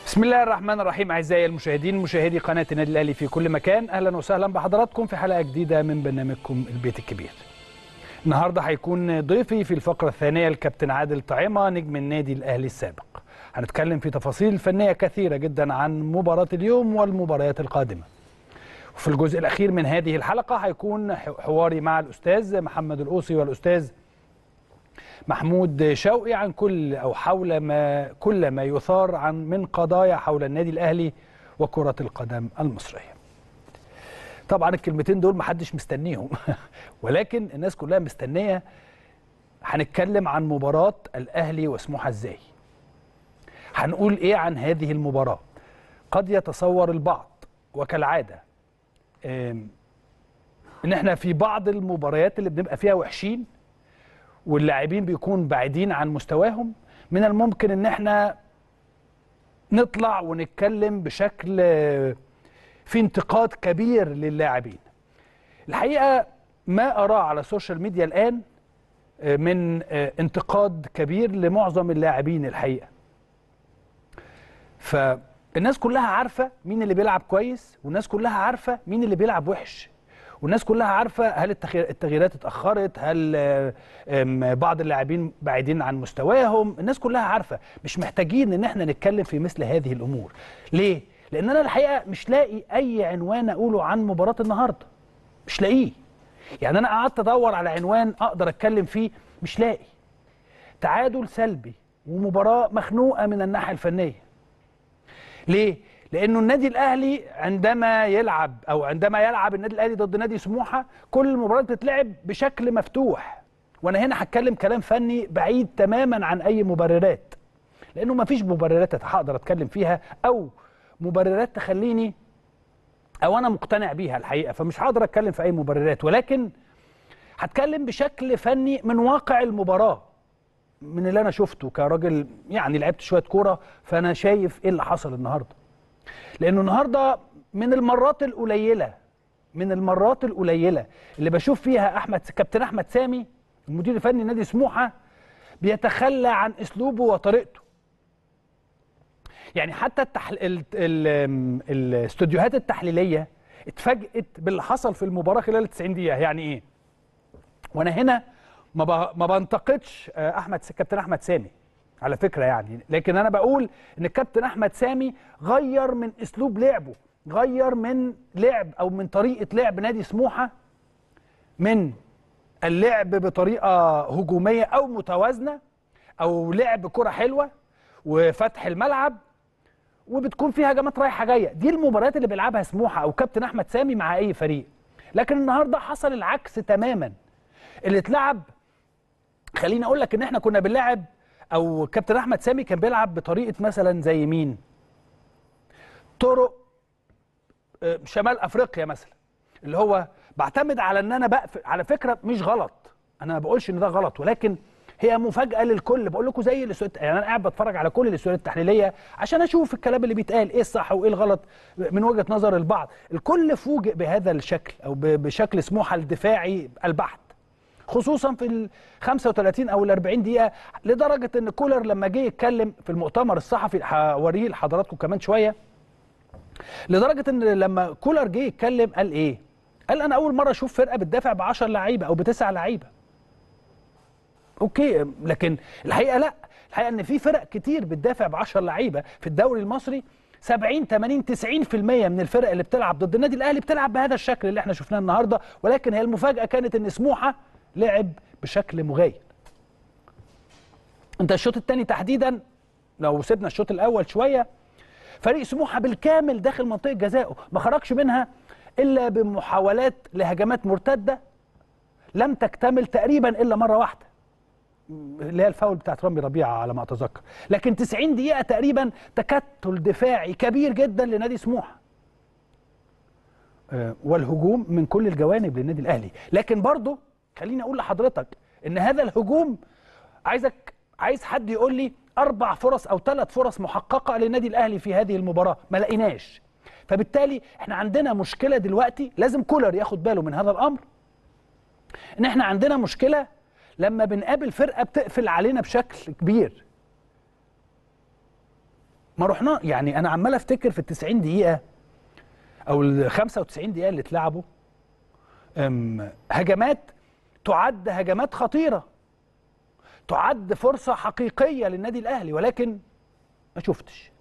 بسم الله الرحمن الرحيم اعزائي المشاهدين مشاهدي قناه النادي الاهلي في كل مكان اهلا وسهلا بحضراتكم في حلقه جديده من برنامجكم البيت الكبير. النهارده هيكون ضيفي في الفقره الثانيه الكابتن عادل طعيمه نجم النادي الاهلي السابق. هنتكلم في تفاصيل فنيه كثيره جدا عن مباراه اليوم والمباريات القادمه. وفي الجزء الاخير من هذه الحلقه هيكون حواري مع الاستاذ محمد القوسي والاستاذ محمود شوقي عن كل او حول ما كل ما يثار عن من قضايا حول النادي الاهلي وكره القدم المصريه. طبعا الكلمتين دول محدش مستنيهم ولكن الناس كلها مستنيه هنتكلم عن مباراه الاهلي وسموحه ازاي. هنقول ايه عن هذه المباراه؟ قد يتصور البعض وكالعاده ان احنا في بعض المباريات اللي بنبقى فيها وحشين واللاعبين بيكون بعيدين عن مستواهم من الممكن ان احنا نطلع ونتكلم بشكل في انتقاد كبير للاعبين الحقيقه ما اراه على السوشيال ميديا الان من انتقاد كبير لمعظم اللاعبين الحقيقه فالناس كلها عارفه مين اللي بيلعب كويس والناس كلها عارفه مين اللي بيلعب وحش والناس كلها عارفه هل التغييرات اتاخرت هل بعض اللاعبين بعيدين عن مستواهم الناس كلها عارفه مش محتاجين ان احنا نتكلم في مثل هذه الامور ليه لان انا الحقيقه مش لاقي اي عنوان اقوله عن مباراه النهارده مش لاقيه يعني انا قعدت ادور على عنوان اقدر اتكلم فيه مش لاقي تعادل سلبي ومباراه مخنوقه من الناحيه الفنيه ليه لانه النادي الاهلي عندما يلعب او عندما يلعب النادي الاهلي ضد نادي سموحه كل المباريات بتتلعب بشكل مفتوح وانا هنا هتكلم كلام فني بعيد تماما عن اي مبررات لانه ما فيش مبررات هقدر اتكلم فيها او مبررات تخليني او انا مقتنع بيها الحقيقه فمش هقدر اتكلم في اي مبررات ولكن هتكلم بشكل فني من واقع المباراه من اللي انا شفته كراجل يعني لعبت شويه كوره فانا شايف ايه اللي حصل النهارده لانه النهارده من المرات القليله من المرات القليله اللي بشوف فيها احمد كابتن احمد سامي المدير الفني نادي سموحه بيتخلى عن اسلوبه وطريقته يعني حتى التحل... ال... ال... الاستوديوهات التحليليه اتفاجئت باللي حصل في المباراه خلال 90 دقيقه يعني ايه وانا هنا ما, ب... ما بنتقدش احمد كابتن احمد سامي على فكره يعني لكن انا بقول ان الكابتن احمد سامي غير من اسلوب لعبه غير من لعب او من طريقه لعب نادي سموحه من اللعب بطريقه هجوميه او متوازنه او لعب كره حلوه وفتح الملعب وبتكون فيها هجمات رايحه جايه دي المباريات اللي بيلعبها سموحه او كابتن احمد سامي مع اي فريق لكن النهارده حصل العكس تماما اللي اتلعب خليني اقول لك ان احنا كنا بنلعب او كابتن احمد سامي كان بيلعب بطريقه مثلا زي مين طرق شمال افريقيا مثلا اللي هو بعتمد على ان انا بقفل على فكره مش غلط انا ما بقولش ان ده غلط ولكن هي مفاجاه للكل بقول لكم زي الاستوديوهات يعني انا قاعد بتفرج على كل الاستوديوهات التحليليه عشان اشوف الكلام اللي بيتقال ايه الصح وايه الغلط من وجهه نظر البعض الكل فوجئ بهذا الشكل او بشكل سموحه الدفاعي البحت خصوصا في ال 35 او ال 40 دقيقه لدرجه ان كولر لما جه يتكلم في المؤتمر الصحفي هوريه لحضراتكم كمان شويه لدرجه ان لما كولر جه يتكلم قال ايه؟ قال انا اول مره اشوف فرقه بتدافع ب 10 لعيبه او بتسع لعيبه. اوكي لكن الحقيقه لا الحقيقه ان في فرق كتير بتدافع ب 10 لعيبه في الدوري المصري 70 80 90% من الفرق اللي بتلعب ضد النادي الاهلي بتلعب بهذا الشكل اللي احنا شفناه النهارده ولكن هي المفاجاه كانت ان سموحه لعب بشكل مغاير انت الشوط الثاني تحديدا لو سيبنا الشوط الاول شويه فريق سموحه بالكامل داخل منطقه جزائه ما خرجش منها الا بمحاولات لهجمات مرتده لم تكتمل تقريبا الا مره واحده اللي هي الفاول بتاعت رامي ربيعه على ما اتذكر لكن 90 دقيقه تقريبا تكتل دفاعي كبير جدا لنادي سموحه والهجوم من كل الجوانب للنادي الاهلي لكن برضه خليني اقول لحضرتك ان هذا الهجوم عايزك عايز حد يقول لي اربع فرص او ثلاث فرص محققه للنادي الاهلي في هذه المباراه ما لقيناش فبالتالي احنا عندنا مشكله دلوقتي لازم كولر ياخد باله من هذا الامر ان احنا عندنا مشكله لما بنقابل فرقه بتقفل علينا بشكل كبير ما رحنا يعني انا عمال افتكر في ال 90 دقيقه او ال 95 دقيقه اللي اتلعبوا أم، هجمات تعد هجمات خطيره تعد فرصه حقيقيه للنادي الاهلي ولكن ما شفتش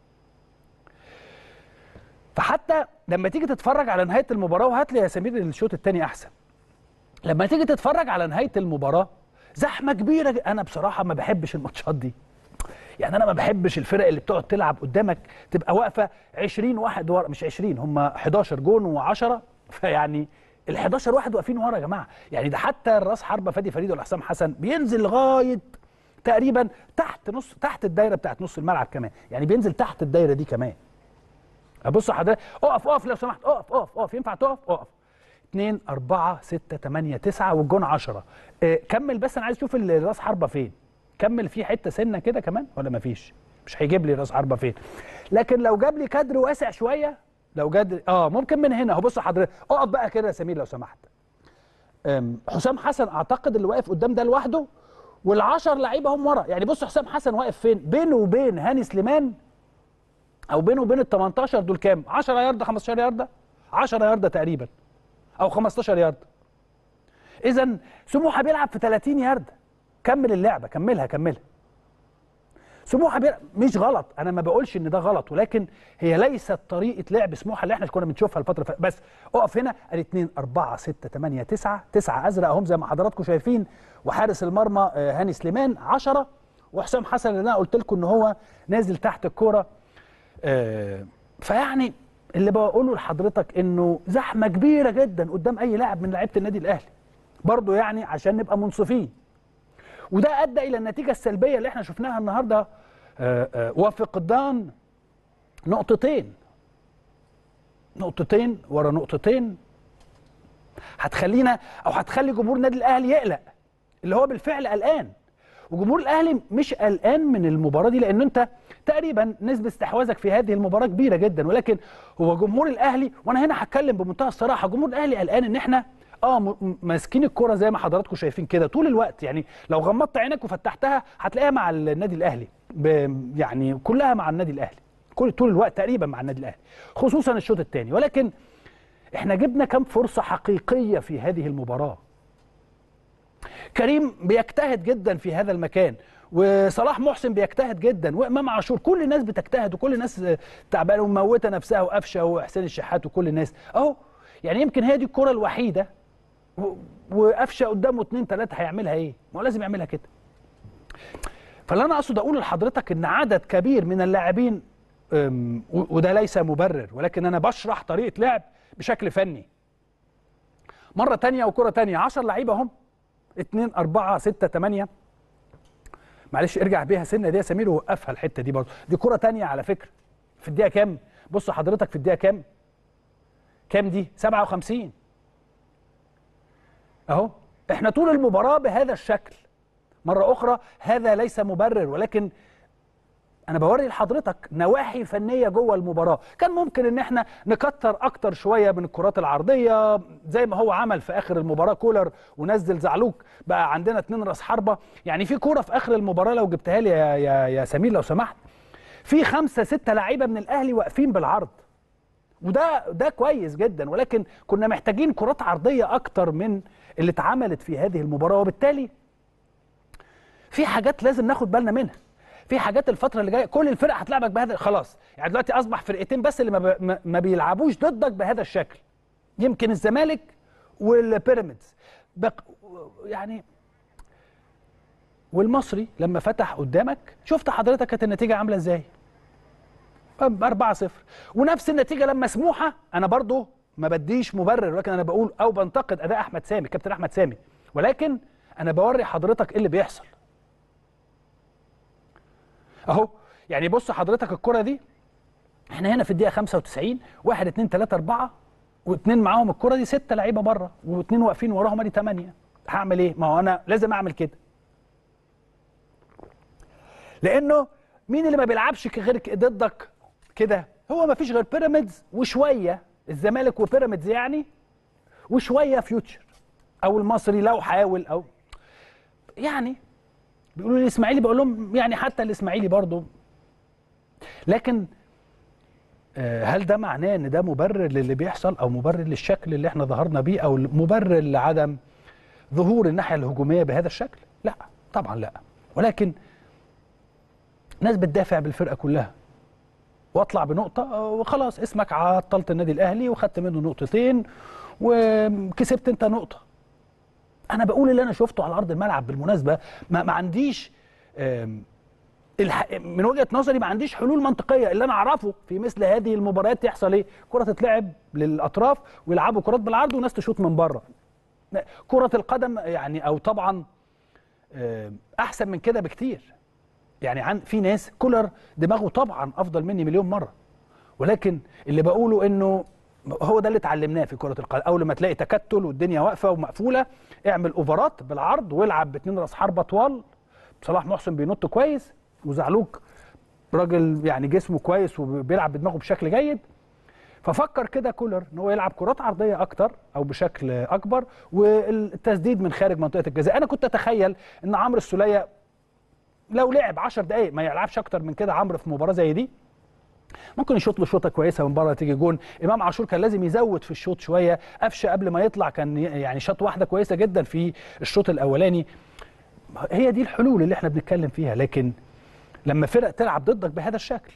فحتى لما تيجي تتفرج على نهايه المباراه وهات لي يا سمير الشوط الثاني احسن لما تيجي تتفرج على نهايه المباراه زحمه كبيره ج- انا بصراحه ما بحبش الماتشات دي يعني انا ما بحبش الفرق اللي بتقعد تلعب قدامك تبقى واقفه 20 واحد ورا مش 20 هم 11 جون و10 فيعني ال 11 واحد واقفين ورا يا جماعه يعني ده حتى الراس حربه فادي فريد ولا حسام حسن بينزل لغايه تقريبا تحت نص تحت الدايره بتاعت نص الملعب كمان يعني بينزل تحت الدايره دي كمان ابص حضرتك اقف اقف لو سمحت اقف اقف اقف ينفع تقف اقف 2 4 6 8 9 والجون 10 إيه كمل بس انا عايز اشوف ال- راس حربه فين كمل في حته سنه كده كمان ولا مفيش مش هيجيب لي راس حربه فين لكن لو جاب لي كادر واسع شويه لو جاد اه ممكن من هنا اهو بص حضرتك اقف بقى كده يا سمير لو سمحت أم، حسام حسن اعتقد اللي واقف قدام ده لوحده والعشر لعيبه هم ورا يعني بص حسام حسن واقف فين بينه وبين هاني سليمان او بينه وبين ال 18 دول كام 10 يارده 15 يارده 10 يارده تقريبا او 15 يارده اذا سموحه بيلعب في 30 يارده كمل اللعبه كملها كملها سموحه بيلعب مش غلط انا ما بقولش ان ده غلط ولكن هي ليست طريقه لعب سموحه اللي احنا كنا بنشوفها الفتره اللي فاتت. بس اقف هنا ال 2 4 6 8 9 9 ازرق اهم زي ما حضراتكم شايفين وحارس المرمى آه، هاني سليمان 10 وحسام حسن اللي انا قلت لكم ان هو نازل تحت الكوره آه، فيعني اللي بقوله لحضرتك انه زحمه كبيره جدا قدام اي لاعب من لعيبه النادي الاهلي برضه يعني عشان نبقى منصفين وده ادى الى النتيجه السلبيه اللي احنا شفناها النهارده آه، آه، وفقدان نقطتين نقطتين ورا نقطتين هتخلينا او هتخلي جمهور النادي الاهلي يقلق اللي هو بالفعل قلقان وجمهور الاهلي مش قلقان من المباراه دي لان انت تقريبا نسبه استحواذك في هذه المباراه كبيره جدا ولكن هو جمهور الاهلي وانا هنا هتكلم بمنتهى الصراحه جمهور الاهلي قلقان ان احنا اه م- م- ماسكين الكرة زي ما حضراتكم شايفين كده طول الوقت يعني لو غمضت عينك وفتحتها هتلاقيها مع النادي الاهلي ب- يعني كلها مع النادي الاهلي كل طول الوقت تقريبا مع النادي الاهلي خصوصا الشوط الثاني ولكن احنا جبنا كام فرصه حقيقيه في هذه المباراه كريم بيجتهد جدا في هذا المكان وصلاح محسن بيجتهد جدا وامام عاشور كل الناس بتجتهد وكل الناس آه، تعبانه وموته نفسها وقفشه وحسين الشحات وكل الناس اهو يعني يمكن هي دي الكره الوحيده و- وقفشه قدامه اتنين تلاته هيعملها ايه؟ ما هو لازم يعملها كده. فاللي انا اقصد اقول لحضرتك ان عدد كبير من اللاعبين أم، و- وده ليس مبرر ولكن انا بشرح طريقه لعب بشكل فني. مره تانية وكره تانية 10 لعيبه هم 2 4 6 8 معلش ارجع بيها سنه دي يا سمير ووقفها الحته دي برضه دي كره تانية على فكره في الدقيقه كام؟ بص حضرتك في الدقيقه كام؟ كام دي؟ 57 اهو احنا طول المباراه بهذا الشكل مره اخرى هذا ليس مبرر ولكن انا بوري لحضرتك نواحي فنيه جوه المباراه كان ممكن ان احنا نكتر اكتر شويه من الكرات العرضيه زي ما هو عمل في اخر المباراه كولر ونزل زعلوك بقى عندنا اتنين راس حربه يعني في كوره في اخر المباراه لو جبتها لي يا, يا, يا سمير لو سمحت في خمسه سته لعيبه من الاهلي واقفين بالعرض وده ده كويس جدا ولكن كنا محتاجين كرات عرضيه اكتر من اللي اتعملت في هذه المباراه وبالتالي في حاجات لازم ناخد بالنا منها في حاجات الفتره اللي جايه كل الفرق هتلعبك بهذا خلاص يعني دلوقتي اصبح فرقتين بس اللي ما, ب... ما- ما بيلعبوش ضدك بهذا الشكل يمكن الزمالك والبيراميدز بق... يعني والمصري لما فتح قدامك شفت حضرتك كانت النتيجه عامله ازاي 4 0 ونفس النتيجه لما سموحه انا برضو ما بديش مبرر ولكن انا بقول او بنتقد اداء احمد سامي كابتن احمد سامي ولكن انا بوري حضرتك ايه اللي بيحصل اهو يعني بص حضرتك الكره دي احنا هنا في الدقيقه 95 1 2 3 4 واثنين معاهم الكره دي ستة لعيبه بره واثنين واقفين وراهم ادي 8 هعمل ايه ما هو انا لازم اعمل كده لانه مين اللي ما بيلعبش ك- غير ك- ضدك كده هو ما فيش غير بيراميدز وشويه الزمالك وبيراميدز يعني وشويه فيوتشر او المصري لو حاول او يعني بيقولوا لي الاسماعيلي بقول لهم يعني حتى الاسماعيلي برضه لكن آه، هل ده معناه ان ده مبرر للي بيحصل او مبرر للشكل اللي احنا ظهرنا بيه او مبرر لعدم ظهور الناحيه الهجوميه بهذا الشكل لا طبعا لا ولكن ناس بتدافع بالفرقه كلها واطلع بنقطه وخلاص اسمك عطلت النادي الاهلي وخدت منه نقطتين وكسبت انت نقطه انا بقول اللي انا شفته على ارض الملعب بالمناسبه ما, ما عنديش آم، الح... من وجهه نظري ما عنديش حلول منطقيه اللي انا اعرفه في مثل هذه المباريات يحصل ايه كره تتلعب للاطراف ويلعبوا كرات بالعرض وناس تشوط من بره كره القدم يعني او طبعا آم، احسن من كده بكتير يعني عن في ناس كولر دماغه طبعا افضل مني مليون مره ولكن اللي بقوله انه هو ده اللي اتعلمناه في كره القدم اول ما تلاقي تكتل والدنيا واقفه ومقفوله اعمل اوفرات بالعرض والعب باتنين راس حربه طوال صلاح محسن بينط كويس وزعلوك راجل يعني جسمه كويس وبيلعب بدماغه بشكل جيد ففكر كده كولر ان هو يلعب كرات عرضيه اكتر او بشكل اكبر والتسديد من خارج منطقه الجزاء انا كنت اتخيل ان عمرو السوليه لو لعب 10 دقائق ما يلعبش اكتر من كده عمرو في مباراه زي دي ممكن يشوط له شوطه كويسه من بره تيجي جون امام عاشور كان لازم يزود في الشوط شويه قفشه قبل ما يطلع كان يعني شاط واحده كويسه جدا في الشوط الاولاني هي دي الحلول اللي احنا بنتكلم فيها لكن لما فرق تلعب ضدك بهذا الشكل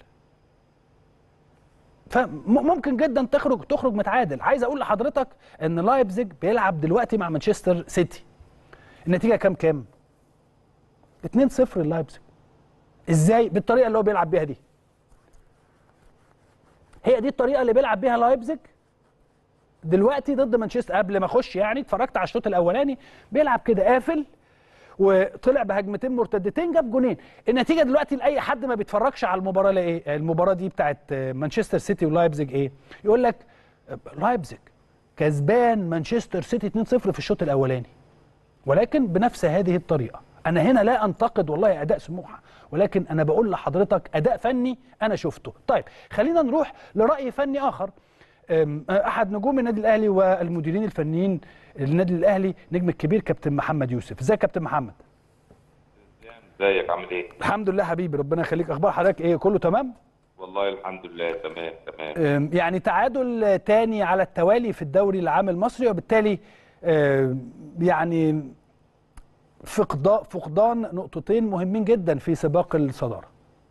فممكن جدا تخرج تخرج متعادل عايز اقول لحضرتك ان لايبزيج بيلعب دلوقتي مع مانشستر سيتي النتيجه كام كام 2-0 للايبزيج ازاي بالطريقه اللي هو بيلعب بيها دي هي دي الطريقه اللي بيلعب بيها لايبزيج دلوقتي ضد مانشستر قبل ما اخش يعني اتفرجت على الشوط الاولاني بيلعب كده قافل وطلع بهجمتين مرتدتين جاب جونين النتيجه دلوقتي لاي حد ما بيتفرجش على المباراه ايه المباراه دي بتاعت مانشستر سيتي ولايبزيج ايه يقول لك لايبزيج كسبان مانشستر سيتي 2-0 في الشوط الاولاني ولكن بنفس هذه الطريقه انا هنا لا انتقد والله اداء سموحه ولكن انا بقول لحضرتك اداء فني انا شفته طيب خلينا نروح لراي فني اخر احد نجوم النادي الاهلي والمديرين الفنيين للنادي الاهلي نجم الكبير كابتن محمد يوسف ازيك يا كابتن محمد ازيك عامل ايه الحمد لله حبيبي ربنا يخليك اخبار حضرتك ايه كله تمام والله الحمد لله تمام تمام يعني تعادل تاني على التوالي في الدوري العام المصري وبالتالي يعني فقدان فقدان نقطتين مهمين جدا في سباق الصداره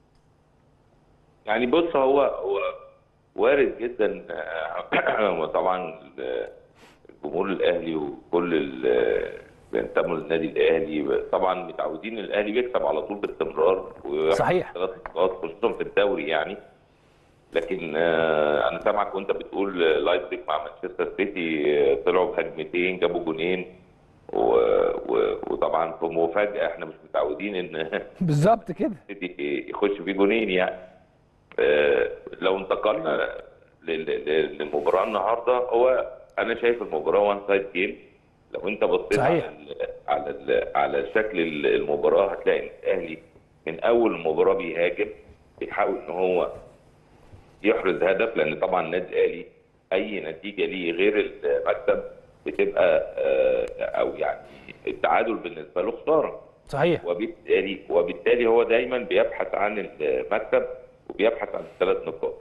يعني بص هو هو وارد جدا وطبعا الجمهور الاهلي وكل اللي بينتموا للنادي الاهلي طبعا متعودين الاهلي بيكسب على طول باستمرار صحيح ثلاث نقاط خصوصا في الدوري يعني لكن انا سامعك وانت بتقول لايبزيج مع مانشستر سيتي طلعوا بهجمتين جابوا جونين و... و... وطبعا في مفاجاه احنا مش متعودين ان بالظبط كده سيتي يخش فيه جونين يعني لو انتقلنا للمباراه النهارده هو انا شايف المباراه وان سايد جيم لو انت بصيت صحيح. على على على شكل المباراه هتلاقي ان الاهلي من اول المباراه بيهاجم بيحاول ان هو يحرز هدف لان طبعا النادي الاهلي اي نتيجه ليه غير المكسب بتبقى او يعني التعادل بالنسبه له خساره صحيح وبالتالي وبالتالي هو دايما بيبحث عن المكسب وبيبحث عن الثلاث نقاط.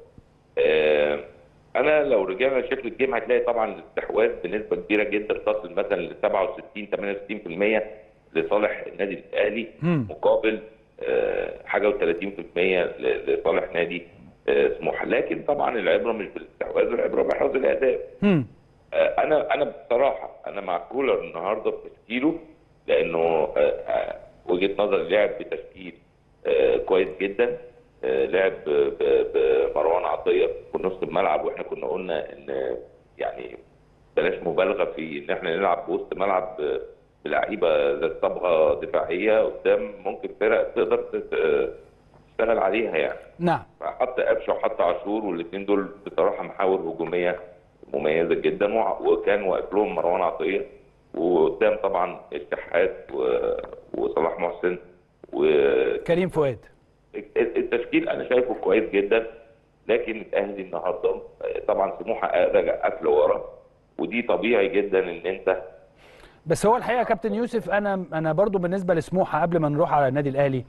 انا لو رجعنا لشكل الجيم هتلاقي طبعا الاستحواذ بنسبه كبيره جدا تصل مثلا ل 67 68% لصالح النادي الاهلي مم. مقابل حاجه و30% لصالح نادي سموحه، لكن طبعا العبره مش بالاستحواذ العبره بحفظ الاهداف. مم. انا انا بصراحه انا مع كولر النهارده في تشكيله لانه وجهه نظري لعب بتشكيل كويس جدا لعب بمروان عطيه في نص الملعب واحنا كنا قلنا ان يعني بلاش مبالغه في ان احنا نلعب بوسط ملعب بلعيبه ذات صبغه دفاعيه قدام ممكن فرق تقدر تشتغل عليها يعني نعم فحط قفشه وحط عاشور والاثنين دول بصراحه محاور هجوميه مميزه جدا وكان واقف لهم مروان عطيه وقدام طبعا الشحات وصلاح محسن و كريم فؤاد التشكيل انا شايفه كويس جدا لكن الاهلي النهارده طبعا سموحه رجع قفل ورا ودي طبيعي جدا ان انت بس هو الحقيقه يا كابتن يوسف انا انا برضو بالنسبه لسموحه قبل ما نروح على النادي الاهلي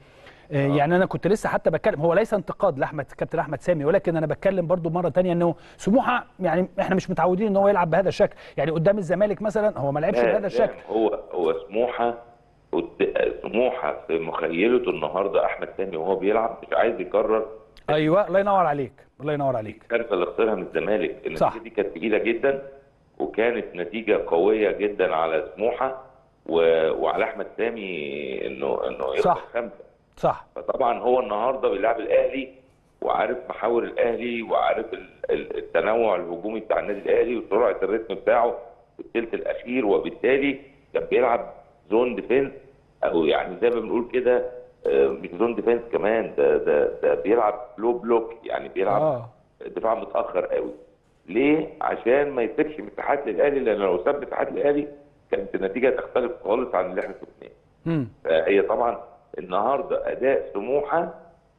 آه، يعني انا كنت لسه حتى بتكلم هو ليس انتقاد لاحمد كابتن احمد سامي ولكن انا بتكلم برضو مره تانية انه سموحه يعني احنا مش متعودين ان هو يلعب بهذا الشكل يعني قدام الزمالك مثلا هو ما لعبش لا، بهذا لا، الشكل هو هو سموحه قد- سموحه في مخيلته النهارده احمد سامي وهو بيلعب مش عايز يكرر ايوه الله ينور عليك الله ينور عليك الكارثه اللي خسرها من الزمالك النتيجه صح. دي كانت تقيله جدا وكانت نتيجه قويه جدا على سموحه و... وعلى احمد سامي انه انه ياخد صح. خمسه صح فطبعا هو النهارده بيلعب الاهلي وعارف محاور الاهلي وعارف ال- ال- التنوع الهجومي بتاع النادي الاهلي وسرعه الريتم بتاعه في الثلث الاخير وبالتالي كان بيلعب زون ديفنس او يعني زي ما بنقول كده آه، مش زون ديفنس كمان ده ده ده بيلعب لو بلوك يعني بيلعب اه دفاع متاخر قوي ليه عشان ما يسيبش مساحات للاهلي لان لو ساب مساحات للاهلي كانت النتيجه تختلف خالص عن اللي احنا شفناه امم فهي طبعا النهارده اداء سموحه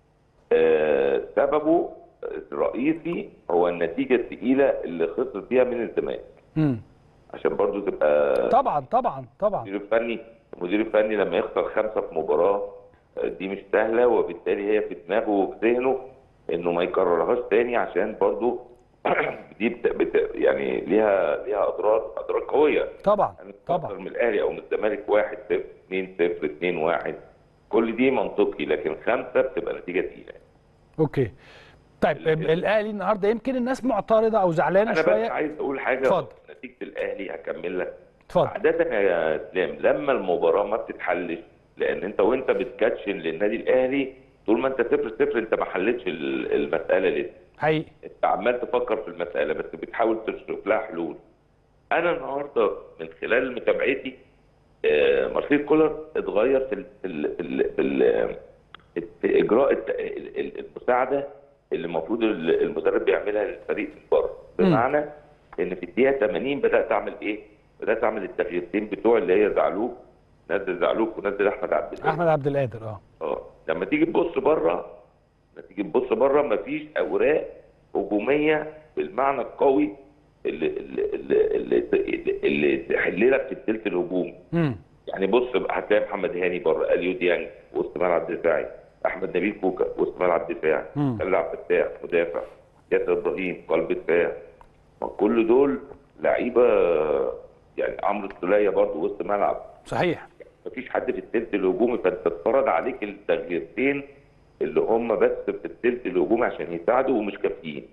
آه، سببه الرئيسي هو النتيجه الثقيله اللي خسر فيها من الزمالك امم عشان برضو تبقى طبعا طبعا طبعا المدير الفني المدير الفني لما يخسر خمسه في مباراه آه، دي مش سهله وبالتالي هي في دماغه وفي ذهنه انه ما يكررهاش تاني عشان برضو دي بت... بت... يعني ليها ليها اضرار اضرار قويه طبعا يعني طبعا تخسر من الاهلي او من الزمالك 1 0 2 0 2 1 كل دي منطقي لكن خمسه بتبقى نتيجه تقيله اوكي طيب ال- الاهلي النهارده يمكن الناس معترضه او زعلانه انا بس شويه عايز اقول حاجه اتفضل. نتيجه الاهلي هكمل لك اتفضل عادة يا اسلام لما المباراة ما بتتحلش لأن أنت وأنت بتكاتشن للنادي الأهلي طول ما أنت صفر صفر أنت ما حلتش ال- المسألة لسه حقيقي أنت عمال تفكر في المسألة بس بتحاول تشوف لها حلول أنا النهاردة من خلال متابعتي آه، مارسيل كولر اتغير في ال في ال في, ال في, ال في إجراء الت- ال- ال- المساعدة اللي المفروض ال- المدرب بيعملها للفريق من بره بمعنى ان في الدقيقه 80 بدات اعمل ايه؟ بدات اعمل التغييرتين بتوع اللي هي زعلوك نزل زعلوك ونزل احمد عبد القادر احمد عبد القادر اه اه لما تيجي تبص بره لما تيجي تبص بره مفيش اوراق هجوميه بالمعنى القوي اللي اللي اللي, اللي, اللي تحل لك في الثلث الهجومي امم يعني بص هتلاقي محمد هاني بره اليو ديانج وسط ملعب دفاعي احمد نبيل كوكا وسط ملعب دفاعي مم. خالد عبد الفتاح مدافع ياسر ابراهيم قلب دفاع ما كل دول لعيبه يعني عمرو السوليه برضه وسط ملعب صحيح مفيش حد في الثلث الهجومي فانت اتفرض عليك التغييرتين اللي هم بس في الثلث الهجومي عشان يساعدوا ومش كافيين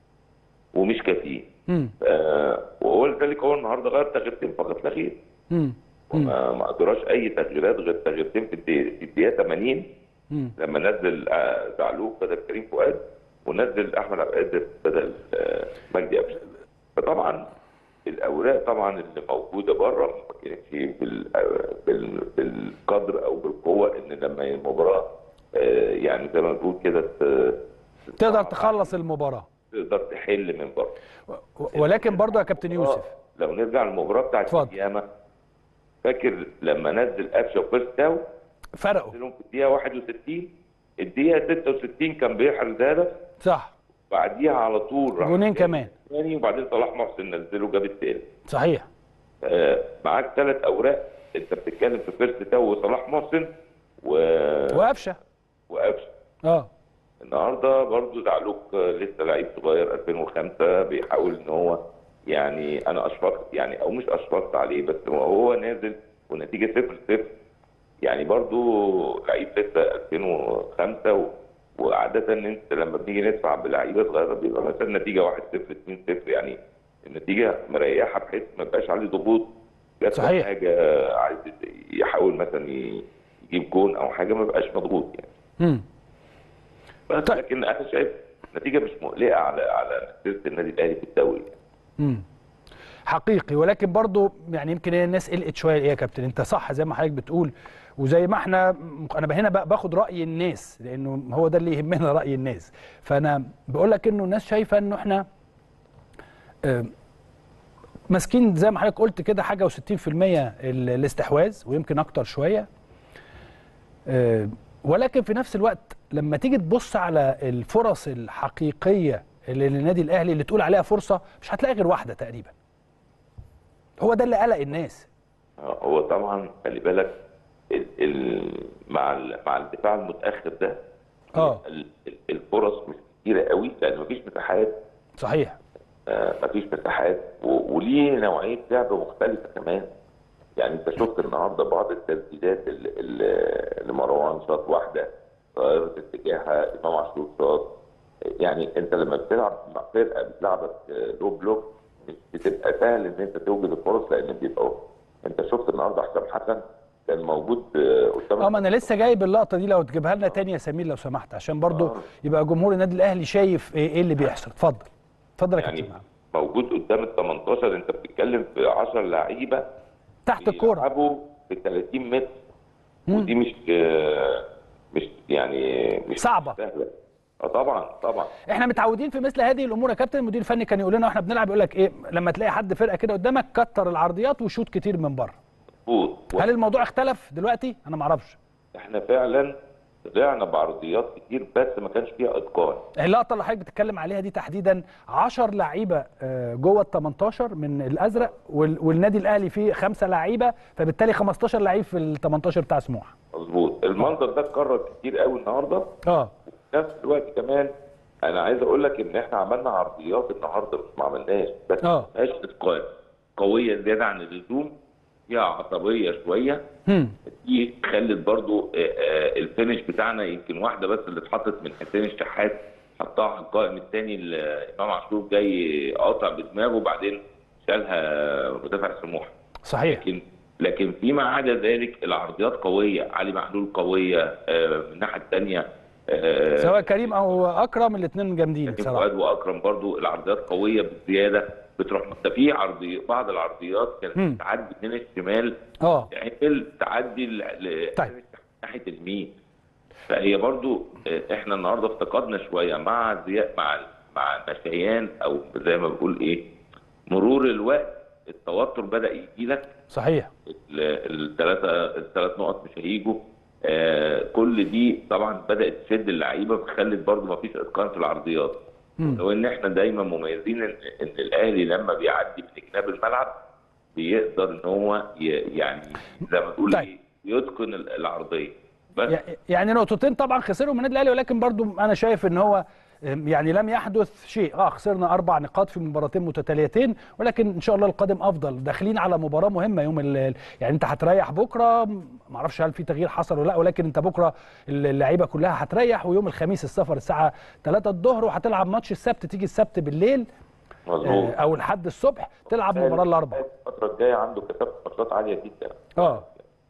ومش كافيين امم آه وهو لذلك هو النهارده غير تغييرتين فقط لا غير امم وما ما قدراش اي تغييرات غير تغييرتين في الدقيقه في الدقيقه 80 امم لما نزل آه، زعلوك بدل كريم فؤاد ونزل احمد عبد القادر بدل آه، مجدي قفشه فطبعا الاوراق طبعا اللي موجوده بره ما كانتش بال- آه، بال- بالقدر او بالقوه ان لما المباراه آه، يعني زي ما بنقول كده ت- تقدر تخلص المباراه تقدر تحل من بره و- ولكن برضه يا كابتن يوسف لو نرجع للمباراه بتاعت اتفضل. القيامه فاكر لما نزل قفشه وفيرستاو فرقوا نزلهم في الدقيقه 61 الدقيقه 66 كان بيحرز هدف صح بعديها على طول راح جونين جاب كمان. الثاني وبعدين صلاح محسن نزله جاب الثالث صحيح آه، معاك ثلاث اوراق انت بتتكلم في فيرست تاو وصلاح محسن و... وقفشه وقفشه اه النهارده برضو زعلوك آه، لسه لعيب صغير 2005 بيحاول ان هو يعني انا اشفقت يعني او مش اشفقت عليه بس هو نازل والنتيجه 0 0 يعني برضو لعيب لسه 2005 و... وعادة ان انت لما بنيجي ندفع بلعيبه صغيره بيبقى مثلا النتيجه 1 0 2 0 يعني النتيجه مريحه بحيث ما يبقاش عليه ضغوط جات له صحيح. حاجه عايز يحاول مثلا ي- يجيب جون او حاجه ما يبقاش مضغوط يعني امم بس طيب. لكن انا شايف نتيجه مش مقلقه على على مسيره النادي الاهلي في الدوري امم حقيقي ولكن برضه يعني يمكن هي الناس قلقت شويه ايه يا كابتن انت صح زي ما حضرتك بتقول وزي ما احنا انا هنا بقى باخد راي الناس لانه هو ده اللي يهمنا راي الناس فانا بقول لك انه الناس شايفه انه احنا آه، ماسكين زي ما حضرتك قلت كده حاجه و60% ال- الاستحواذ ويمكن اكتر شويه آه، ولكن في نفس الوقت لما تيجي تبص على الفرص الحقيقيه اللي للنادي الاهلي اللي تقول عليها فرصه مش هتلاقي غير واحده تقريبا هو ده اللي قلق الناس هو طبعا خلي بالك ال- ال- مع ال- مع الدفاع المتاخر ده اه ال- ال- الفرص مش كتيره قوي لان مفيش مساحات صحيح آه، مفيش مساحات و- وليه نوعيه لعب مختلفه كمان يعني انت شفت النهارده بعض التسديدات ال- ال- لمروان شاط واحده غيرت اتجاهها امام عاشور شاط يعني انت لما بتلعب مع فرقه بتلعبك آه، لو بلوك مش بتبقى سهل ان انت توجد الفرص لان بيبقى انت شفت النهارده حسام حسن كان موجود آه، قدام اه ما انا لسه جايب اللقطه دي لو تجيبها لنا تاني يا سمير لو سمحت عشان برضو آه. يبقى جمهور النادي الاهلي شايف ايه, إيه اللي بيحصل اتفضل اتفضل يا يعني كابتن محمد. موجود قدام ال 18 انت بتتكلم في 10 لعيبه تحت الكوره بيلعبوا في 30 متر مم. ودي مش آه، مش يعني مش صعبة. سهله اه طبعا طبعا احنا متعودين في مثل هذه الامور يا كابتن المدير الفني كان يقول لنا واحنا بنلعب يقول لك ايه لما تلاقي حد فرقه كده قدامك كتر العرضيات وشوط كتير من بره مظبوط هل الموضوع اختلف دلوقتي انا ما اعرفش احنا فعلا طلعنا بعرضيات كتير بس ما كانش فيها اتقان اللقطه اللي حضرتك بتتكلم عليها دي تحديدا 10 لعيبه آه، جوه ال 18 من الازرق وال- والنادي الاهلي فيه خمسه لعيبه فبالتالي 15 لعيب في ال 18 بتاع سموحه مظبوط المنظر ده اتكرر كتير قوي النهارده اه وفي نفس الوقت كمان انا عايز اقول لك ان احنا عملنا عرضيات النهارده مش ما عملناش بس آه. ما فيهاش اتقان قويه زياده عن اللزوم فيها عصبيه شويه هم. دي خلت برضو آه، آه، الفينش بتاعنا يمكن واحده بس اللي اتحطت من حسين الشحات حطها على القائم الثاني امام عاشور جاي قاطع بدماغه وبعدين شالها مدافع سموحه صحيح لكن لكن فيما عدا ذلك العرضيات قويه علي معلول قويه آه، من الناحيه الثانيه سواء كريم او اكرم الاثنين جامدين لكن بصراحه فؤاد واكرم برضو العرضيات قويه بزياده بتروح ده في عرضي بعض العرضيات مم. كانت تعدي من الشمال اه تعمل تعدي ل- ل- طيب. ناحيه اليمين فهي برضو آه، احنا النهارده افتقدنا شويه مع زياء مع مع النشيان او زي ما بقول ايه مرور الوقت التوتر بدا يجي لك صحيح الثلاثه الثلاث نقط مش هيجوا آه كل دي طبعا بدات تشد اللعيبه فخلت برضو ما فيش اتقان في العرضيات مم. لو ان احنا دايما مميزين ان, إن الاهلي لما بيعدي من جناب الملعب بيقدر ان هو ي- يعني زي ما تقول طيب. إيه، يتقن ال- العرضيه بس يع- يعني نقطتين طبعا خسرهم من النادي الاهلي ولكن برضو انا شايف ان هو أم، يعني لم يحدث شيء اه خسرنا اربع نقاط في مباراتين متتاليتين ولكن ان شاء الله القادم افضل داخلين على مباراه مهمه يوم ال- يعني انت هتريح بكره ما اعرفش هل في تغيير حصل ولا لا ولكن انت بكره اللعيبه كلها هتريح ويوم الخميس السفر الساعه 3 الظهر وهتلعب ماتش السبت تيجي السبت بالليل آه، مظبوط او الحد الصبح تلعب مباراه الاربعاء الفتره الجايه عنده كثافه ماتشات عاليه جدا اه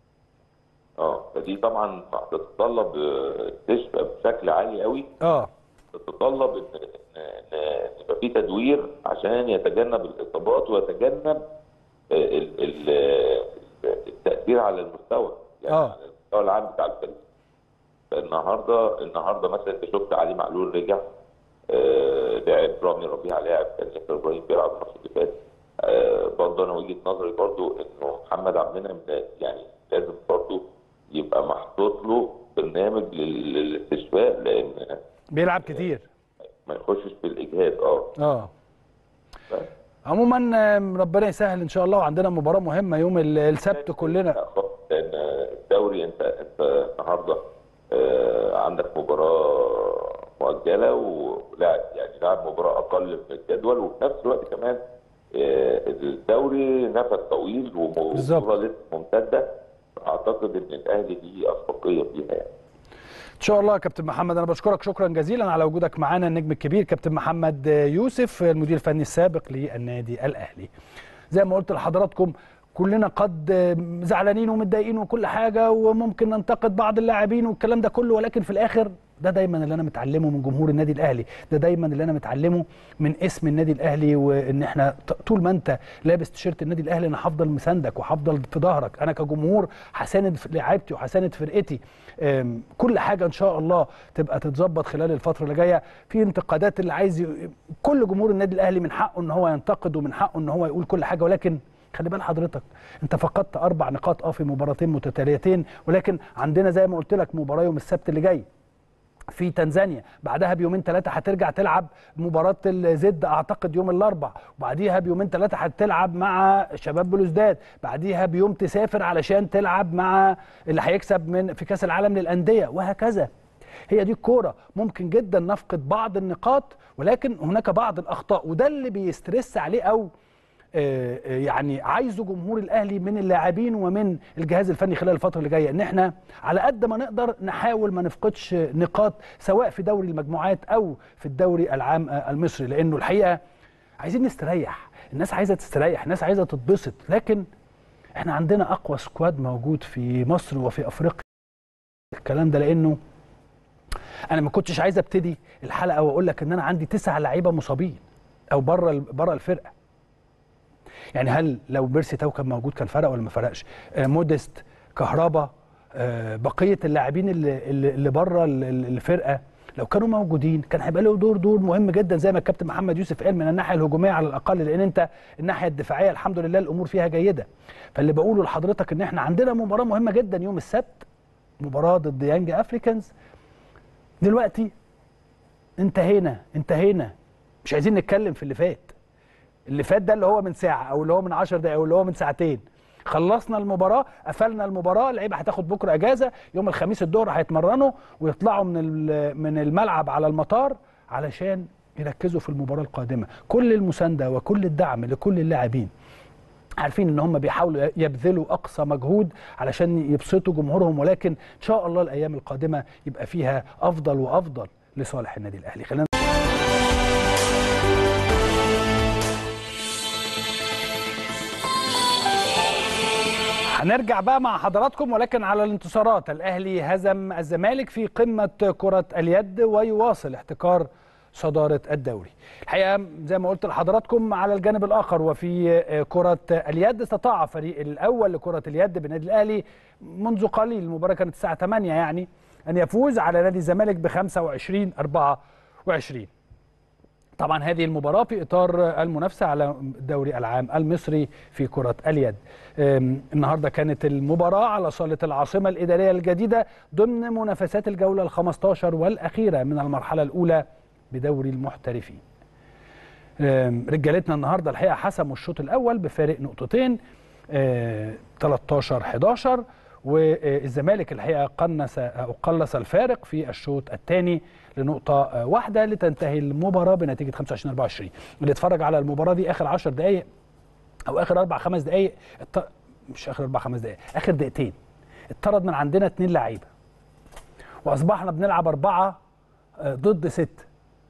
اه فدي طبعا هتتطلب آه، تشفى بشكل عالي قوي اه تتطلب ان ان إن يبقى في تدوير عشان يتجنب الاصابات ويتجنب آه، ال- ال- آه، التاثير على المستوى يعني آه. على المستوى العام بتاع الفريق فالنهارده النهارده مثلا انت شفت علي معلول رجع آه، لعب رامي ربيعه لاعب كان ياسر ابراهيم بيلعب الماتش اللي فات آه، برضه انا وجهه نظري برضه انه محمد عبد المنعم ده يعني لازم برضه يبقى محطوط له برنامج لل- للاستشفاء لان بيلعب كتير ما يخشش في الاجهاد اه اه بس. عموما آم، ربنا يسهل ان شاء الله وعندنا مباراه مهمه يوم ال- السبت كلنا لا خالص، لان الدوري انت انت النهارده آه، عندك مباراه مؤجله ولاعب يعني لاعب مباراه اقل من الجدول وفي نفس الوقت كمان آه، الدوري نفس طويل بالظبط. ومباراه لسه ممتده اعتقد ان الاهلي ليه اسبقيه فيها يعني ان شاء الله يا كابتن محمد انا بشكرك شكرا جزيلا على وجودك معانا النجم الكبير كابتن محمد يوسف المدير الفني السابق للنادي الاهلي زي ما قلت لحضراتكم كلنا قد زعلانين ومتضايقين وكل حاجه وممكن ننتقد بعض اللاعبين والكلام ده كله ولكن في الاخر ده دايما اللي انا متعلمه من جمهور النادي الاهلي ده دايما اللي انا متعلمه من اسم النادي الاهلي وان احنا ط- طول ما انت لابس تيشيرت النادي الاهلي انا هفضل مساندك وهفضل في ظهرك انا كجمهور هساند في لعيبتي وهساند فرقتي أم، كل حاجه ان شاء الله تبقى تتظبط خلال الفتره اللي جايه في انتقادات اللي عايز ي... كل جمهور النادي الاهلي من حقه ان هو ينتقد ومن حقه ان هو يقول كل حاجه ولكن خلي بال حضرتك انت فقدت اربع نقاط اه في مباراتين متتاليتين ولكن عندنا زي ما قلت لك مباراه يوم السبت اللي جاي في تنزانيا بعدها بيومين ثلاثة هترجع تلعب مباراة الزد أعتقد يوم الأربع وبعديها بيومين ثلاثة هتلعب مع شباب بلوزداد بعديها بيوم تسافر علشان تلعب مع اللي هيكسب من في كأس العالم للأندية وهكذا هي دي الكورة ممكن جدا نفقد بعض النقاط ولكن هناك بعض الأخطاء وده اللي بيسترس عليه أو آه، آه، يعني عايزه جمهور الاهلي من اللاعبين ومن الجهاز الفني خلال الفتره اللي جايه ان احنا على قد ما نقدر نحاول ما نفقدش نقاط سواء في دوري المجموعات او في الدوري العام آه، المصري لانه الحقيقه عايزين نستريح الناس عايزه تستريح الناس عايزه تتبسط لكن احنا عندنا اقوى سكواد موجود في مصر وفي افريقيا الكلام ده لانه انا ما كنتش عايز ابتدي الحلقه واقول لك ان انا عندي تسع لعيبه مصابين او بره بره الفرقه يعني هل لو بيرسي تاو كان موجود كان فرق ولا ما فرقش آه موديست كهربا آه بقيه اللاعبين اللي اللي اللي بره ال- ال- الفرقه لو كانوا موجودين كان هيبقى له دور دور مهم جدا زي ما الكابتن محمد يوسف قال من الناحيه الهجوميه على الاقل لان انت الناحيه الدفاعيه الحمد لله الامور فيها جيده فاللي بقوله لحضرتك ان احنا عندنا مباراه مهمه جدا يوم السبت مباراه ضد يانج افريكانز دلوقتي انتهينا انتهينا مش عايزين نتكلم في اللي فات اللي فات ده اللي هو من ساعه او اللي هو من 10 دقائق او اللي هو من ساعتين خلصنا المباراه قفلنا المباراه اللعيبه هتاخد بكره اجازه يوم الخميس الظهر هيتمرنوا ويطلعوا من ال- من الملعب على المطار علشان يركزوا في المباراه القادمه كل المسانده وكل الدعم لكل اللاعبين عارفين ان هم بيحاولوا يبذلوا اقصى مجهود علشان يبسطوا جمهورهم ولكن ان شاء الله الايام القادمه يبقى فيها افضل وافضل لصالح النادي الاهلي خلينا هنرجع بقى مع حضراتكم ولكن على الانتصارات الاهلي هزم الزمالك في قمه كره اليد ويواصل احتكار صداره الدوري الحقيقه زي ما قلت لحضراتكم على الجانب الاخر وفي كره اليد استطاع فريق الاول لكره اليد بالنادي الاهلي منذ قليل المباراه كانت الساعه 8 يعني ان يفوز على نادي الزمالك ب 25 24 طبعا هذه المباراة في إطار المنافسة على الدوري العام المصري في كرة اليد أم، النهاردة كانت المباراة على صالة العاصمة الإدارية الجديدة ضمن منافسات الجولة الخمستاشر والأخيرة من المرحلة الأولى بدوري المحترفين أم، رجالتنا النهاردة الحقيقة حسموا الشوط الأول بفارق نقطتين أه، 13 11 والزمالك الحقيقه قنص او قلص الفارق في الشوط الثاني لنقطه آه، واحده لتنتهي المباراه بنتيجه 25 24 اللي اتفرج على المباراه دي اخر 10 دقائق او اخر اربع خمس دقائق الط... مش اخر اربع خمس دقائق اخر دقيقتين اتطرد من عندنا اثنين لعيبه واصبحنا بنلعب اربعه آه، ضد ست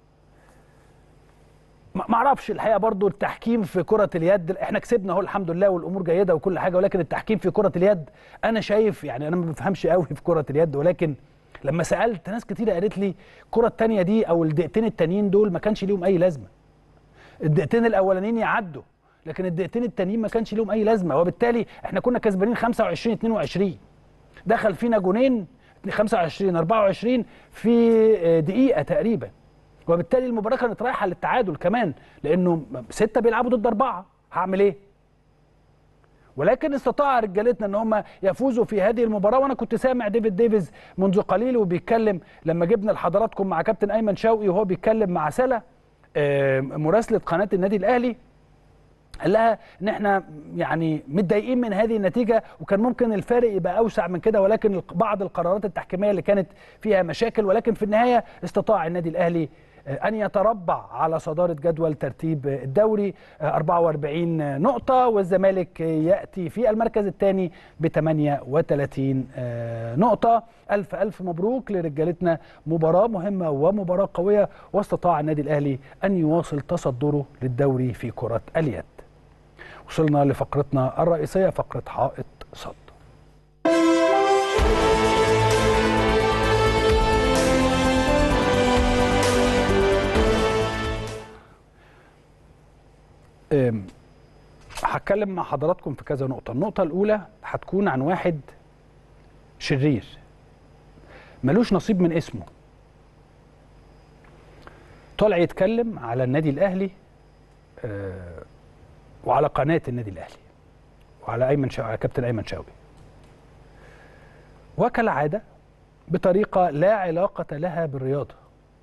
ما ما اعرفش الحقيقه برضو التحكيم في كره اليد احنا كسبنا اهو الحمد لله والامور جيده وكل حاجه ولكن التحكيم في كره اليد انا شايف يعني انا ما بفهمش قوي في كره اليد ولكن لما سالت ناس كتيره قالت لي الكره الثانيه دي او الدقيقتين التانيين دول ما كانش ليهم اي لازمه الدقيقتين الاولانيين يعدوا لكن الدقيقتين التانيين ما كانش ليهم اي لازمه وبالتالي احنا كنا كسبانين 25 22 دخل فينا جونين 25 24 في دقيقه تقريبا وبالتالي المباراه كانت رايحه للتعادل كمان لانه سته بيلعبوا ضد اربعه هعمل ايه؟ ولكن استطاع رجالتنا ان هم يفوزوا في هذه المباراه وانا كنت سامع ديفيد ديفيز منذ قليل وبيتكلم لما جبنا لحضراتكم مع كابتن ايمن شوقي وهو بيتكلم مع سلا آه، مراسله قناه النادي الاهلي قال لها ان احنا يعني متضايقين من هذه النتيجه وكان ممكن الفارق يبقى اوسع من كده ولكن الق- بعض القرارات التحكيميه اللي كانت فيها مشاكل ولكن في النهايه استطاع النادي الاهلي آه، ان يتربع على صداره جدول ترتيب آه، الدوري آه، 44 نقطه والزمالك آه، ياتي في المركز الثاني ب 38 آه، نقطه الف الف مبروك لرجالتنا مباراه مهمه ومباراه قويه واستطاع النادي الاهلي ان يواصل تصدره للدوري في كره اليد وصلنا لفقرتنا الرئيسية فقرة حائط صد أم، هتكلم مع حضراتكم في كذا نقطة النقطة الأولى هتكون عن واحد شرير ملوش نصيب من اسمه طالع يتكلم على النادي الأهلي آه، وعلى قناه النادي الاهلي وعلى ايمن شوقي على كابتن ايمن شوقي وكالعاده بطريقه لا علاقه لها بالرياضه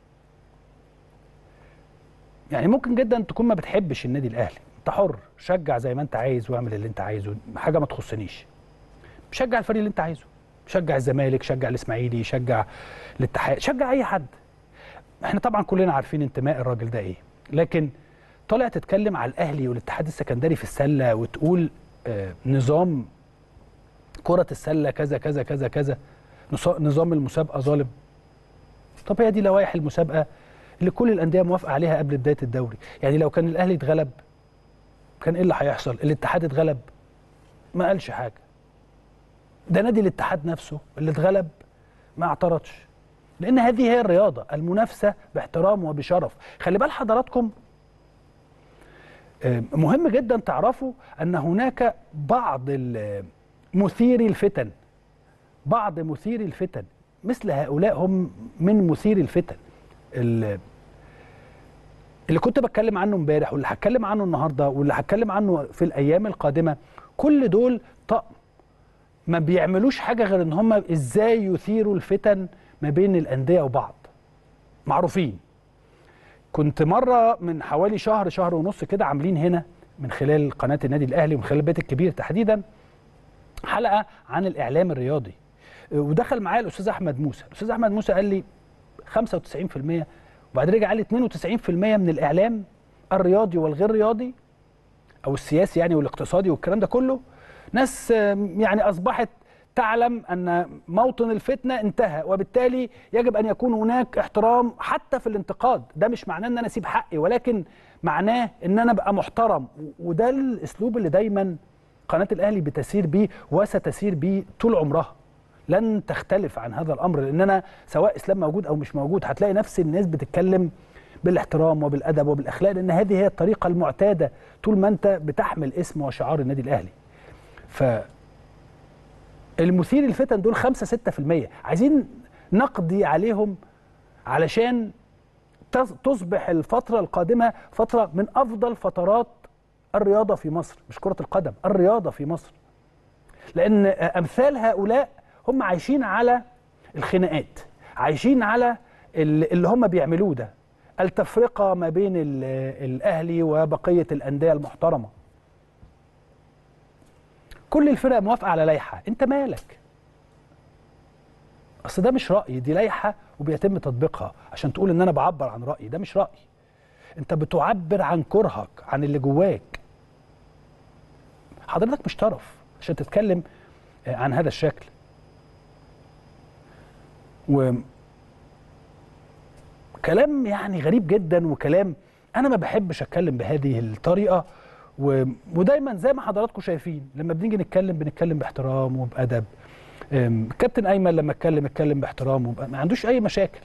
يعني ممكن جدا تكون ما بتحبش النادي الاهلي انت حر شجع زي ما انت عايز واعمل اللي انت عايزه حاجه ما تخصنيش شجع الفريق اللي انت عايزه شجع الزمالك شجع الاسماعيلي شجع الاتحاد شجع اي حد احنا طبعا كلنا عارفين انتماء الراجل ده ايه لكن طالع تتكلم على الاهلي والاتحاد السكندري في السله وتقول آه نظام كره السله كذا كذا كذا كذا نظام المسابقه ظالم طب هي دي لوائح المسابقه اللي كل الانديه موافقه عليها قبل بدايه الدوري يعني لو كان الاهلي اتغلب كان ايه اللي هيحصل الاتحاد اتغلب ما قالش حاجه ده نادي الاتحاد نفسه اللي اتغلب ما اعترضش لان هذه هي الرياضه المنافسه باحترام وبشرف خلي بال حضراتكم مهم جدا تعرفوا ان هناك بعض مثيري الفتن بعض مثيري الفتن مثل هؤلاء هم من مثيري الفتن اللي كنت بتكلم عنه امبارح واللي هتكلم عنه النهارده واللي هتكلم عنه في الايام القادمه كل دول طقم ما بيعملوش حاجه غير ان هم ازاي يثيروا الفتن ما بين الانديه وبعض معروفين كنت مره من حوالي شهر شهر ونص كده عاملين هنا من خلال قناه النادي الاهلي ومن خلال البيت الكبير تحديدا حلقه عن الاعلام الرياضي ودخل معايا الاستاذ احمد موسى الاستاذ احمد موسى قال لي 95% وبعد رجع قال لي 92% من الاعلام الرياضي والغير رياضي او السياسي يعني والاقتصادي والكلام ده كله ناس يعني اصبحت تعلم ان موطن الفتنه انتهى وبالتالي يجب ان يكون هناك احترام حتى في الانتقاد ده مش معناه ان انا اسيب حقي ولكن معناه ان انا ابقى محترم وده الاسلوب اللي دايما قناه الاهلي بتسير بيه وستسير بيه طول عمرها لن تختلف عن هذا الامر لان انا سواء اسلام موجود او مش موجود هتلاقي نفس الناس بتتكلم بالاحترام وبالادب وبالاخلاق لان هذه هي الطريقه المعتاده طول ما انت بتحمل اسم وشعار النادي الاهلي ف المثير الفتن دول 5 6% عايزين نقضي عليهم علشان تصبح الفترة القادمة فترة من أفضل فترات الرياضة في مصر مش كرة القدم الرياضة في مصر لأن أمثال هؤلاء هم عايشين على الخناقات عايشين على اللي هم بيعملوه ده التفرقة ما بين الأهلي وبقية الأندية المحترمة كل الفرق موافقه على لائحه انت مالك اصل ده مش راي دي لائحه وبيتم تطبيقها عشان تقول ان انا بعبر عن رايي ده مش راي انت بتعبر عن كرهك عن اللي جواك حضرتك مش طرف عشان تتكلم عن هذا الشكل و كلام يعني غريب جدا وكلام انا ما بحبش اتكلم بهذه الطريقه و... ودايما زي ما حضراتكم شايفين لما بنيجي نتكلم بنتكلم باحترام وبادب كابتن ايمن لما اتكلم اتكلم باحترام وب... ما عندوش اي مشاكل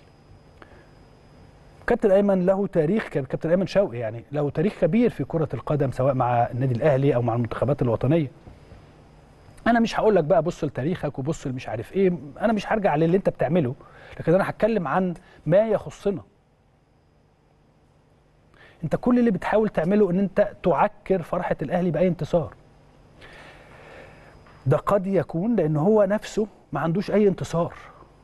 كابتن ايمن له تاريخ كابتن ايمن شوقي يعني له تاريخ كبير في كره القدم سواء مع النادي الاهلي او مع المنتخبات الوطنيه انا مش هقول لك بقى بص لتاريخك وبص مش عارف ايه انا مش هرجع للي انت بتعمله لكن انا هتكلم عن ما يخصنا انت كل اللي بتحاول تعمله ان انت تعكر فرحه الاهلي باي انتصار ده قد يكون لان هو نفسه ما عندوش اي انتصار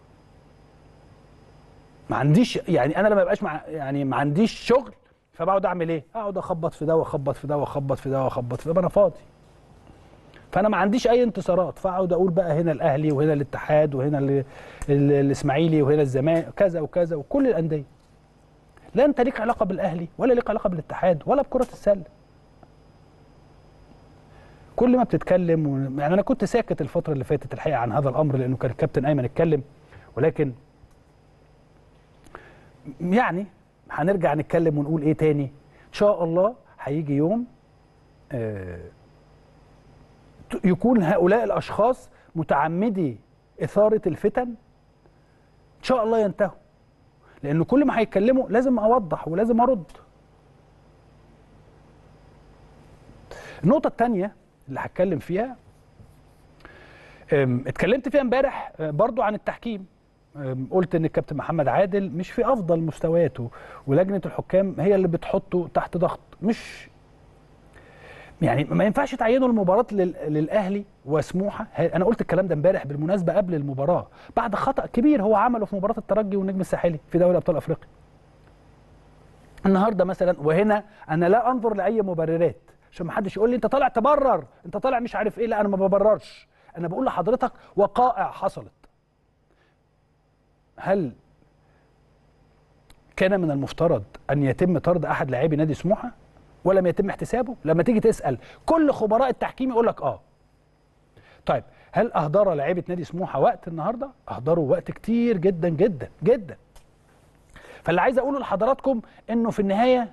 ما عنديش يعني انا لما يبقاش مع يعني ما عنديش شغل فبقعد اعمل ايه اقعد اخبط في ده واخبط في ده واخبط في ده واخبط في ده انا فاضي فانا ما عنديش اي انتصارات فاقعد اقول بقى هنا الاهلي وهنا الاتحاد وهنا الاسماعيلي وهنا الزمالك كذا وكذا وكل الانديه لا انت ليك علاقه بالاهلي ولا ليك علاقه بالاتحاد ولا بكره السله كل ما بتتكلم و... يعني انا كنت ساكت الفتره اللي فاتت الحقيقه عن هذا الامر لانه كان الكابتن ايمن اتكلم ولكن يعني هنرجع نتكلم ونقول ايه تاني ان شاء الله هيجي يوم آه يكون هؤلاء الاشخاص متعمدي اثاره الفتن ان شاء الله ينتهوا لانه كل ما هيتكلموا لازم اوضح ولازم ارد النقطه الثانيه اللي هتكلم فيها اتكلمت فيها امبارح برضو عن التحكيم قلت ان الكابتن محمد عادل مش في افضل مستوياته ولجنه الحكام هي اللي بتحطه تحت ضغط مش يعني ما ينفعش تعينوا المباراه لل... للاهلي وسموحه انا قلت الكلام ده امبارح بالمناسبه قبل المباراه بعد خطا كبير هو عمله في مباراه الترجي والنجم الساحلي في دوري ابطال افريقيا النهارده مثلا وهنا انا لا انظر لاي مبررات عشان ما حدش يقول لي انت طالع تبرر انت طالع مش عارف ايه لا انا ما ببررش انا بقول لحضرتك وقائع حصلت هل كان من المفترض ان يتم طرد احد لاعبي نادي سموحه ولم يتم احتسابه لما تيجي تسال كل خبراء التحكيم يقول لك اه طيب هل اهدر لاعيبه نادي سموحه وقت النهارده اهدروا وقت كتير جدا جدا جدا فاللي عايز اقوله لحضراتكم انه في النهايه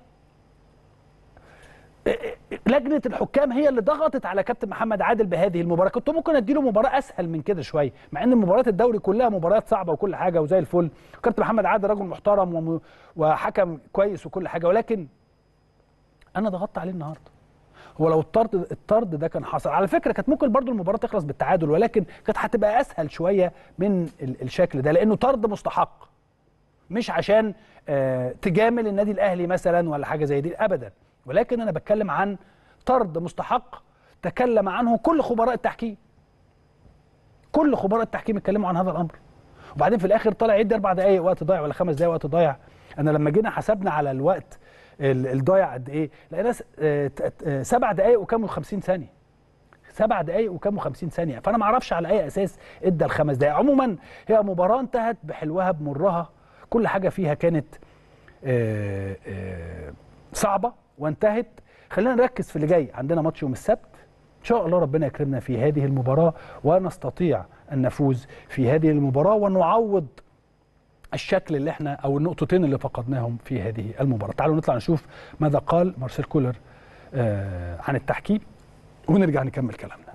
لجنه الحكام هي اللي ضغطت على كابتن محمد عادل بهذه المباراه كنت ممكن اديله مباراه اسهل من كده شويه مع ان مباريات الدوري كلها مباريات صعبه وكل حاجه وزي الفل وكابتن محمد عادل راجل محترم وم... وحكم كويس وكل حاجه ولكن انا ضغطت عليه النهارده هو لو الطرد الطرد ده كان حصل على فكره كانت ممكن برضو المباراه تخلص بالتعادل ولكن كانت هتبقى اسهل شويه من ال... الشكل ده لانه طرد مستحق مش عشان آه تجامل النادي الاهلي مثلا ولا حاجه زي دي ابدا ولكن انا بتكلم عن طرد مستحق تكلم عنه كل خبراء التحكيم كل خبراء التحكيم اتكلموا عن هذا الامر وبعدين في الاخر طلع يدي اربع دقائق وقت ضايع ولا خمس دقائق وقت ضايع انا لما جينا حسبنا على الوقت الضايع قد ايه لقينا سبع دقائق وكام و50 ثانيه سبع دقائق وكام و50 ثانيه فانا ما اعرفش على اي اساس ادى الخمس دقائق عموما هي مباراه انتهت بحلوها بمرها كل حاجه فيها كانت آآ آآ صعبه وانتهت خلينا نركز في اللي جاي عندنا ماتش يوم السبت ان شاء الله ربنا يكرمنا في هذه المباراه ونستطيع ان نفوز في هذه المباراه ونعوض الشكل اللي احنا او النقطتين اللي فقدناهم في هذه المباراه تعالوا نطلع نشوف ماذا قال مارسيل كولر آه عن التحكيم ونرجع نكمل كلامنا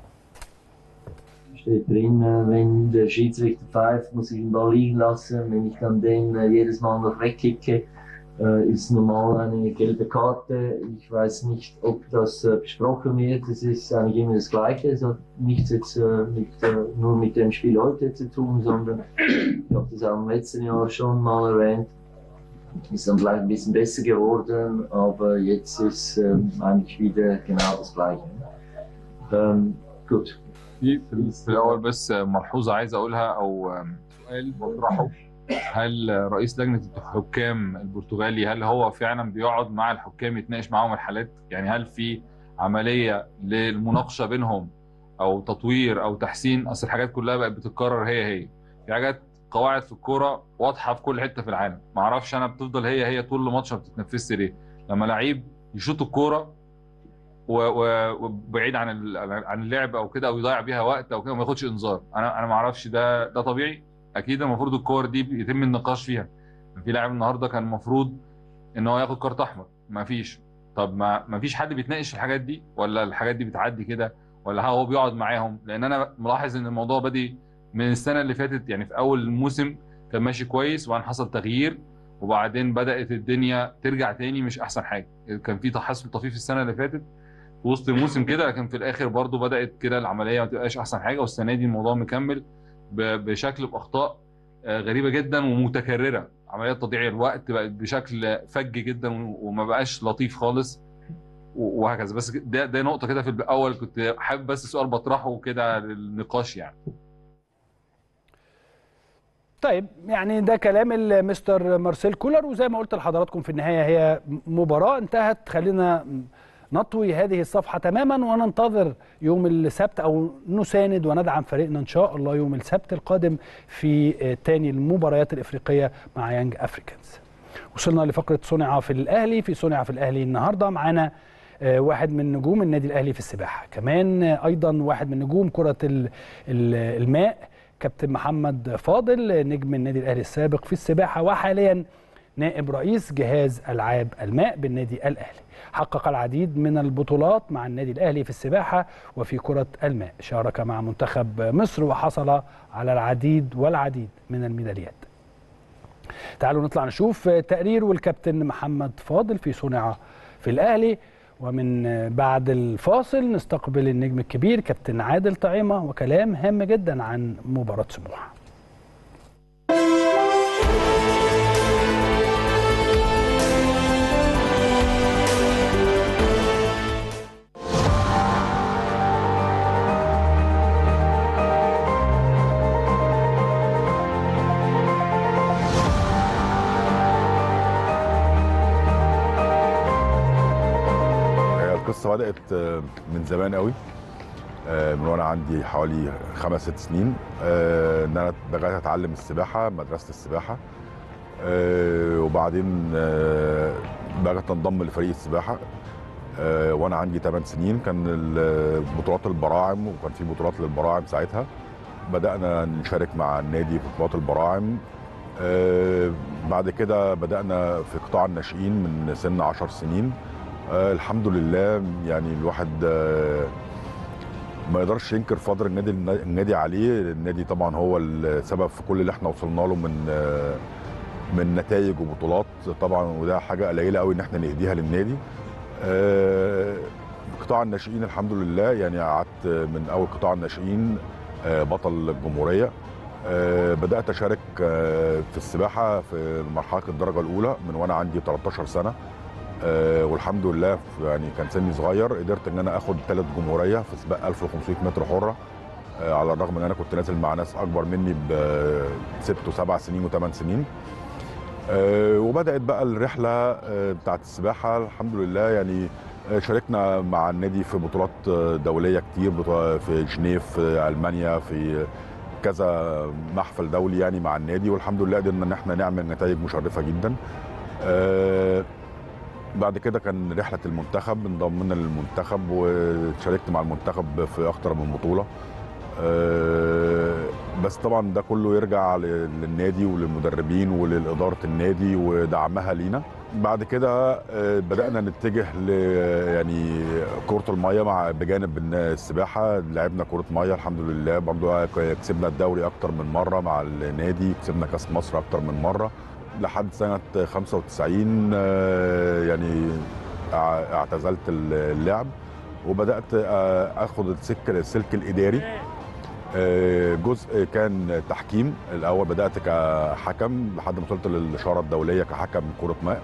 steht drin, wenn der Schiedsrichter pfeift, muss ich den Ball liegen lassen. Wenn ich dann den jedes Mal noch wegkicke, ist normal eine gelbe Karte. Ich weiß nicht, ob das besprochen wird. Es ist eigentlich immer das Gleiche. Es hat nichts jetzt mit, nur mit dem Spiel heute zu tun, sondern ich habe das auch im letzten Jahr schon mal erwähnt. Ist dann vielleicht ein bisschen besser geworden, aber jetzt ist eigentlich wieder genau das Gleiche. Ähm, gut. في في الاول بس ملحوظه عايز اقولها او سؤال بطرحه هل رئيس لجنه الحكام البرتغالي هل هو فعلا بيقعد مع الحكام يتناقش معاهم الحالات يعني هل في عمليه للمناقشه بينهم او تطوير او تحسين اصل الحاجات كلها بقت بتتكرر هي هي في حاجات قواعد في الكوره واضحه في كل حته في العالم ما اعرفش انا بتفضل هي هي طول الماتش ما بتتنفذش ليه لما لعيب يشوط الكوره وبعيد عن عن اللعب او كده او يضيع بيها وقت او كده وما ياخدش انذار انا انا ما اعرفش ده ده طبيعي اكيد المفروض الكور دي يتم النقاش فيها في لاعب النهارده كان المفروض ان هو ياخد كارت احمر ما فيش طب ما ما فيش حد بيتناقش في الحاجات دي ولا الحاجات دي بتعدي كده ولا هو بيقعد معاهم لان انا ملاحظ ان الموضوع بادئ من السنه اللي فاتت يعني في اول الموسم كان ماشي كويس وبعدين حصل تغيير وبعدين بدات الدنيا ترجع تاني مش احسن حاجه كان في تحسن طفيف السنه اللي فاتت في وسط الموسم كده لكن في الاخر برضو بدات كده العمليه ما تبقاش احسن حاجه والسنه دي الموضوع مكمل بشكل باخطاء غريبه جدا ومتكرره عمليات تضييع الوقت بقت بشكل فج جدا وما بقاش لطيف خالص وهكذا بس ده ده نقطه كده في الاول كنت حابب بس سؤال بطرحه كده للنقاش يعني طيب يعني ده كلام المستر مارسيل كولر وزي ما قلت لحضراتكم في النهايه هي مباراه انتهت خلينا نطوي هذه الصفحة تماما وننتظر يوم السبت أو نساند وندعم فريقنا إن شاء الله يوم السبت القادم في تاني المباريات الإفريقية مع يانج أفريكانز وصلنا لفقرة صنع في الأهلي في صنع في الأهلي النهاردة معانا واحد من نجوم النادي الأهلي في السباحة كمان أيضا واحد من نجوم كرة الماء كابتن محمد فاضل نجم النادي الأهلي السابق في السباحة وحاليا نائب رئيس جهاز ألعاب الماء بالنادي الأهلي حقق العديد من البطولات مع النادي الأهلي في السباحة وفي كرة الماء شارك مع منتخب مصر وحصل على العديد والعديد من الميداليات تعالوا نطلع نشوف تقرير والكابتن محمد فاضل في صنع في الأهلي ومن بعد الفاصل نستقبل النجم الكبير كابتن عادل طعيمة وكلام هام جدا عن مباراة سموحة القصه بدات آه، من زمان قوي آه، من وانا عندي حوالي خمس ست سنين آه، ان انا بدات اتعلم السباحه مدرسه السباحه آه، وبعدين آه، بدات انضم لفريق السباحه آه، وانا عندي 8 سنين كان ال- بطولات البراعم وكان في بطولات للبراعم ساعتها بدانا نشارك مع النادي في بطولات البراعم آه، بعد كده بدانا في قطاع الناشئين من سن 10 سنين آه، الحمد لله يعني الواحد آه، ما يقدرش ينكر فضل النادي النادي عليه النادي طبعا هو السبب في كل اللي احنا وصلنا له من آه، من نتائج وبطولات طبعا وده حاجه قليله قوي ان احنا نهديها للنادي آه، قطاع الناشئين الحمد لله يعني قعدت من اول قطاع الناشئين آه، بطل الجمهوريه آه، بدات اشارك آه، في السباحه في مرحله الدرجه الاولى من وانا عندي 13 سنه آه، والحمد لله في- يعني كان سني صغير قدرت ان انا اخد ثالث جمهوريه في سباق 1500 متر حره آه، على الرغم ان انا كنت نازل مع ناس اكبر مني بست وسبع سنين وثمان سنين آه، وبدات بقى الرحله آه، بتاعت السباحه الحمد لله يعني آه، شاركنا مع النادي في بطولات آه، دوليه كتير بطو- في جنيف في المانيا في كذا محفل دولي يعني مع النادي والحمد لله قدرنا ان احنا نعمل نتائج مشرفه جدا آه، بعد كده كان رحله المنتخب انضمينا للمنتخب وشاركت مع المنتخب في اكتر من بطوله آه، بس طبعا ده كله يرجع ل- للنادي وللمدربين ولإدارة النادي ودعمها لينا بعد كده آه، بدأنا نتجه ل يعني كرة المية مع بجانب إن السباحة لعبنا كرة مية الحمد لله برضو كسبنا الدوري أكتر من مرة مع النادي كسبنا كأس مصر أكتر من مرة لحد سنة 95 آه، يعني ع- اعتزلت اللعب وبدأت آه، أخد السك السلك الإداري آه، جزء كان تحكيم الاول بدات كحكم لحد ما وصلت للاشاره الدوليه كحكم كره ماء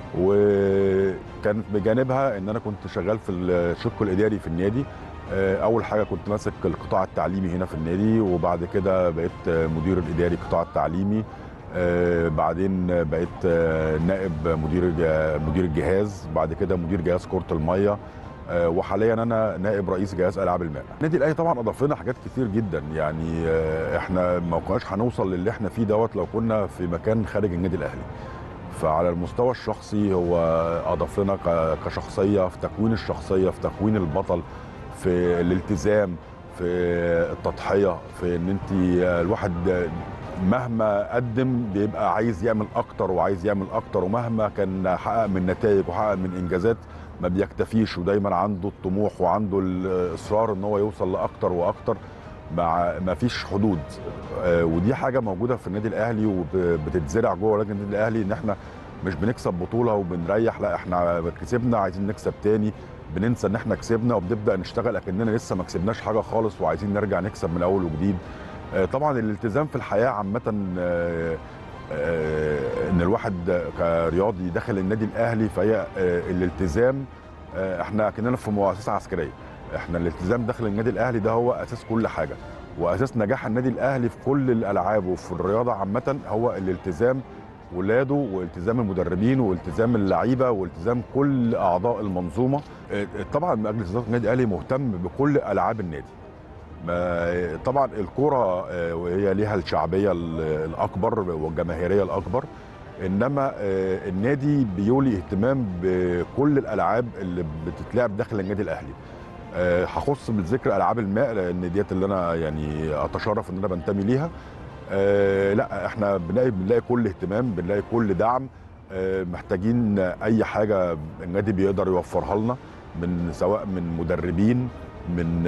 وكان بجانبها ان انا كنت شغال في الشق الاداري في النادي آه، اول حاجه كنت ماسك القطاع التعليمي هنا في النادي وبعد كده بقيت مدير الاداري القطاع التعليمي آه، بعدين بقيت آه، نائب مدير مدير الجهاز بعد كده مدير جهاز كره الميه آه، وحاليا انا نائب رئيس جهاز العاب الماء النادي الاهلي طبعا اضاف لنا حاجات كتير جدا يعني آه، احنا ما كناش هنوصل للي احنا فيه دوت لو كنا في مكان خارج النادي الاهلي فعلى المستوى الشخصي هو اضاف لنا ك- كشخصيه في تكوين الشخصيه في تكوين البطل في الالتزام في التضحيه في ان انت الواحد مهما قدم بيبقى عايز يعمل اكتر وعايز يعمل اكتر ومهما كان حقق من نتائج وحقق من انجازات ما بيكتفيش ودايما عنده الطموح وعنده الاصرار ان هو يوصل لاكتر واكتر مع ما فيش حدود آه، ودي حاجه موجوده في النادي الاهلي وبتتزرع جوه لجنه النادي الاهلي ان احنا مش بنكسب بطوله وبنريح لا احنا كسبنا عايزين نكسب تاني بننسى ان احنا كسبنا وبنبدا نشتغل اكننا لسه ما كسبناش حاجه خالص وعايزين نرجع نكسب من اول وجديد آه، طبعا الالتزام في الحياه عامه آه، آه، ان الواحد كرياضي داخل النادي الاهلي فهي آه، الالتزام آه، احنا كاننا في مؤسسه عسكريه احنا الالتزام داخل النادي الاهلي ده هو اساس كل حاجه واساس نجاح النادي الاهلي في كل الالعاب وفي الرياضه عامه هو الالتزام ولاده والتزام المدربين والتزام اللعيبه والتزام كل اعضاء المنظومه آه، طبعا مجلس اداره النادي الاهلي مهتم بكل العاب النادي ما- طبعا الكرة آه، وهي ليها الشعبية ال- الأكبر والجماهيرية الأكبر إنما آه، النادي بيولي اهتمام بكل الألعاب اللي بتتلعب داخل النادي الأهلي آه، هخص بالذكر ألعاب الماء لأن ديت اللي أنا يعني أتشرف إن أنا بنتمي ليها آه، لا احنا بنلاقي بنلاقي كل اهتمام بنلاقي كل دعم آه، محتاجين اي حاجه النادي بيقدر يوفرها لنا من سواء من مدربين من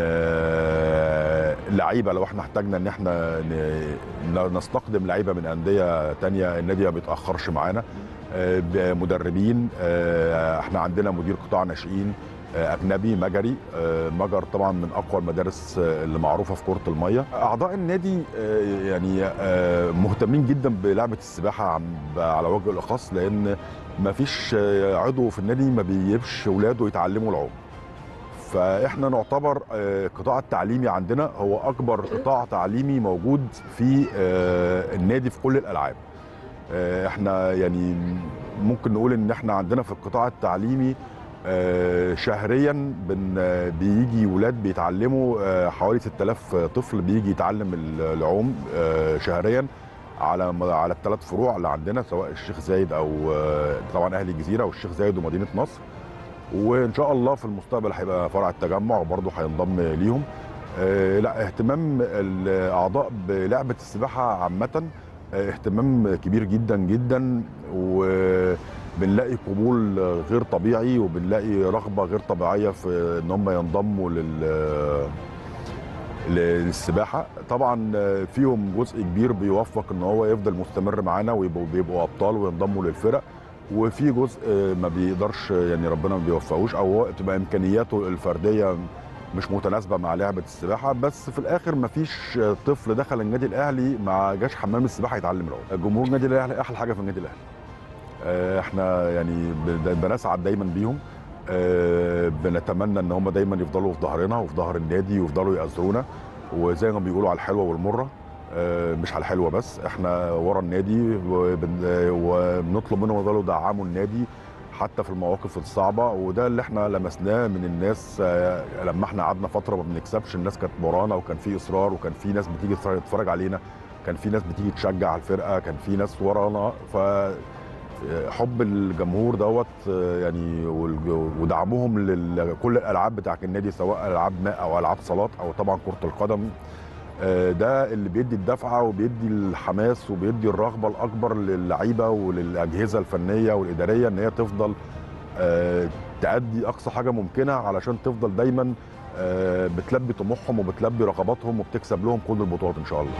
آه، لعيبه لو احنا احتاجنا ان احنا ن- نستقدم لعيبه من انديه تانية النادي ما بيتاخرش معانا آه، بمدربين آه، احنا عندنا مدير قطاع ناشئين آه، اجنبي مجري آه، مجر طبعا من اقوى المدارس آه، اللي معروفه في كره الميه اعضاء النادي آه، يعني آه، مهتمين جدا بلعبه السباحه عم- على وجه الاخص لان ما فيش آه، عضو في النادي ما بيجيبش اولاده يتعلموا العوم فاحنا نعتبر آه، القطاع التعليمي عندنا هو اكبر قطاع تعليمي موجود في آه، النادي في كل الالعاب آه، احنا يعني ممكن نقول ان احنا عندنا في القطاع التعليمي آه، شهريا بن آه، بيجي ولاد بيتعلموا آه، حوالي 6000 طفل بيجي يتعلم ال- العوم آه، شهريا على م- على الثلاث فروع اللي عندنا سواء الشيخ زايد او آه، طبعا اهل الجزيره والشيخ زايد ومدينه نصر وان شاء الله في المستقبل هيبقى فرع التجمع برضه هينضم ليهم آه، لا اهتمام الاعضاء بلعبه السباحه عامه آه، اهتمام كبير جدا جدا وبنلاقي قبول غير طبيعي وبنلاقي رغبه غير طبيعيه في ان هم ينضموا لل للسباحه طبعا فيهم جزء كبير بيوفق ان هو يفضل مستمر معانا ويبقوا بيبقوا ابطال وينضموا للفرق وفي جزء ما بيقدرش يعني ربنا ما بيوفقوش او هو بتبقى امكانياته الفرديه مش متناسبه مع لعبه السباحه بس في الاخر ما فيش طفل دخل النادي الاهلي ما جاش حمام السباحه يتعلم العوم جمهور النادي الاهلي احلى حاجه في النادي الاهلي آه، احنا يعني ب- بنسعد دايما بيهم آه، بنتمنى ان هم دايما يفضلوا في ظهرنا وفي ظهر النادي ويفضلوا يأزرونا وزي ما بيقولوا على الحلوه والمره آه، مش على الحلوه بس احنا ورا النادي وبن- آه، وبنطلب منهم يفضلوا يدعموا النادي حتى في المواقف الصعبه وده اللي احنا لمسناه من الناس آه، لما احنا قعدنا فتره ما بنكسبش الناس كانت ورانا وكان في اصرار وكان في ناس بتيجي تتفرج- تتفرج علينا كان في ناس بتيجي تشجع الفرقه كان في ناس ورانا ف حب الجمهور دوت آه، يعني والج- ودعمهم لكل الالعاب بتاعت النادي سواء العاب ماء او العاب صالات او طبعا كره القدم آه، ده اللي بيدي الدفعه وبيدي الحماس وبيدي الرغبه الاكبر للعيبه وللاجهزه الفنيه والاداريه ان هي تفضل آه، تأدي اقصى حاجه ممكنه علشان تفضل دايما آه، بتلبي طموحهم وبتلبي رغباتهم وبتكسب لهم كل البطولات ان شاء الله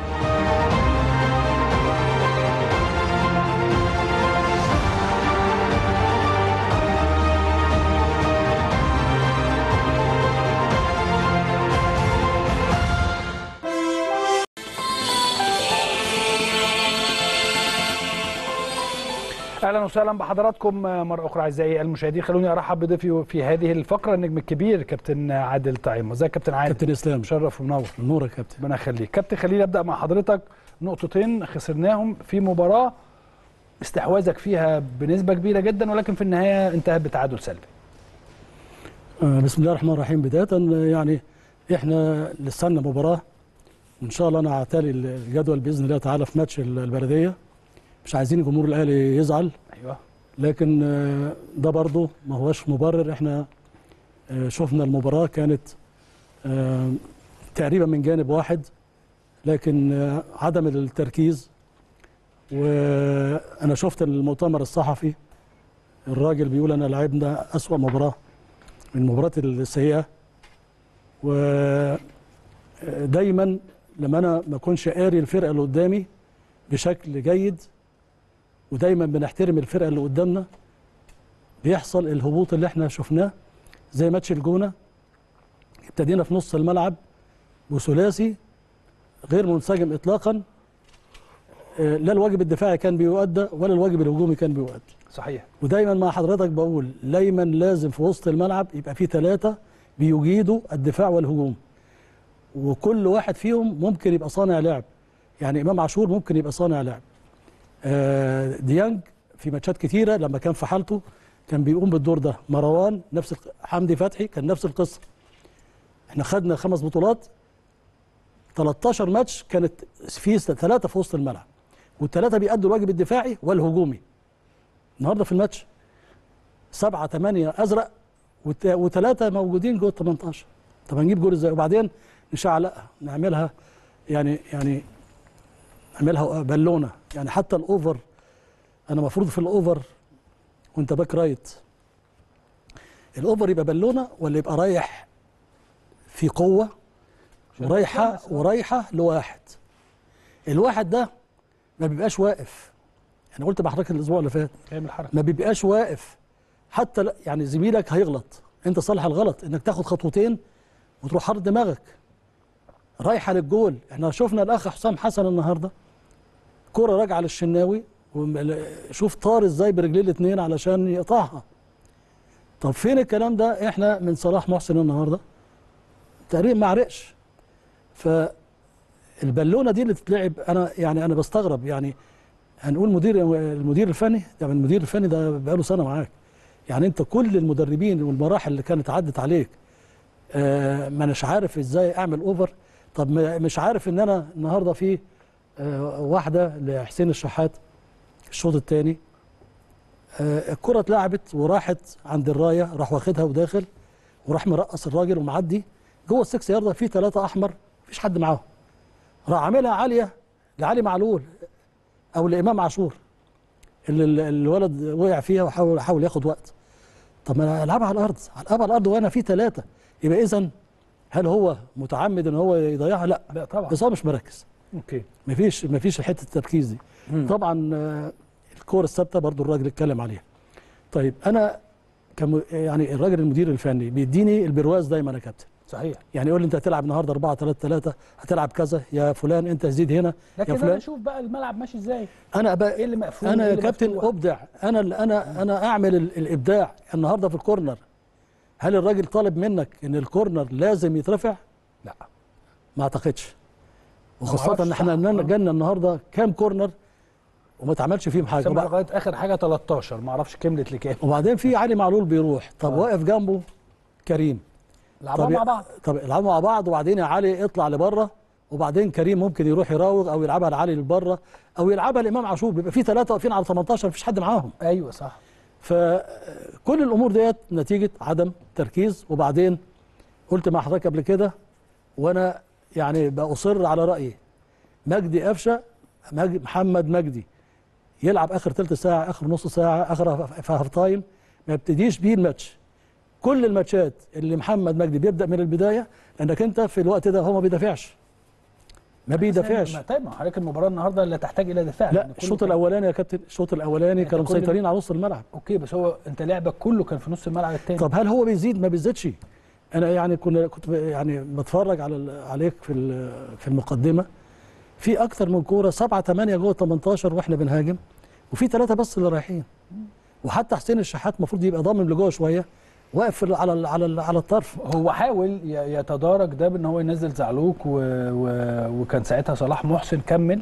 اهلا وسهلا بحضراتكم مره اخرى اعزائي المشاهدين خلوني ارحب بضيفي في هذه الفقره النجم الكبير كابتن عادل طعيم ازيك كابتن عادل كابتن اسلام مشرف ومنور نور يا كابتن ربنا يخليك كابتن خليل ابدا مع حضرتك نقطتين خسرناهم في مباراه استحواذك فيها بنسبه كبيره جدا ولكن في النهايه انتهت بتعادل سلبي آه، بسم الله الرحمن الرحيم بدايه آه، يعني احنا لسنا مباراه وان شاء الله انا هعتلي الجدول باذن الله تعالى في ماتش ال- البلديه مش عايزين الجمهور الاهلي يزعل ايوه لكن آه، ده برضه ما هوش مبرر احنا آه، شفنا المباراه كانت آه، تقريبا من جانب واحد لكن آه، عدم التركيز وانا شفت المؤتمر الصحفي الراجل بيقول انا لعبنا اسوا مباراه من المباريات السيئه ودايما لما انا ما اكونش قاري الفرقه اللي قدامي بشكل جيد ودايما بنحترم الفرقه اللي قدامنا بيحصل الهبوط اللي احنا شفناه زي ماتش الجونه ابتدينا في نص الملعب وثلاثي غير منسجم اطلاقا آه، لا الواجب الدفاعي كان بيؤدى ولا الواجب الهجومي كان بيؤدى صحيح ودايما مع حضرتك بقول دايما لازم في وسط الملعب يبقى في ثلاثة بيجيدوا الدفاع والهجوم وكل واحد فيهم ممكن يبقى صانع لعب يعني إمام عاشور ممكن يبقى صانع لعب آه، ديانج في ماتشات كتيرة لما كان في حالته كان بيقوم بالدور ده مروان نفس الق- حمدي فتحي كان نفس القصة احنا خدنا خمس بطولات 13 ماتش كانت في ثلاثة في وسط الملعب والثلاثة بيأدوا الواجب الدفاعي والهجومي النهارده في الماتش سبعة ثمانية أزرق وت- وثلاثة موجودين جوه ال 18 طب هنجيب جول ازاي وبعدين نشعلقها نعملها يعني يعني نعملها بالونة يعني حتى الأوفر أنا المفروض في الأوفر وأنت باك رايت الأوفر يبقى بالونة ولا يبقى رايح في قوة ورايحة ورايحة لواحد الواحد ده ما بيبقاش واقف أنا قلت بحضرتك الأسبوع اللي فات كامل حركه ما بيبقاش واقف حتى لا- يعني زميلك هيغلط انت صالح الغلط انك تاخد خطوتين وتروح حاطط دماغك رايحه للجول احنا شفنا الاخ حسام حسن النهارده كرة راجعه للشناوي وم- شوف طار ازاي برجليه الاثنين علشان يقطعها طب فين الكلام ده احنا من صلاح محسن النهارده تقريبا ما عرقش فالبالونه دي اللي تتلعب انا يعني انا بستغرب يعني هنقول مدير المدير الفني يعني المدير الفني ده بقاله سنه معاك يعني انت كل المدربين والمراحل اللي كانت عدت عليك آه ما اناش عارف ازاي اعمل اوفر طب ما- مش عارف ان انا النهارده في آه واحده لحسين الشحات الشوط الثاني آه الكره اتلعبت وراحت عند الرايه راح واخدها وداخل وراح مرقص الراجل ومعدي جوه السكس يارده في ثلاثه احمر مفيش حد معاهم راح عاملها عاليه لعلي معلول او لامام عاشور اللي ال- الولد وقع فيها وحاول حاول ياخد وقت طب ما انا العبها على الارض العبها على الارض وانا في ثلاثه يبقى اذا هل هو متعمد ان هو يضيعها لا لا طبعا بس هو مش مركز اوكي مفيش مفيش حته التركيز دي مم. طبعا آه، الكوره الثابته برضو الراجل اتكلم عليها طيب انا كم يعني الراجل المدير الفني بيديني البرواز دايما يا كابتن صحيح يعني يقول لي انت هتلعب النهارده 4 3 3 هتلعب كذا يا فلان انت زيد هنا لكن يا انا فلان اشوف بقى الملعب ماشي ازاي انا بقى ايه اللي مقفول انا إيه يا اللي كابتن مفتوح؟ ابدع انا اللي انا انا اعمل ال- الابداع النهارده في الكورنر هل الراجل طالب منك ان الكورنر لازم يترفع لا ما اعتقدش ما وخاصه أعرفش ان احنا صح. إننا آه. جالنا النهارده كام كورنر وما اتعملش فيهم حاجه سمع وبع- لغايه اخر حاجه 13 ما اعرفش كملت لكام وبعدين في علي معلول بيروح طب آه. واقف جنبه كريم لعبوا طب مع يا- بعض طب يلعبوا مع بعض وبعدين يا علي اطلع لبره وبعدين كريم ممكن يروح يراوغ او يلعبها لعلي لبره او يلعبها لامام عاشور بيبقى في ثلاثه واقفين على 18 مفيش حد معاهم ايوه صح فكل الامور ديت نتيجه عدم تركيز وبعدين قلت مع حضرتك قبل كده وانا يعني باصر على رايي مجدي قفشه مج- محمد مجدي يلعب اخر ثلث ساعه اخر نص ساعه اخر في هاف تايم ما يبتديش بيه الماتش كل الماتشات اللي محمد مجدي بيبدا من البدايه لانك انت في الوقت ده هو ما بيدافعش ما بيدافعش ما- طيب ما حضرتك المباراه النهارده لا تحتاج الى دفاع لا لأن كله الشوط كان- الاولاني يا كابتن الشوط الاولاني أنت كانوا كل- مسيطرين على نص الملعب اوكي بس هو انت لعبك كله كان في نص الملعب الثاني طب هل هو بيزيد ما بيزيدش انا يعني كنا كنت ب- يعني بتفرج على ال- عليك في ال- في المقدمه في اكتر من كوره سبعة ثمانية جوه 18 واحنا بنهاجم وفي ثلاثه بس اللي رايحين وحتى حسين الشحات المفروض يبقى ضامن لجوه شويه واقف في ال- على ال- على ال- على الطرف هو حاول ي- يتدارك ده بان هو ينزل زعلوك و... و... وكان ساعتها صلاح محسن كمل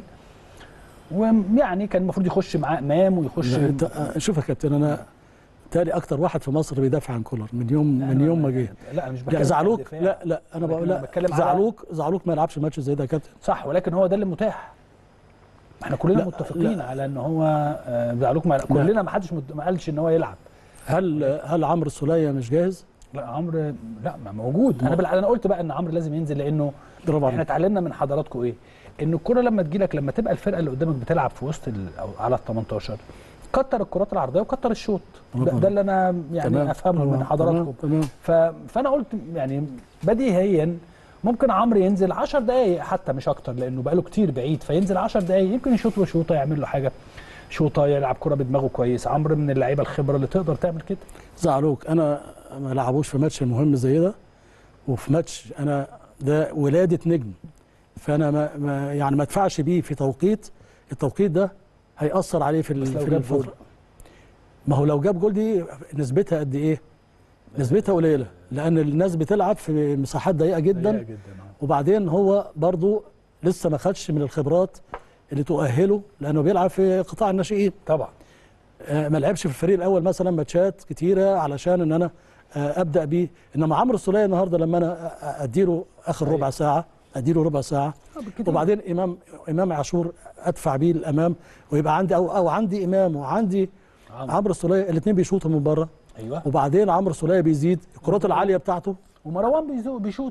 ويعني كان المفروض يخش معاه امام ويخش لا، انت آه، شوف يا كابتن انا تالي اكتر واحد في مصر بيدافع عن كولر من يوم لا، من أنا- يوم ما جه لا انا مش لا بتكلم عن زعلوك الدفاع. لا لا انا لكن بقول أنا لا بتكلم على- زعلوك زعلوك ما يلعبش ماتش زي ده يا كابتن صح ولكن هو ده اللي متاح احنا كلنا لا، متفقين لا. على ان هو آه، زعلوك ما كلنا ما حدش مت- ما قالش ان هو يلعب هل هل عمرو السوليه مش جاهز؟ لا عمرو لا ما موجود انا بل... انا قلت بقى ان عمرو لازم ينزل لانه برافو احنا عليك اتعلمنا من حضراتكم ايه ان الكره لما تجيلك لما تبقى الفرقه اللي قدامك بتلعب في وسط ال... أو على ال 18 كتر الكرات العرضيه وكتر الشوط ده, طبعا. ده اللي انا يعني تمام. افهمه تمام. من حضراتكم تمام ف... فانا قلت يعني بديهيا ممكن عمرو ينزل 10 دقائق حتى مش اكتر لانه بقاله كتير بعيد فينزل 10 دقائق يمكن يشوط له شوطه يعمل له حاجه شوطه يلعب كره بدماغه كويس عمرو من اللعيبه الخبره اللي تقدر تعمل كده زعلوك انا ما لعبوش في ماتش مهم زي ده وفي ماتش انا ده ولاده نجم فانا ما, ما يعني ما ادفعش بيه في توقيت التوقيت ده هيأثر عليه في ال- بس لو في جاب الفتره جول. ما هو لو جاب جول دي نسبتها قد ايه؟ نسبتها قليله لان الناس بتلعب في مساحات ضيقه جدا سيئة جدا آه. وبعدين هو برضو لسه ما خدش من الخبرات اللي تؤهله لانه بيلعب في قطاع الناشئين طبعا آه، ما لعبش في الفريق الاول مثلا ماتشات كتيره علشان ان انا آه، ابدا بيه انما عمرو السوليه النهارده لما انا آه، اديله اخر أيوة. ربع ساعه اديله ربع ساعه آه، بالكتير. وبعدين امام امام عاشور ادفع بيه الامام ويبقى عندي او او عندي امام وعندي عمرو. عمرو السوليه الاثنين بيشوطوا من بره ايوه وبعدين عمرو السوليه بيزيد الكرات العاليه بتاعته ومروان بيزو بيشوط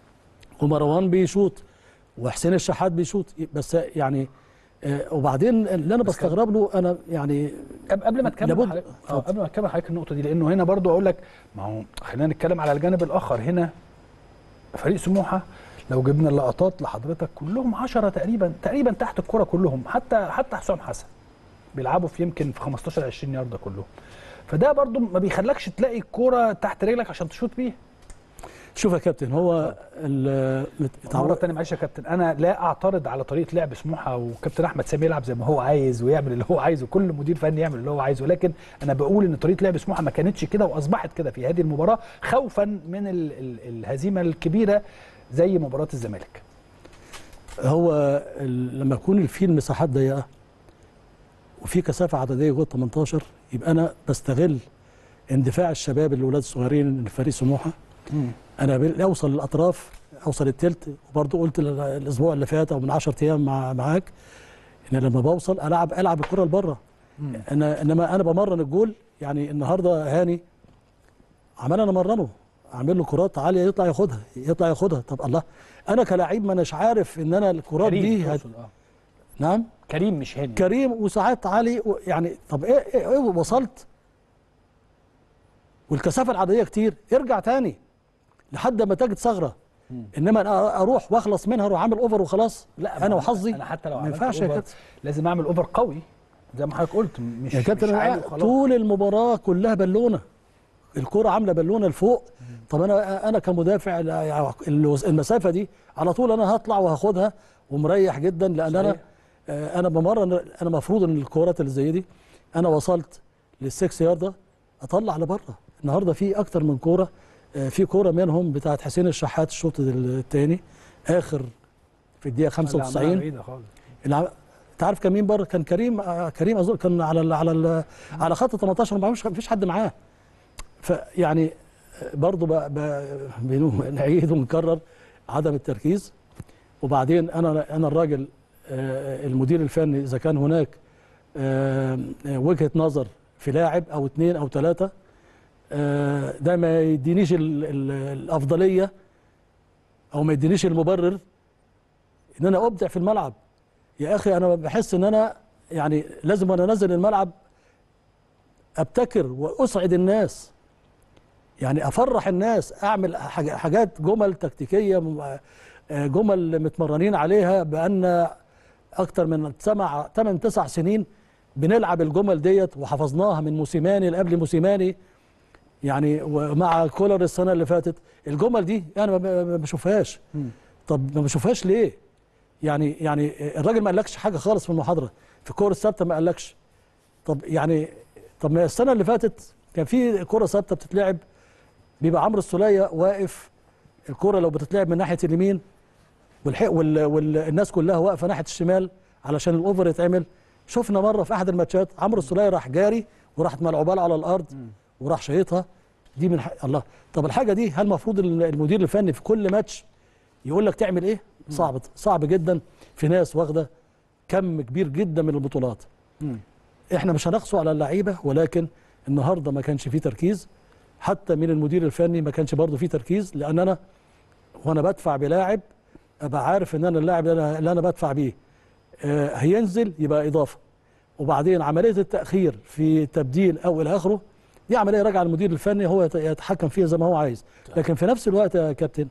ومروان بيشوط وحسين الشحات بيشوط بس يعني آه، وبعدين اللي انا بس كان- بستغرب له انا يعني قبل قبل ما تكمل لابد. حضرتك- اه اتفضل. قبل ما تكمل حضرتك النقطه دي لانه هنا برضو اقول لك ما هو خلينا نتكلم على الجانب الاخر هنا فريق سموحه لو جبنا اللقطات لحضرتك كلهم 10 تقريبا تقريبا تحت الكره كلهم حتى حتى حسام حسن بيلعبوا في يمكن في 15 20 يارده كلهم فده برضو ما بيخلكش تلاقي الكوره تحت رجلك عشان تشوط بيها شوف يا كابتن هو ال- مره اتعود تانية معلش يا كابتن انا لا اعترض على طريقه لعب سموحه وكابتن احمد سامي يلعب زي ما هو عايز ويعمل اللي هو عايزه كل مدير فني يعمل اللي هو عايزه لكن انا بقول ان طريقه لعب سموحه ما كانتش كده واصبحت كده في هذه المباراه خوفا من ال ال الهزيمه الكبيره زي مباراه الزمالك هو ال- لما يكون في المساحات ضيقه وفي كثافه عدديه جوه 18 يبقى انا بستغل اندفاع الشباب الاولاد الصغيرين لفريق سموحه انا بال- اوصل للاطراف اوصل التلت وبرضه قلت ال- الاسبوع اللي فات او من 10 ايام مع معاك ان لما بوصل العب العب الكره لبره انا انما انا بمرن الجول يعني النهارده هاني عمال انا امرنه اعمل له كرات عاليه يطلع ياخدها يطلع ياخدها طب الله انا كلاعب ما اناش عارف ان انا الكرات كريم دي هت... تقصد، آه. نعم كريم مش هاني كريم وساعات علي و- يعني طب ايه, إيه, إيه وصلت والكثافه العدديه كتير ارجع تاني لحد ما تجد ثغره انما انا اروح واخلص منها واروح عامل اوفر وخلاص لا انا ما وحظي انا حتى لو ما عملت ينفعش يا أوفر كابتن لازم اعمل اوفر قوي زي ما حضرتك قلت مش يا كابتن مش عالي أنا وخلاص. طول المباراه كلها بالونه الكرة عامله بالونه لفوق طب انا انا كمدافع لا- المسافه دي على طول انا هطلع وهاخدها ومريح جدا لان انا صحيح. آه، انا بمرن انا المفروض ان الكورات اللي زي دي انا وصلت للسكس ياردة اطلع لبره النهارده في اكتر من كوره آه، في كوره منهم بتاعت حسين الشحات الشوط الثاني اخر في الدقيقه لا، عملها 95 بعيدة خالص. الع- انت عارف كان مين بره كان كريم آه، كريم اظن كان على ال على ال على خط 18 ما فيش حد معاه فيعني برضه ب- ب- بنو- نعيد ونكرر عدم التركيز وبعدين انا انا الراجل آه، المدير الفني اذا كان هناك آه، آه، وجهه نظر في لاعب او اثنين او ثلاثه ده ما يدينيش ال- ال- الافضليه او ما يدينيش المبرر ان انا ابدع في الملعب يا اخي انا بحس ان انا يعني لازم وانا نازل الملعب ابتكر واسعد الناس يعني افرح الناس اعمل حاج- حاجات جمل تكتيكيه م- آه، جمل متمرنين عليها بان اكتر من سبع ثمان تسع سنين بنلعب الجمل ديت وحفظناها من موسيماني اللي قبل موسيماني يعني ومع كولر السنه اللي فاتت الجمل دي انا ما- ما ما بشوفهاش طب ما بشوفهاش ليه يعني يعني الراجل ما قالكش حاجه خالص في المحاضره في الكوره الثابته ما قالكش طب يعني طب ما السنه اللي فاتت كان في كوره ثابته بتتلعب بيبقى عمرو السوليه واقف الكوره لو بتتلعب من ناحيه اليمين والحق وال والناس كلها واقفه ناحيه الشمال علشان الاوفر يتعمل شفنا مره في احد الماتشات عمرو السوليه راح جاري وراحت ملعوبه له على الارض وراح شايطها دي من حق الله طب الحاجه دي هل المفروض المدير الفني في كل ماتش يقول لك تعمل ايه صعب صعب جدا في ناس واخده كم كبير جدا من البطولات احنا مش هنقسو على اللعيبه ولكن النهارده ما كانش فيه تركيز حتى من المدير الفني ما كانش برضه فيه تركيز لان انا وانا بدفع بلاعب ابقى عارف ان انا اللاعب اللي انا, اللي أنا بدفع بيه آه، هينزل يبقى اضافه وبعدين عمليه التاخير في تبديل او الى اخره دي عمليه راجعه للمدير الفني هو يت- يتحكم فيها زي ما هو عايز لكن في نفس الوقت يا كابتن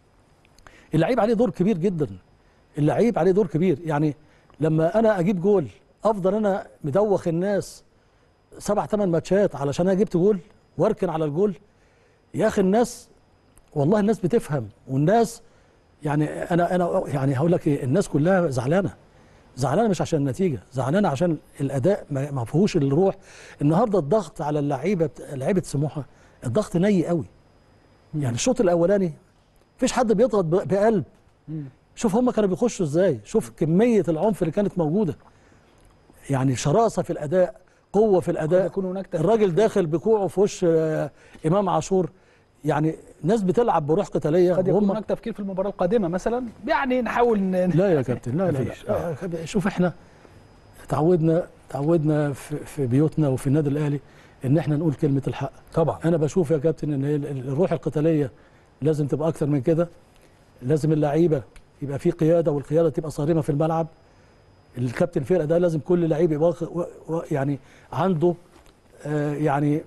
اللعيب عليه دور كبير جدا اللعيب عليه دور كبير يعني لما انا اجيب جول افضل انا مدوخ الناس سبع ثمان ماتشات علشان انا جبت جول واركن على الجول يا اخي الناس والله الناس بتفهم والناس يعني انا انا يعني هقول لك ايه الناس كلها زعلانه زعلانه مش عشان النتيجه زعلانه عشان الاداء ما ما فيهوش الروح النهارده الضغط على اللعيبه بت- لعيبه سموحه الضغط ني قوي يعني الشوط الاولاني مفيش حد بيضغط ب- بقلب شوف هم كانوا بيخشوا ازاي شوف كميه العنف اللي كانت موجوده يعني شراسه في الاداء قوه في قد الاداء يكون هناك تفكير. الراجل داخل بكوعه في وش آه، امام عاشور يعني ناس بتلعب بروح قتاليه قد يكون وهم هناك تفكير في المباراه القادمه مثلا يعني نحاول ن... لا يا كابتن لا لا, مفيش. لا. آه. شوف احنا تعودنا تعودنا في, في بيوتنا وفي النادي الاهلي ان احنا نقول كلمه الحق طبعا انا بشوف يا كابتن ان ال- ال- الروح القتاليه لازم تبقى اكتر من كده لازم اللعيبه يبقى في قياده والقياده تبقى صارمه في الملعب الكابتن فرقه ده لازم كل لعيب يبقى واخ- و- و- يعني عنده آه يعني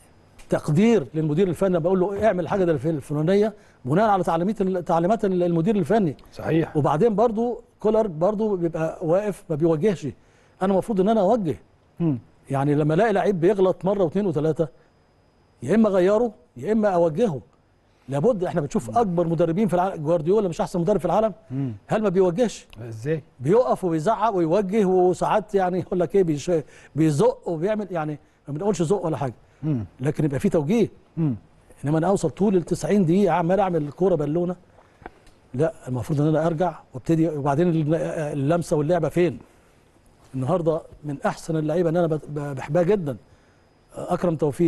تقدير للمدير الفني لما بقول له اعمل الحاجه ده الف- الفلانيه بناء على تعليمات تعليمات المدير الفني صحيح وبعدين برضو كولر برضو بيبقى واقف ما بيوجهش انا المفروض ان انا اوجه مم. يعني لما الاقي لعيب بيغلط مره واثنين وثلاثه يا اما اغيره يا اما اوجهه لابد احنا بنشوف اكبر مدربين في العالم جوارديولا مش احسن مدرب في العالم مم. هل ما بيوجهش ازاي بيقف وبيزعق ويوجه وساعات يعني يقول لك ايه بيش- بيزق وبيعمل يعني ما بنقولش زق ولا حاجه مم. لكن يبقى في توجيه مم. انما انا اوصل طول ال 90 دقيقه عمال اعمل كوره بالونه لا المفروض ان انا ارجع وابتدي وبعدين الل- اللمسه واللعبه فين النهارده من احسن اللعيبه ان انا بت- ب- بحبها جدا اكرم توفيق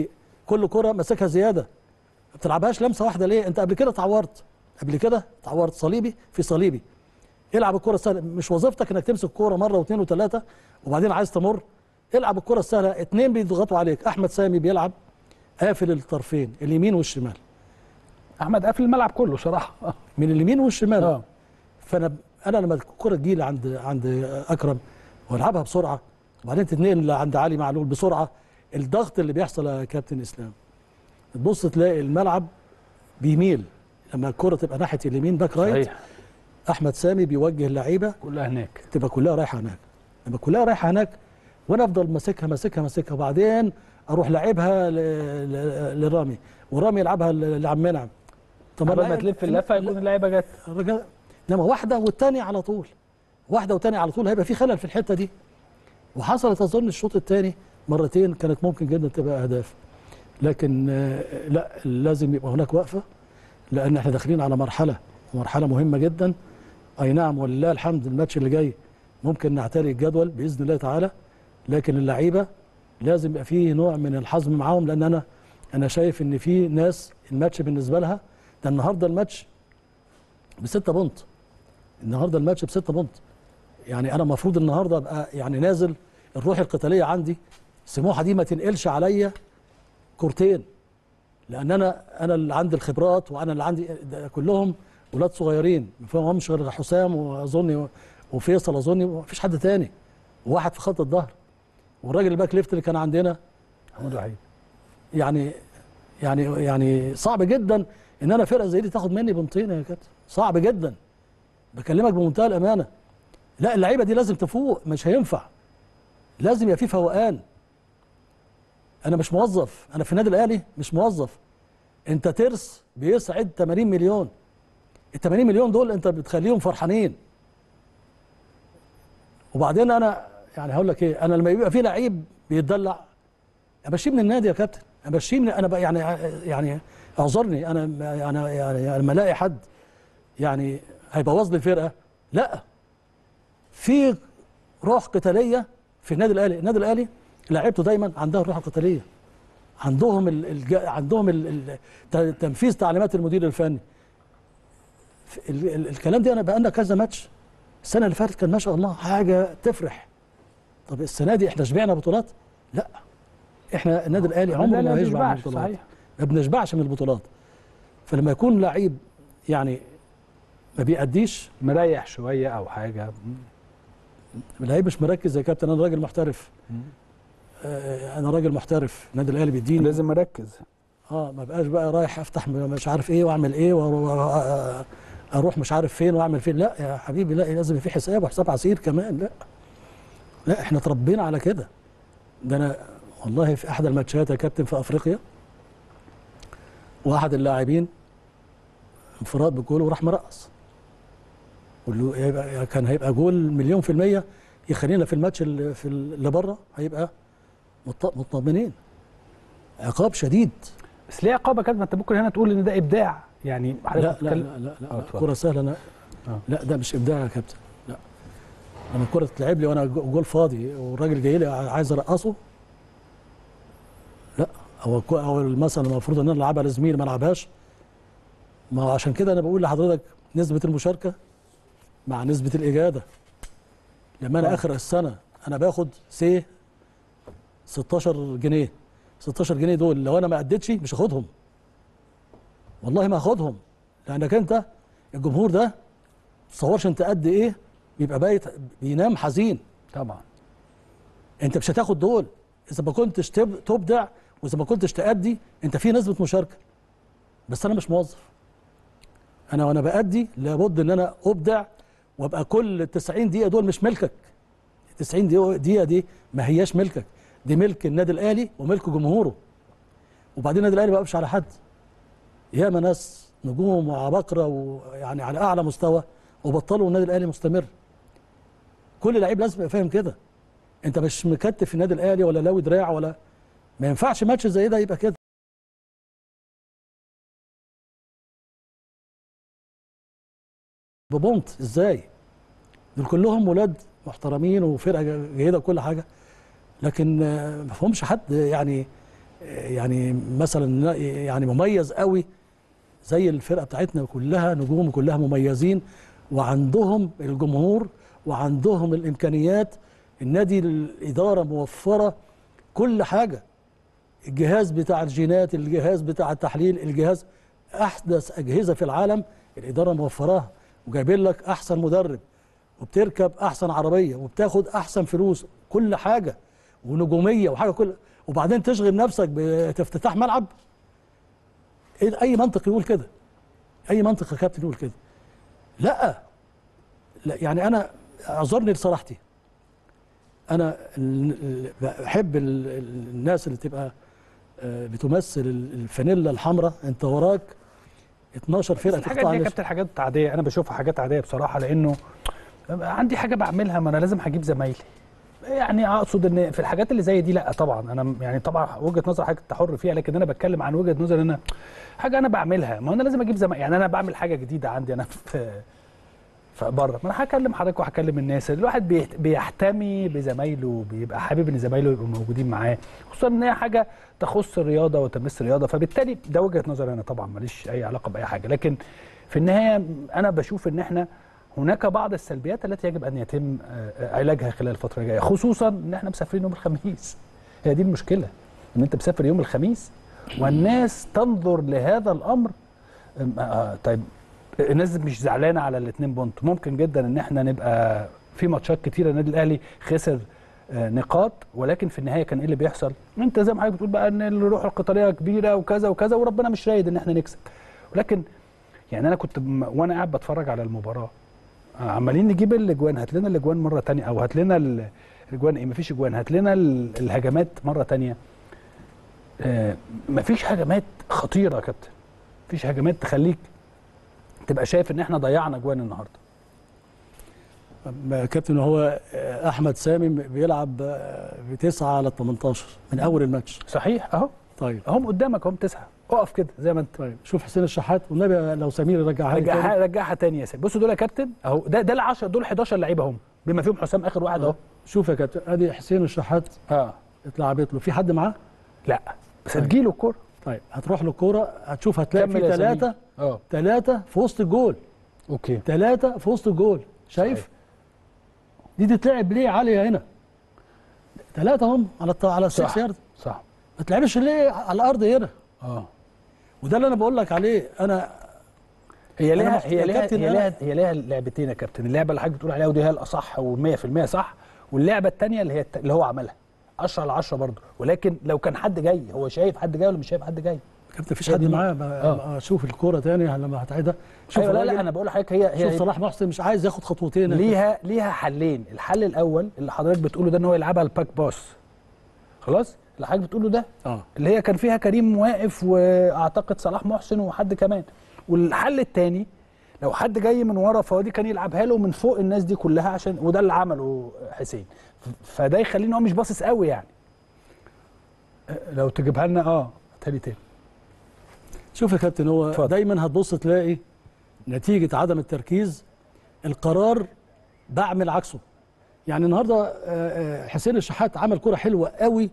كل كره ماسكها زياده ما بتلعبهاش لمسه واحده ليه انت قبل كده اتعورت قبل كده اتعورت صليبي في صليبي العب الكره السهله مش وظيفتك انك تمسك الكوره مره واثنين وثلاثه وبعدين عايز تمر العب الكره السهله اتنين بيضغطوا عليك احمد سامي بيلعب قافل الطرفين اليمين والشمال احمد قافل الملعب كله صراحه من اليمين والشمال اه فانا انا لما الكره تجي عند عند اكرم والعبها بسرعه وبعدين تتنقل عند علي معلول بسرعه الضغط اللي بيحصل يا كابتن اسلام تبص تلاقي الملعب بيميل لما الكره تبقى ناحيه اليمين باك رايت صحيح احمد سامي بيوجه اللعيبه كلها هناك تبقى كلها رايحه هناك لما كلها رايحه هناك وانا افضل ماسكها ماسكها ماسكها وبعدين اروح لعبها ل- ل- لرامي ورامي يلعبها ل- لعم منعم طب قبل ما اللاعب- تلف اللفه يكون اللعيبه جت الرجال انما واحده والتانية على طول واحده والتانية على طول هيبقى في خلل في الحته دي وحصلت اظن الشوط الثاني مرتين كانت ممكن جدا تبقى اهداف لكن آه، لا لازم يبقى هناك وقفه لان احنا داخلين على مرحله مرحله مهمه جدا اي نعم ولله الحمد الماتش اللي جاي ممكن نعتري الجدول باذن الله تعالى لكن اللعيبه لازم يبقى فيه نوع من الحزم معاهم لان انا انا شايف ان في ناس الماتش بالنسبه لها ده النهارده الماتش بستة بونت النهارده الماتش بستة بونت يعني انا المفروض النهارده ابقى يعني نازل الروح القتاليه عندي سموحه دي ما تنقلش عليا كورتين لان انا انا اللي عندي الخبرات وانا اللي عندي ده كلهم ولاد صغيرين ما فيهمش غير حسام واظن وفيصل اظن ومفيش حد تاني وواحد في خط الظهر والراجل الباك ليفت اللي كان عندنا محمود وحيد يعني يعني يعني صعب جدا ان انا فرقه زي دي تاخد مني بنطين يا كابتن صعب جدا بكلمك بمنتهى الامانه لا اللعيبه دي لازم تفوق مش هينفع لازم يبقى في فوقان انا مش موظف انا في النادي الاهلي مش موظف انت ترس بيسعد 80 مليون ال 80 مليون دول انت بتخليهم فرحانين وبعدين انا يعني هقول لك ايه انا لما يبقى في لعيب بيتدلع امشيه من النادي يا كابتن امشيه من انا بقى يعني يعني اعذرني انا انا يعني لما الاقي حد يعني هيبوظ لي الفرقه لا في روح قتاليه في النادي الاهلي النادي الاهلي لعيبته دايما عندها الروح القتاليه عندهم ال الج... عندهم ال ال ت- تنفيذ تعليمات المدير الفني في ال ال الكلام دي انا بقى لنا كذا ماتش السنه اللي فاتت كان ما شاء الله حاجه تفرح طب السنه دي احنا شبعنا بطولات لا احنا النادي الاهلي عمره لا، لا، ما هيشبع من بيشبعش، البطولات صحيح ما بنشبعش من البطولات فلما يكون لعيب يعني ما بيأديش مريح شويه او حاجه اللعيب مش مركز يا كابتن انا راجل محترف آه انا راجل محترف النادي الاهلي بيديني لازم مركز اه ما بقاش بقى رايح افتح م- مش عارف ايه واعمل ايه واروح اروح مش عارف فين واعمل فين لا يا حبيبي لا لازم في حساب وحساب عسير كمان لا لا احنا اتربينا على كده ده انا والله في احد الماتشات يا كابتن في افريقيا واحد اللاعبين انفراد بجول وراح مرقص واللي هيبقى كان هيبقى جول مليون في المية يخلينا في الماتش اللي في اللي بره هيبقى مط- مطمنين عقاب شديد بس ليه عقابه كده ما انت ممكن هنا تقول ان ده ابداع يعني لا حضرتك لا بتتكلم- لا لا, آه، لا اتفضل. كرة سهلة أنا آه. لا ده مش إبداع يا كابتن لا لما الكرة تتلعب لي وأنا جو- جول فاضي والراجل جاي لي عايز أرقصه لا هو الكو- هو مثلا المفروض إن أنا ألعبها لزميلي ما ألعبهاش ما هو عشان كده أنا بقول لحضرتك نسبة المشاركة مع نسبة الإجادة لما أنا آه. آخر السنة أنا باخد سي 16 جنيه 16 جنيه دول لو أنا ما أديتش مش هاخدهم والله ما هاخدهم لانك انت الجمهور ده تصورش انت قد ايه بيبقى بايت بينام حزين طبعا انت مش هتاخد دول اذا ما كنتش تب- تبدع واذا ما كنتش تأدي انت في نسبه مشاركه بس انا مش موظف انا وانا بأدي لابد ان انا ابدع وابقى كل 90 دقيقه دول مش ملكك 90 دقيقه دقيقة دي ما هياش ملكك دي ملك النادي الاهلي وملك جمهوره وبعدين النادي الاهلي ما وقفش على حد ياما ناس نجوم وعباقرة ويعني على اعلى مستوى وبطلوا النادي الاهلي مستمر كل لعيب لازم يبقى فاهم كده انت مش مكتف في النادي الاهلي ولا لاوي دراع ولا ما ينفعش ماتش زي ده يبقى كده ببونت ازاي دول كلهم ولاد محترمين وفرقه جيده وكل حاجه لكن آه، ما فيهمش حد يعني آه، يعني مثلا يعني مميز قوي زي الفرقه بتاعتنا كلها نجوم كلها مميزين وعندهم الجمهور وعندهم الامكانيات النادي الاداره موفره كل حاجه الجهاز بتاع الجينات الجهاز بتاع التحليل الجهاز احدث اجهزه في العالم الاداره موفراها وجايبين لك احسن مدرب وبتركب احسن عربيه وبتاخد احسن فلوس كل حاجه ونجوميه وحاجه كل وبعدين تشغل نفسك بافتتاح ملعب إيه- اي منطق يقول كده اي منطق يا كابتن يقول كده لا لا يعني انا اعذرني لصراحتي انا ال- ال- بحب ال- ال- الناس اللي تبقى آه، بتمثل ال- الفانيلا الحمراء انت وراك 12 بس فرقه الحاجات تقطع دي يا نفس- كابتن حاجات عاديه انا بشوفها حاجات عاديه بصراحه لانه عندي حاجه بعملها ما انا لازم هجيب زمايلي يعني اقصد ان في الحاجات اللي زي دي لا طبعا انا يعني طبعا وجهه نظر حضرتك انت حر فيها لكن انا بتكلم عن وجهه نظر ان انا حاجه انا بعملها ما انا لازم اجيب زمايلي يعني انا بعمل حاجه جديده عندي انا في فبره ما انا هكلم حضرتك وهكلم الناس الواحد بيحت- بيحتمي بزمايله بيبقى حابب ان زمايله يبقوا موجودين معاه خصوصا ان هي حاجه تخص الرياضه وتمس الرياضه فبالتالي ده وجهه نظري انا طبعا ماليش اي علاقه باي حاجه لكن في النهايه انا بشوف ان احنا هناك بعض السلبيات التي يجب ان يتم آه، علاجها خلال الفتره الجايه خصوصا ان احنا مسافرين يوم الخميس هي دي المشكله ان انت مسافر يوم الخميس والناس تنظر لهذا الامر أم، آه طيب الناس مش زعلانه على الاثنين بونت ممكن جدا ان احنا نبقى في ماتشات كتيره النادي الاهلي خسر آه، نقاط ولكن في النهايه كان ايه اللي بيحصل؟ انت زي ما حضرتك بتقول بقى ان الروح القتاليه كبيره وكذا وكذا وربنا مش رايد ان احنا نكسب ولكن يعني انا كنت م- وانا قاعد بتفرج على المباراه آه، عمالين نجيب الاجوان هات لنا الاجوان مره تانية او هات لنا ال- الاجوان ايه مفيش اجوان هات لنا ال- الهجمات مره تانية آه، مفيش هجمات خطيره يا كابتن مفيش هجمات تخليك تبقى شايف ان احنا ضيعنا اجوان النهارده ما كابتن هو آه، احمد سامي بيلعب آه، بتسعه على 18 من اول الماتش صحيح اهو طيب اهم قدامك هم تسعه اقف كده زي ما انت طيب شوف حسين الشحات والنبي لو سمير رجعها لي رجعها تاني. رجعها تاني يا سيدي بصوا دول يا كابتن اهو ده ده ال 10 دول 11 لعيبه هم بما فيهم حسام اخر واحد اهو شوف يا كابتن ادي حسين الشحات اه اتلعبت له في حد معاه لا بس هتجيله الكوره طيب هتروح له الكوره هتشوف هتلاقي كمل في يا سمير. ثلاثه اه ثلاثه في وسط الجول اوكي ثلاثه في وسط الجول شايف صحيح. دي تتلعب ليه عاليه هنا ثلاثه هم على الط- على السكس صح يارد صح ما تلعبش ليه على الارض هنا اه وده اللي انا بقول لك عليه انا هي أنا ليها مش- هي يا ليها كابتن هي أنا- ليها هي ليها لعبتين يا كابتن اللعبه اللي حضرتك بتقول عليها ودي هي الاصح و100% صح واللعبه الثانيه اللي هي الت- اللي هو عملها 10 على 10 برضه ولكن لو كان حد جاي هو شايف حد جاي ولا مش شايف حد جاي كابتن مفيش هي حد دي معاه آه. اشوف الكوره تاني لما هتعيدها شوف ايوه لا الراجل- لا انا بقول لحضرتك هي شوف هي صلاح محسن مش عايز ياخد خطوتين ليها ليها حلين الحل الاول اللي حضرتك بتقوله ده ان هو يلعبها الباك باس خلاص اللي حضرتك بتقوله ده اه اللي هي كان فيها كريم واقف واعتقد صلاح محسن وحد كمان والحل الثاني لو حد جاي من ورا فودي كان يلعبها له من فوق الناس دي كلها عشان وده اللي عمله حسين ف- فده يخليه ان هو مش باصص قوي يعني أه، لو تجيبها لنا اه تاني تاني شوف يا كابتن هو اتفضل. دايما هتبص تلاقي نتيجه عدم التركيز القرار بعمل عكسه يعني النهارده آه، آه، حسين الشحات عمل كرة حلوه قوي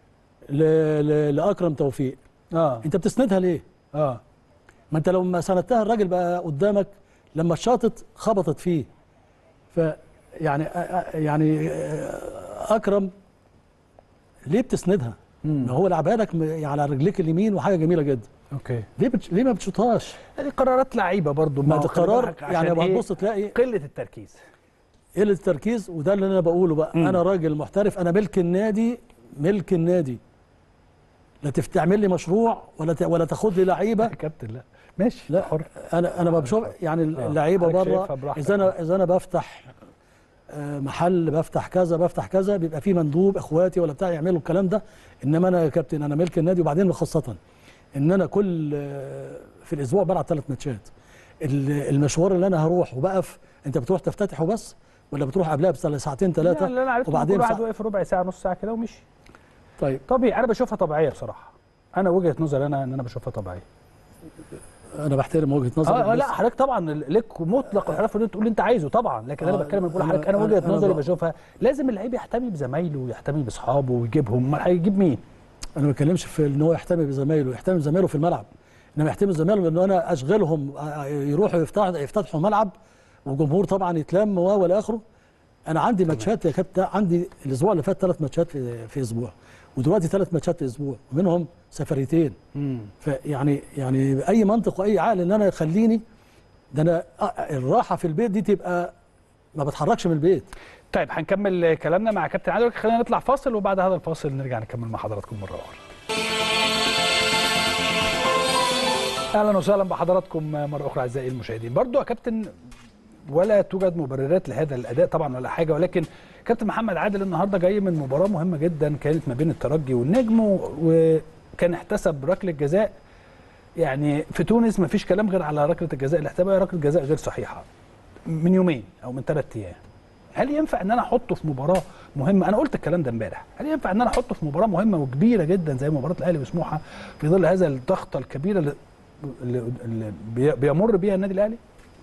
ل- ل- لاكرم توفيق اه انت بتسندها ليه اه ما انت لو ما سندتها الراجل بقى قدامك لما شاطت خبطت فيه ف يعني آه، آه، يعني آه، اكرم ليه بتسندها مم. ما هو لعبها لك م- على رجليك اليمين وحاجه جميله جدا اوكي ليه بتش... ليه ما بتشوطهاش دي قرارات لعيبه برضو ما هو ده خلي قرار بالك يعني عشان إيه؟ هتبص تلاقي قله التركيز قله التركيز وده اللي انا بقوله بقى مم. انا راجل محترف انا ملك النادي ملك النادي لا تف- تعمل لي مشروع ولا ت... ولا تاخد لي لعيبه يا كابتن لا ماشي لا حر انا انا بشوف يعني اللعيبه حضرتك بره شايفها براحتك. اذا انا اذا انا بفتح آه، محل بفتح كذا بفتح كذا بيبقى في مندوب اخواتي ولا بتاع يعملوا الكلام ده انما انا يا كابتن انا ملك النادي وبعدين خاصه ان انا كل آه، في الاسبوع بلعب ثلاث ماتشات ال- المشوار اللي انا هروح وبقف انت بتروح تفتتح وبس ولا بتروح قبلها بساعتين لا ثلاثه اللي انا عرفته وبعدين كل واحد ساعة- واقف ربع ساعه نص ساعه كده ومشي طيب طبيعي انا بشوفها طبيعيه بصراحه انا وجهه نظري انا ان انا بشوفها طبيعيه انا بحترم وجهه نظرك اه آه، لا بس حضرتك طبعا لك مطلق الحرف ان انت تقول اللي انت عايزه طبعا لكن انا آه، بتكلم بقول أنا- لحضرتك انا أنا- وجهه أنا نظري بقى- بشوفها لازم اللعيب يحتمي بزمايله ويحتمي باصحابه ويجيبهم امال هيجيب مين انا ما بتكلمش في ان هو يحتمي بزمايله يحتمي بزمايله في الملعب انما يحتمي بزمايله ان انا اشغلهم آه، يروحوا يفتحوا يفتتحوا ملعب وجمهور طبعا يتلم و والى اخره انا عندي ماتشات يا كابتن عندي الاسبوع اللي فات ثلاث ماتشات في, في اسبوع ودلوقتي ثلاث ماتشات في اسبوع ومنهم سفريتين فيعني يعني اي منطق واي عقل ان انا يخليني ده انا آه، الراحه في البيت دي تبقى ما بتحركش من البيت طيب هنكمل كلامنا مع كابتن عادل خلينا نطلع فاصل وبعد هذا الفاصل نرجع نكمل مع حضراتكم مره اخرى اهلا وسهلا بحضراتكم مره اخرى اعزائي المشاهدين برضو يا كابتن ولا توجد مبررات لهذا الاداء طبعا ولا حاجه ولكن كابتن محمد عادل النهارده جاي من مباراه مهمه جدا كانت ما بين الترجي والنجم و- وكان احتسب ركله جزاء يعني في تونس ما فيش كلام غير على ركله الجزاء اللي احتسبها ركله جزاء غير صحيحه من يومين او من ثلاث ايام هل ينفع ان انا احطه في مباراه مهمه انا قلت الكلام ده امبارح هل ينفع ان انا احطه في مباراه مهمه وكبيره جدا زي مباراه الاهلي وسموحه في ظل هذا الضغطه الكبيره اللي, اللي اللي بي- بيمر بيها النادي الاهلي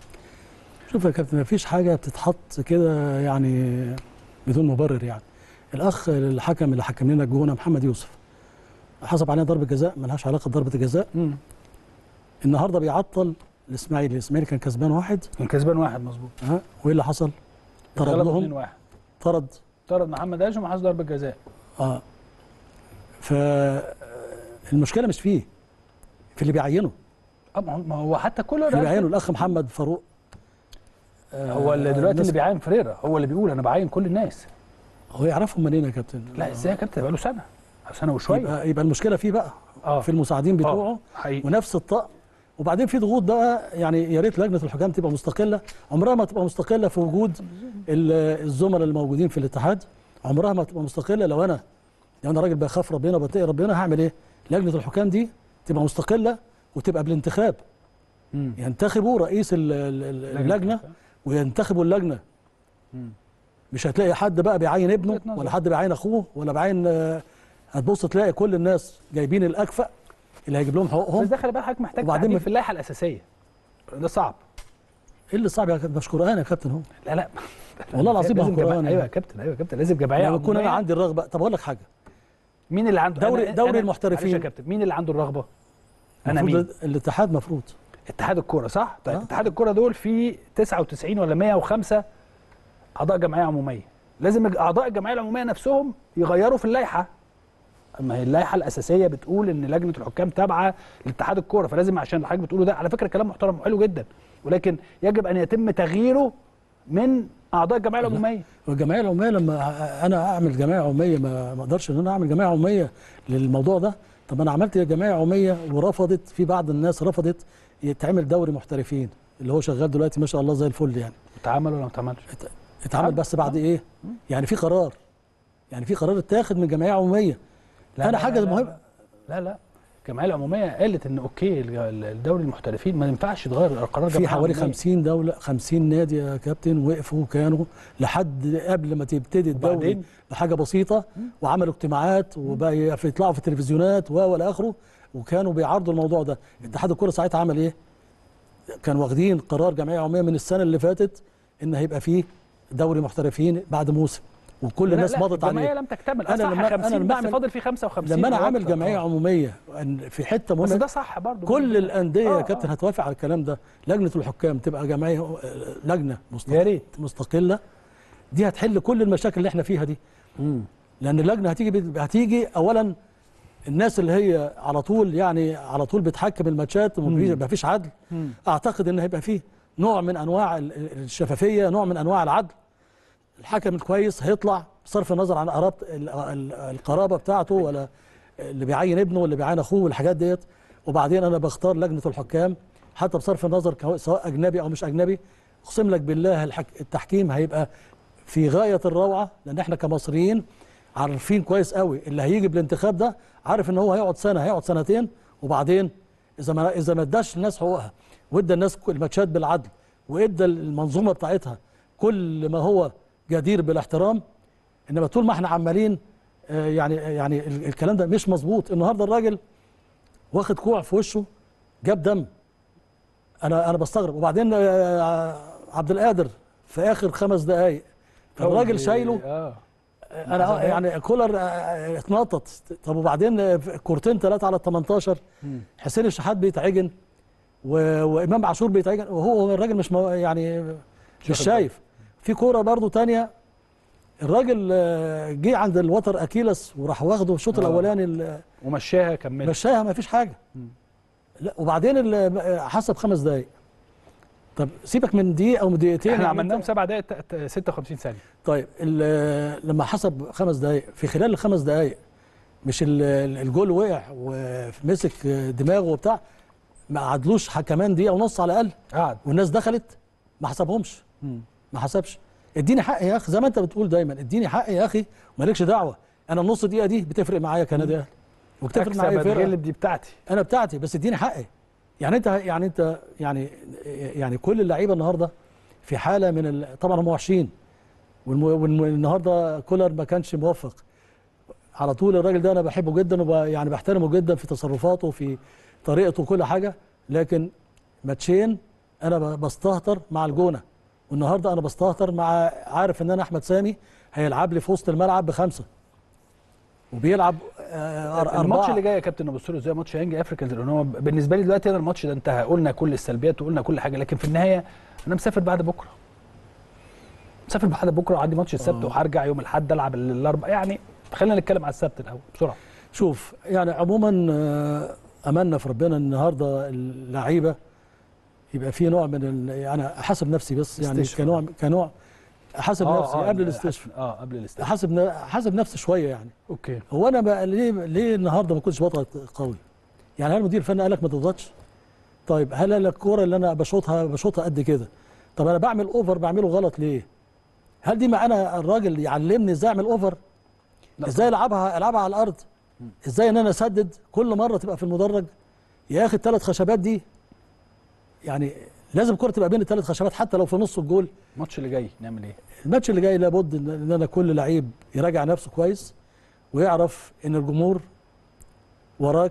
شوف يا كابتن مفيش حاجه بتتحط كده يعني بدون مبرر يعني الاخ الحكم اللي حكم لنا الجونه محمد يوسف حسب علينا ضربه جزاء ملهاش علاقه بضربه الجزاء امم النهارده بيعطل الاسماعيلي الاسماعيلي كان كسبان واحد كان كسبان واحد مظبوط ها وايه اللي حصل؟ طرد غلبوا لهم 2 1 طرد طرد محمد هاشم وحاز ضربه جزاء اه ف المشكله مش فيه في اللي بيعينه اه ما هو- ما هو حتى كل اللي بيعينه الاخ محمد فاروق آه، هو اللي دلوقتي الناس- اللي بيعين فريرا هو اللي بيقول انا بعين كل الناس هو يعرفهم منين يا كابتن؟ لا ازاي يا كابتن بقى له سنه أو سنه وشويه يبقى, يبقى المشكله فيه بقى اه في المساعدين بتوعه آه، حقيقي ونفس الطقم وبعدين في ضغوط بقى يعني يا ريت لجنه الحكام تبقى مستقله عمرها ما تبقى مستقله في وجود ال- الزملاء الموجودين في الاتحاد عمرها ما تبقى مستقله لو انا لو انا راجل بخاف ربنا وبتقي ربنا هعمل ايه؟ لجنه الحكام دي تبقى مستقله وتبقى بالانتخاب مم. ينتخبوا رئيس ال- ال- ال- اللجنه الحكام. وينتخبوا اللجنه مم. مش هتلاقي حد بقى بيعين ابنه وجهة نظر. ولا حد بيعين اخوه ولا بعين آه، هتبص تلاقي كل الناس جايبين الاكفأ اللي هيجيب لهم بس حقوقهم ده خلي بالك حضرتك محتاج وبعدين تعديل ما- في اللائحه الاساسيه ده صعب ايه اللي صعب يا كابتن مش قران يا كابتن هو لا لا والله العظيم ما هو لازم جماعة- قرآن ايوه يا كابتن ايوه يا كابتن لازم جمعيه لما يكون انا عمومية. عندي الرغبه طب اقول لك حاجه مين اللي عنده دوري- أنا- دوري أنا- المحترفين. معلش يا كابتن مين اللي عنده الرغبه انا المفروض مين الاتحاد مفروض اتحاد الكوره صح طيب آه. اتحاد الكوره دول في 99 ولا 105 اعضاء جمعيه عموميه لازم الج- اعضاء الجمعيه العموميه نفسهم يغيروا في اللائحه اما هي اللائحه الاساسيه بتقول ان لجنه الحكام تابعه لاتحاد الكوره فلازم عشان حضرتك بتقوله ده على فكره كلام محترم وحلو جدا ولكن يجب ان يتم تغييره من اعضاء الجمعيه العموميه والجمعيه العموميه لما انا اعمل جمعيه عموميه ما ما اقدرش ان انا اعمل جمعيه عموميه للموضوع ده طب انا عملت جمعيه عموميه ورفضت في بعض الناس رفضت يتعمل دوري محترفين اللي هو شغال دلوقتي ما شاء الله زي الفل يعني اتعمل ولا ما اتعملش اتعمل بس بعد ايه يعني في قرار يعني في قرار اتاخد من جمعيه عموميه لا، انا لا، حاجه لا، لا، مهمه لا لا الجمعيه العموميه قالت ان اوكي الج- الدوري المحترفين ما ينفعش يتغير قرار في جمعية حوالي عمومية. 50 دوله 50 نادي يا كابتن وقفوا كانوا لحد قبل ما تبتدي الدوري وبعدين؟ بحاجه بسيطه وعملوا اجتماعات وبقى يطلعوا في التلفزيونات و والى اخره وكانوا بيعرضوا الموضوع ده اتحاد الكره ساعتها عمل ايه كانوا واخدين قرار جمعيه عموميه من السنه اللي فاتت ان هيبقى فيه دوري محترفين بعد موسم وكل لا، الناس لا، مضت الجمعيه عليه لم تكتمل أنا انا لما- 50 أنا لما بس أعمل- فاضل في 55 لما انا دلوقتي. عامل جمعيه آه. عموميه أن- في حته بس مهمه ده صح برضه كل الانديه آه، يا كابتن آه. هتوافق على الكلام ده لجنه الحكام تبقى جمعيه آه، لجنه مستقله يا ريت مستقله دي هتحل كل المشاكل اللي احنا فيها دي لان اللجنه هتيجي بت- هتيجي اولا الناس اللي هي على طول يعني على طول بتحكم الماتشات وما فيش عدل مم. اعتقد ان هيبقى فيه نوع من انواع ال- ال- الشفافيه نوع من انواع العدل الحكم الكويس هيطلع بصرف النظر عن قرابه ال- ال- القرابه بتاعته ولا اللي بيعين ابنه واللي بيعين اخوه والحاجات ديت وبعدين انا بختار لجنه الحكام حتى بصرف النظر كو- سواء اجنبي او مش اجنبي اقسم لك بالله الحك... التحكيم هيبقى في غايه الروعه لان احنا كمصريين عارفين كويس قوي اللي هيجي بالانتخاب ده عارف ان هو هيقعد سنه هيقعد سنتين وبعدين اذا ما اذا ما اداش الناس حقوقها وادى الناس كل- الماتشات بالعدل وادى المنظومه بتاعتها كل ما هو جدير بالاحترام انما طول ما احنا عمالين آه، يعني يعني ال- الكلام ده مش مظبوط النهارده الراجل واخد كوع في وشه جاب دم انا انا بستغرب وبعدين آه، عبد القادر في اخر خمس دقائق الراجل شايله اه انا آه، يعني كولر آه، آه، اتنطط طب وبعدين آه، كورتين ثلاثه على ال 18 مم. حسين الشحات بيتعجن و... وامام عاشور بيتعجن وهو الراجل مش مو... يعني مش واخد شايف في كوره برضو تانية الراجل آه، جه عند الوتر اكيلس وراح واخده الشوط آه. الاولاني ال- ومشاها كمل مشاها ما فيش حاجه لا وبعدين ال- حسب خمس دقائق طب سيبك من دقيقه او من دقيقتين احنا يعني عملناهم أنت- سبع دقائق ت- ت- 56 ثانيه طيب ال- لما حسب خمس دقائق في خلال الخمس دقائق مش ال- ال- الجول وقع ومسك دماغه وبتاع ما عدلوش ح- كمان دقيقه ونص على الاقل قعد والناس دخلت ما حسبهمش ما حسبش اديني حق يا اخي زي ما انت بتقول دايما اديني حق يا اخي مالكش دعوه انا النص دقيقه دي بتفرق معايا كنادي اهلي وبتفرق اكسب معايا فرقه اتغلب دي بتاعتي انا بتاعتي بس اديني حقي يعني انت يعني انت يعني يعني كل اللعيبه النهارده في حاله من ال... طبعا هم وحشين والم... والم... النهارده كولر ما كانش موفق على طول الراجل ده انا بحبه جدا وب... يعني بحترمه جدا في تصرفاته في طريقته وكل حاجه لكن ماتشين انا ب- بستهتر مع الجونه والنهارده انا بستهتر مع عارف ان انا احمد سامي هيلعب لي في وسط الملعب بخمسه وبيلعب آه، أر- الماتش أربعة. اللي جاي يا كابتن ابو سوري زي ماتش يانج افريكانز لان هو بالنسبه لي دلوقتي انا الماتش ده انتهى قلنا كل السلبيات وقلنا كل حاجه لكن في النهايه انا مسافر بعد بكره مسافر بعد بكره وعندي ماتش السبت وهرجع يوم الاحد العب الاربع يعني خلينا نتكلم على السبت الاول بسرعه شوف يعني عموما آه، املنا في ربنا النهارده اللعيبه يبقى في نوع من ال... يعني احاسب نفسي بس يعني استشفاء. كنوع كنوع احاسب نفسي قبل الاستشفاء اه قبل الاستشفاء احاسب ن- احاسب نفسي شويه يعني اوكي هو انا بقى ليه ليه النهارده ما كنتش بضغط قوي يعني هل المدير الفني قال لك ما تضغطش طيب هل قال لك الكوره اللي انا بشوطها بشوطها قد كده طب انا بعمل اوفر بعمله غلط ليه هل دي معنى الراجل يعلمني ازاي اعمل اوفر لا ازاي العبها العبها على الارض ازاي ان انا اسدد كل مره تبقى في المدرج يا اخي الثلاث خشبات دي يعني لازم الكره تبقى بين الثلاث خشبات حتى لو في نص الجول الماتش اللي جاي نعمل ايه الماتش اللي جاي لابد ان إن انا كل لعيب يراجع نفسه كويس ويعرف ان الجمهور وراك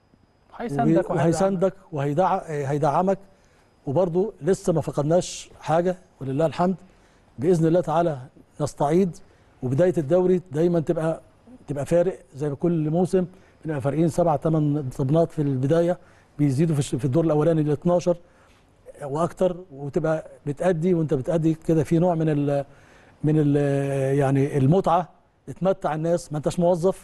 هيساندك وهي- وهيساندك وهيدعمك هيدعمك وبرضه لسه ما فقدناش حاجه ولله الحمد باذن الله تعالى نستعيد وبدايه الدوري دايما تبقى تبقى فارق زي ما كل موسم بنبقى فارقين سبع ثمان طبنات في البدايه بيزيدوا في الش- في الدور الاولاني ل 12 واكتر وتبقى بتأدي وانت بتأدي كده في نوع من ال من ال يعني المتعه تمتع الناس ما انتش موظف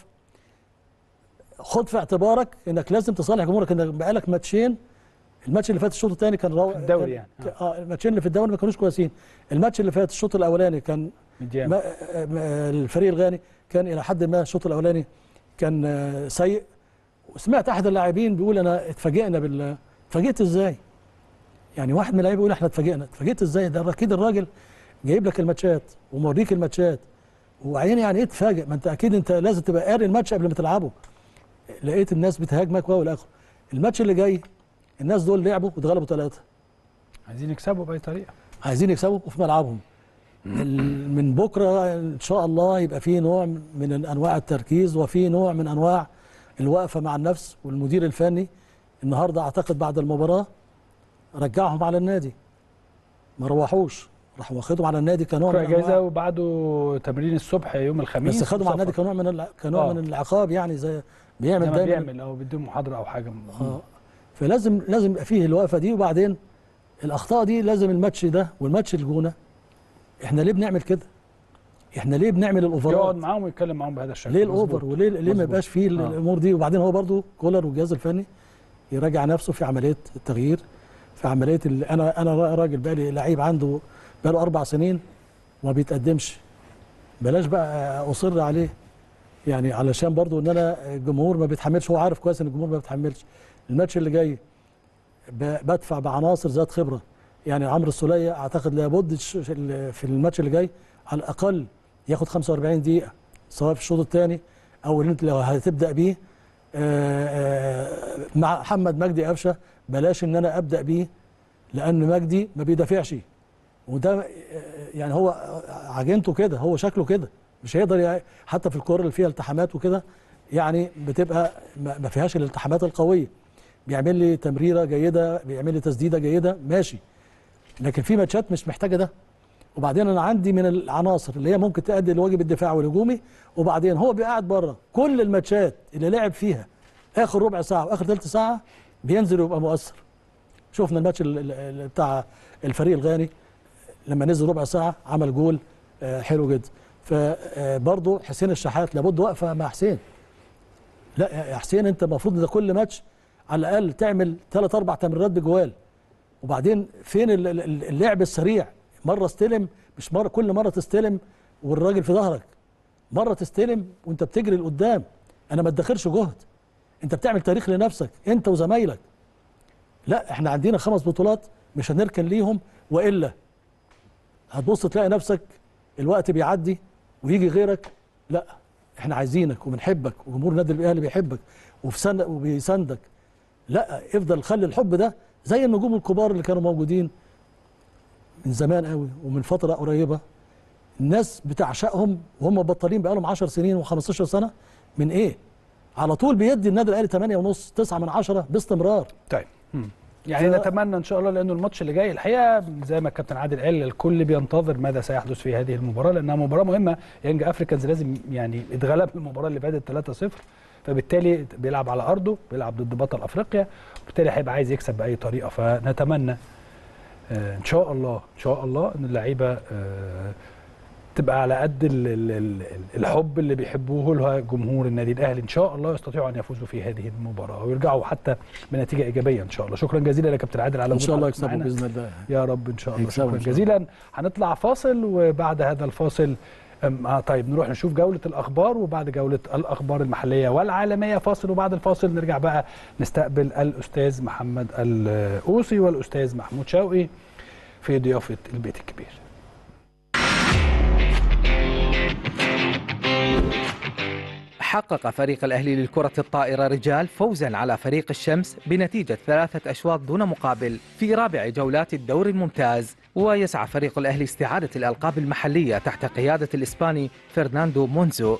خد في اعتبارك انك لازم تصالح جمهورك انك بقالك ماتشين الماتش اللي فات الشوط الثاني كان رو... في الدوري كان- يعني. ك- اه الماتشين اللي في الدوري ما كانوش كويسين الماتش اللي فات الشوط الاولاني كان مديان ما ما- الفريق الغاني كان الى حد ما الشوط الاولاني كان آه، سيء وسمعت احد اللاعبين بيقول انا اتفاجئنا بال اتفاجئت ازاي؟ يعني واحد من اللعيبه يقول احنا اتفاجئنا اتفاجئت ازاي ده اكيد الراجل جايب لك الماتشات وموريك الماتشات وبعدين يعني ايه تفاجئ ما انت اكيد انت لازم تبقى قاري الماتش قبل ما تلعبه لقيت الناس بتهاجمك والى اخره الماتش اللي جاي الناس دول لعبوا واتغلبوا ثلاثه عايزين يكسبوا باي طريقه عايزين يكسبوا وفي ملعبهم ال- من بكره ان شاء الله يبقى في نوع من انواع التركيز وفي نوع من انواع الوقفه مع النفس والمدير الفني النهارده اعتقد بعد المباراه رجعهم على النادي ما روحوش راح واخدهم على النادي كنوع بكره من اجازه أنواع وبعده تمرين الصبح يوم الخميس بس خدهم على النادي وسفر. كنوع من الع- كنوع آه. من العقاب يعني زي زي بيعمل ما دايما بيعمل او بيديهم محاضره او حاجه اه فلازم لازم يبقى فيه الوقفه دي وبعدين الاخطاء دي لازم الماتش ده والماتش الجونه احنا ليه بنعمل كده؟ احنا ليه بنعمل يقعد الاوفرات؟ معاهم ويتكلم معاهم بهذا الشكل ليه مظبوط. الاوفر وليه ليه ما مظبوط. يبقاش فيه آه. الامور دي وبعدين هو برضو كولر والجهاز الفني يراجع نفسه في عمليه التغيير في عمليه ال- انا انا راجل بقى لي لعيب عنده بقى له اربع سنين وما بيتقدمش بلاش بقى اصر عليه يعني علشان برضو ان انا الجمهور ما بيتحملش هو عارف كويس ان الجمهور ما بيتحملش الماتش اللي جاي ب- بدفع بعناصر ذات خبره يعني عمرو السوليه اعتقد لابد الش- في الماتش اللي جاي على الاقل ياخد 45 دقيقه سواء في الشوط الثاني او اللي انت لو هتبدا بيه آه، آه، مع محمد مجدي قفشه بلاش ان انا ابدا بيه لان مجدي ما بيدافعش وده آه، يعني هو عجنته كده هو شكله كده مش هيقدر يع- حتى في الكوره اللي فيها التحامات وكده يعني بتبقى ما ما فيهاش الالتحامات القويه بيعمل لي تمريره جيده بيعمل لي تسديده جيده ماشي لكن في ماتشات مش محتاجه ده وبعدين انا عندي من العناصر اللي هي ممكن تؤدي الواجب الدفاعي والهجومي وبعدين هو بيقعد بره كل الماتشات اللي لعب فيها اخر ربع ساعه واخر ثلث ساعه بينزل ويبقى مؤثر شفنا الماتش ال- ال- ال- بتاع الفريق الغاني لما نزل ربع ساعه عمل جول آه، حلو جدا فبرضه حسين الشحات لابد وقفه مع حسين لا يا حسين انت المفروض ده كل ماتش على الاقل تعمل ثلاث اربع تمريرات بجوال وبعدين فين ال- ال- اللعب السريع مره استلم مش مره كل مره تستلم والراجل في ظهرك مره تستلم وانت بتجري لقدام انا ما ادخرش جهد انت بتعمل تاريخ لنفسك انت وزمايلك لا احنا عندنا خمس بطولات مش هنركن ليهم والا هتبص تلاقي نفسك الوقت بيعدي ويجي غيرك لا احنا عايزينك وبنحبك وجمهور النادي الاهلي بيحبك وفي سند وبيساندك لا افضل خلي الحب ده زي النجوم الكبار اللي كانوا موجودين من زمان قوي ومن فتره قريبه الناس بتعشقهم وهم بطالين بقالهم 10 سنين و15 سنه من ايه؟ على طول بيدي النادي الاهلي 8 ونص 9 من 10 باستمرار طيب مم. يعني ف- نتمنى ان شاء الله لانه الماتش اللي جاي الحقيقه زي ما الكابتن عادل قال الكل بينتظر ماذا سيحدث في هذه المباراه لانها مباراه مهمه يانج افريكانز لازم يعني اتغلب المباراه اللي فاتت 3-0 فبالتالي بيلعب على ارضه بيلعب ضد بطل افريقيا وبالتالي هيبقى عايز يكسب باي طريقه فنتمنى آه، ان شاء الله ان شاء الله ان اللعيبه آه، تبقى على قد ال- ال- ال- الحب اللي بيحبوه لها جمهور النادي الاهلي ان شاء الله يستطيعوا ان يفوزوا في هذه المباراه ويرجعوا حتى بنتيجه ايجابيه ان شاء الله شكرا جزيلا يا كابتن عادل على ان شاء الله وجود حضرتك يكسبوا معانا. باذن الله يا رب ان شاء الله يكسبوا شكرا إن شاء جزيلا هنطلع فاصل وبعد هذا الفاصل أم آه طيب نروح نشوف جولة الأخبار وبعد جولة الأخبار المحلية والعالمية فاصل وبعد الفاصل نرجع بقى نستقبل الأستاذ محمد الأوصي والأستاذ محمود شوقي في ضيافة البيت الكبير حقق فريق الأهلي للكرة الطائرة رجال فوزا على فريق الشمس بنتيجة ثلاثة أشواط دون مقابل في رابع جولات الدور الممتاز ويسعى فريق الأهلي استعادة الألقاب المحلية تحت قيادة الإسباني فرناندو مونزو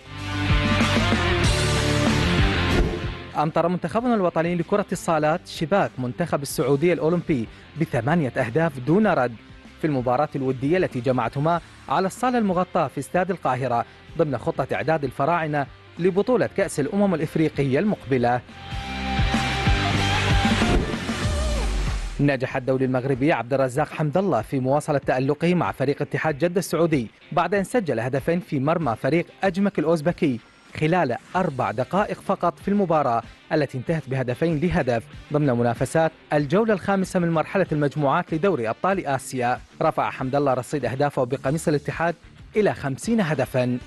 أمطر منتخبنا الوطني لكرة الصالات شباك منتخب السعودية الأولمبي بثمانية أهداف دون رد في المباراة الودية التي جمعتهما على الصالة المغطاة في استاد القاهرة ضمن خطة إعداد الفراعنة لبطولة كأس الأمم الإفريقية المقبلة نجح الدولي المغربي عبد الرزاق حمد الله في مواصلة تألقه مع فريق اتحاد جدة السعودي بعد أن سجل هدفين في مرمى فريق أجمك الأوزبكي خلال أربع دقائق فقط في المباراة التي انتهت بهدفين لهدف ضمن منافسات الجولة الخامسة من مرحلة المجموعات لدوري أبطال آسيا رفع حمد الله رصيد أهدافه بقميص الاتحاد إلى خمسين هدفاً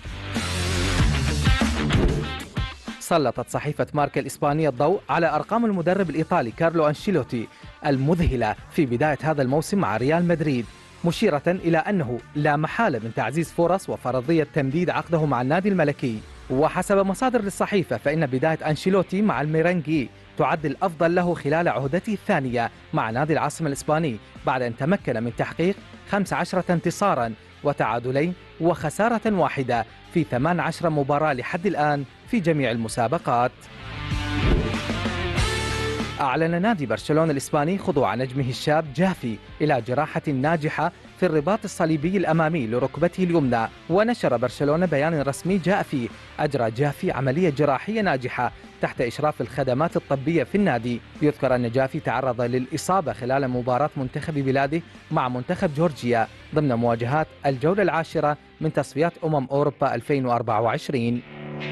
سلطت صحيفة ماركا الإسبانية الضوء على أرقام المدرب الإيطالي كارلو أنشيلوتي المذهلة في بداية هذا الموسم مع ريال مدريد مشيرة إلى أنه لا محالة من تعزيز فرص وفرضية تمديد عقده مع النادي الملكي وحسب مصادر للصحيفة فإن بداية أنشيلوتي مع الميرنجي تعد الأفضل له خلال عهدته الثانية مع نادي العاصمة الإسباني بعد أن تمكن من تحقيق 15 انتصارا وتعادلين وخسارة واحدة في 18 مباراة لحد الآن في جميع المسابقات أعلن نادي برشلونة الإسباني خضوع نجمه الشاب جافي إلى جراحة ناجحة في الرباط الصليبي الأمامي لركبته اليمنى ونشر برشلونة بيان رسمي جاء فيه أجرى جافي عملية جراحية ناجحة تحت إشراف الخدمات الطبية في النادي يذكر أن جافي تعرض للإصابة خلال مباراة منتخب بلاده مع منتخب جورجيا ضمن مواجهات الجولة العاشرة من تصفيات أمم أوروبا 2024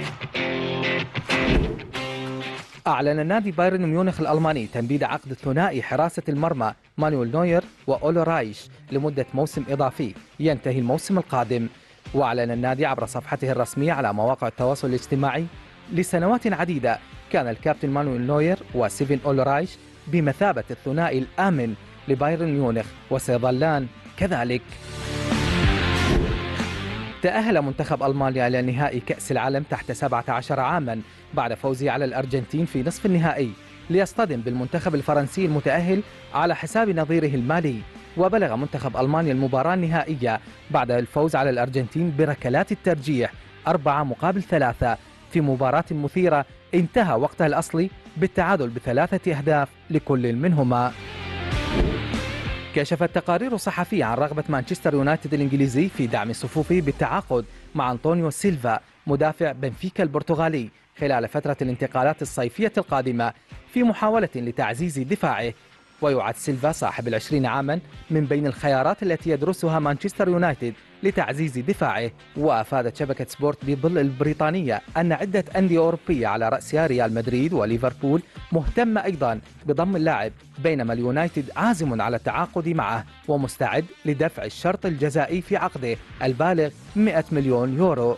أعلن نادي بايرن ميونخ الألماني تمديد عقد ثنائي حراسة المرمى مانويل نوير وأولو رايش لمدة موسم إضافي ينتهي الموسم القادم وأعلن النادي عبر صفحته الرسمية على مواقع التواصل الاجتماعي لسنوات عديدة كان الكابتن مانويل نوير وسيفن أولو رايش بمثابة الثنائي الآمن لبايرن ميونخ وسيظلان كذلك تأهل منتخب ألمانيا إلى نهائي كأس العالم تحت 17 عاما بعد فوزه على الأرجنتين في نصف النهائي ليصطدم بالمنتخب الفرنسي المتأهل على حساب نظيره المالي وبلغ منتخب ألمانيا المباراة النهائية بعد الفوز على الأرجنتين بركلات الترجيح أربعة مقابل ثلاثة في مباراة مثيرة انتهى وقتها الأصلي بالتعادل بثلاثة أهداف لكل منهما كشفت تقارير صحفية عن رغبة مانشستر يونايتد الإنجليزي في دعم صفوفه بالتعاقد مع أنطونيو سيلفا مدافع بنفيكا البرتغالي خلال فترة الانتقالات الصيفية القادمة في محاولة لتعزيز دفاعه ويعد سيلفا صاحب العشرين عاما من بين الخيارات التي يدرسها مانشستر يونايتد لتعزيز دفاعه وأفادت شبكة سبورت بظل البريطانية أن عدة أندية أوروبية على رأسها ريال مدريد وليفربول مهتمة أيضا بضم اللاعب بينما اليونايتد عازم على التعاقد معه ومستعد لدفع الشرط الجزائي في عقده البالغ 100 مليون يورو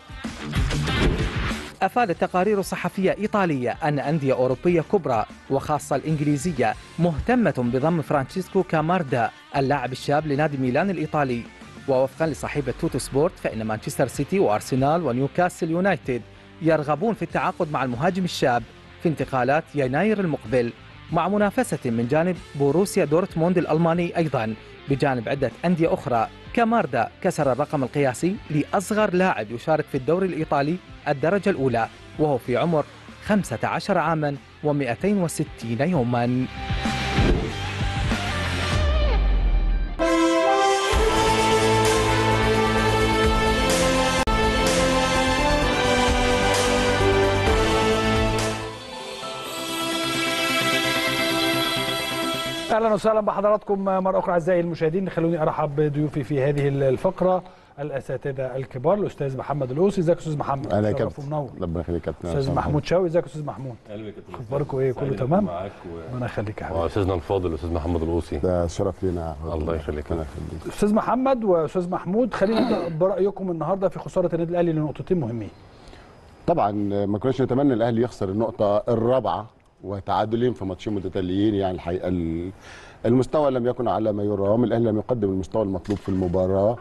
أفادت تقارير صحفية إيطالية أن أندية أوروبية كبرى وخاصة الإنجليزية مهتمة بضم فرانشيسكو كاماردا اللاعب الشاب لنادي ميلان الإيطالي ووفقا لصحيفة توتو سبورت فإن مانشستر سيتي وأرسنال ونيوكاسل يونايتد يرغبون في التعاقد مع المهاجم الشاب في انتقالات يناير المقبل مع منافسة من جانب بوروسيا دورتموند الألماني أيضا بجانب عدة أندية أخرى كاماردا كسر الرقم القياسي لأصغر لاعب يشارك في الدوري الإيطالي الدرجة الأولى وهو في عمر 15 عاما و260 يوما اهلا وسهلا بحضراتكم مره اخرى اعزائي المشاهدين خلوني ارحب بضيوفي في هذه الفقره الاساتذه الكبار الاستاذ محمد الوسي ازيك يا استاذ محمد اهلا يا شرف كابتن ومنور ربنا يخليك يا كابتن استاذ عصام. محمود شاوي ازيك يا استاذ محمود اهلا بك يا كابتن اخباركم ايه كله سعيد تمام معاك ربنا يخليك يا حبيبي واستاذنا الفاضل الاستاذ محمد القوسي ده شرف لينا الله يخليك. ربنا يخليك استاذ محمد واستاذ محمود خلينا نبدا برايكم النهارده في خساره النادي الاهلي لنقطتين مهمين طبعا ما كناش نتمنى الاهلي يخسر النقطه الرابعه وتعادلين في ماتشين متتاليين يعني الحقيقه ال- المستوى لم يكن على ما يرام الاهلي لم يقدم المستوى المطلوب في المباراه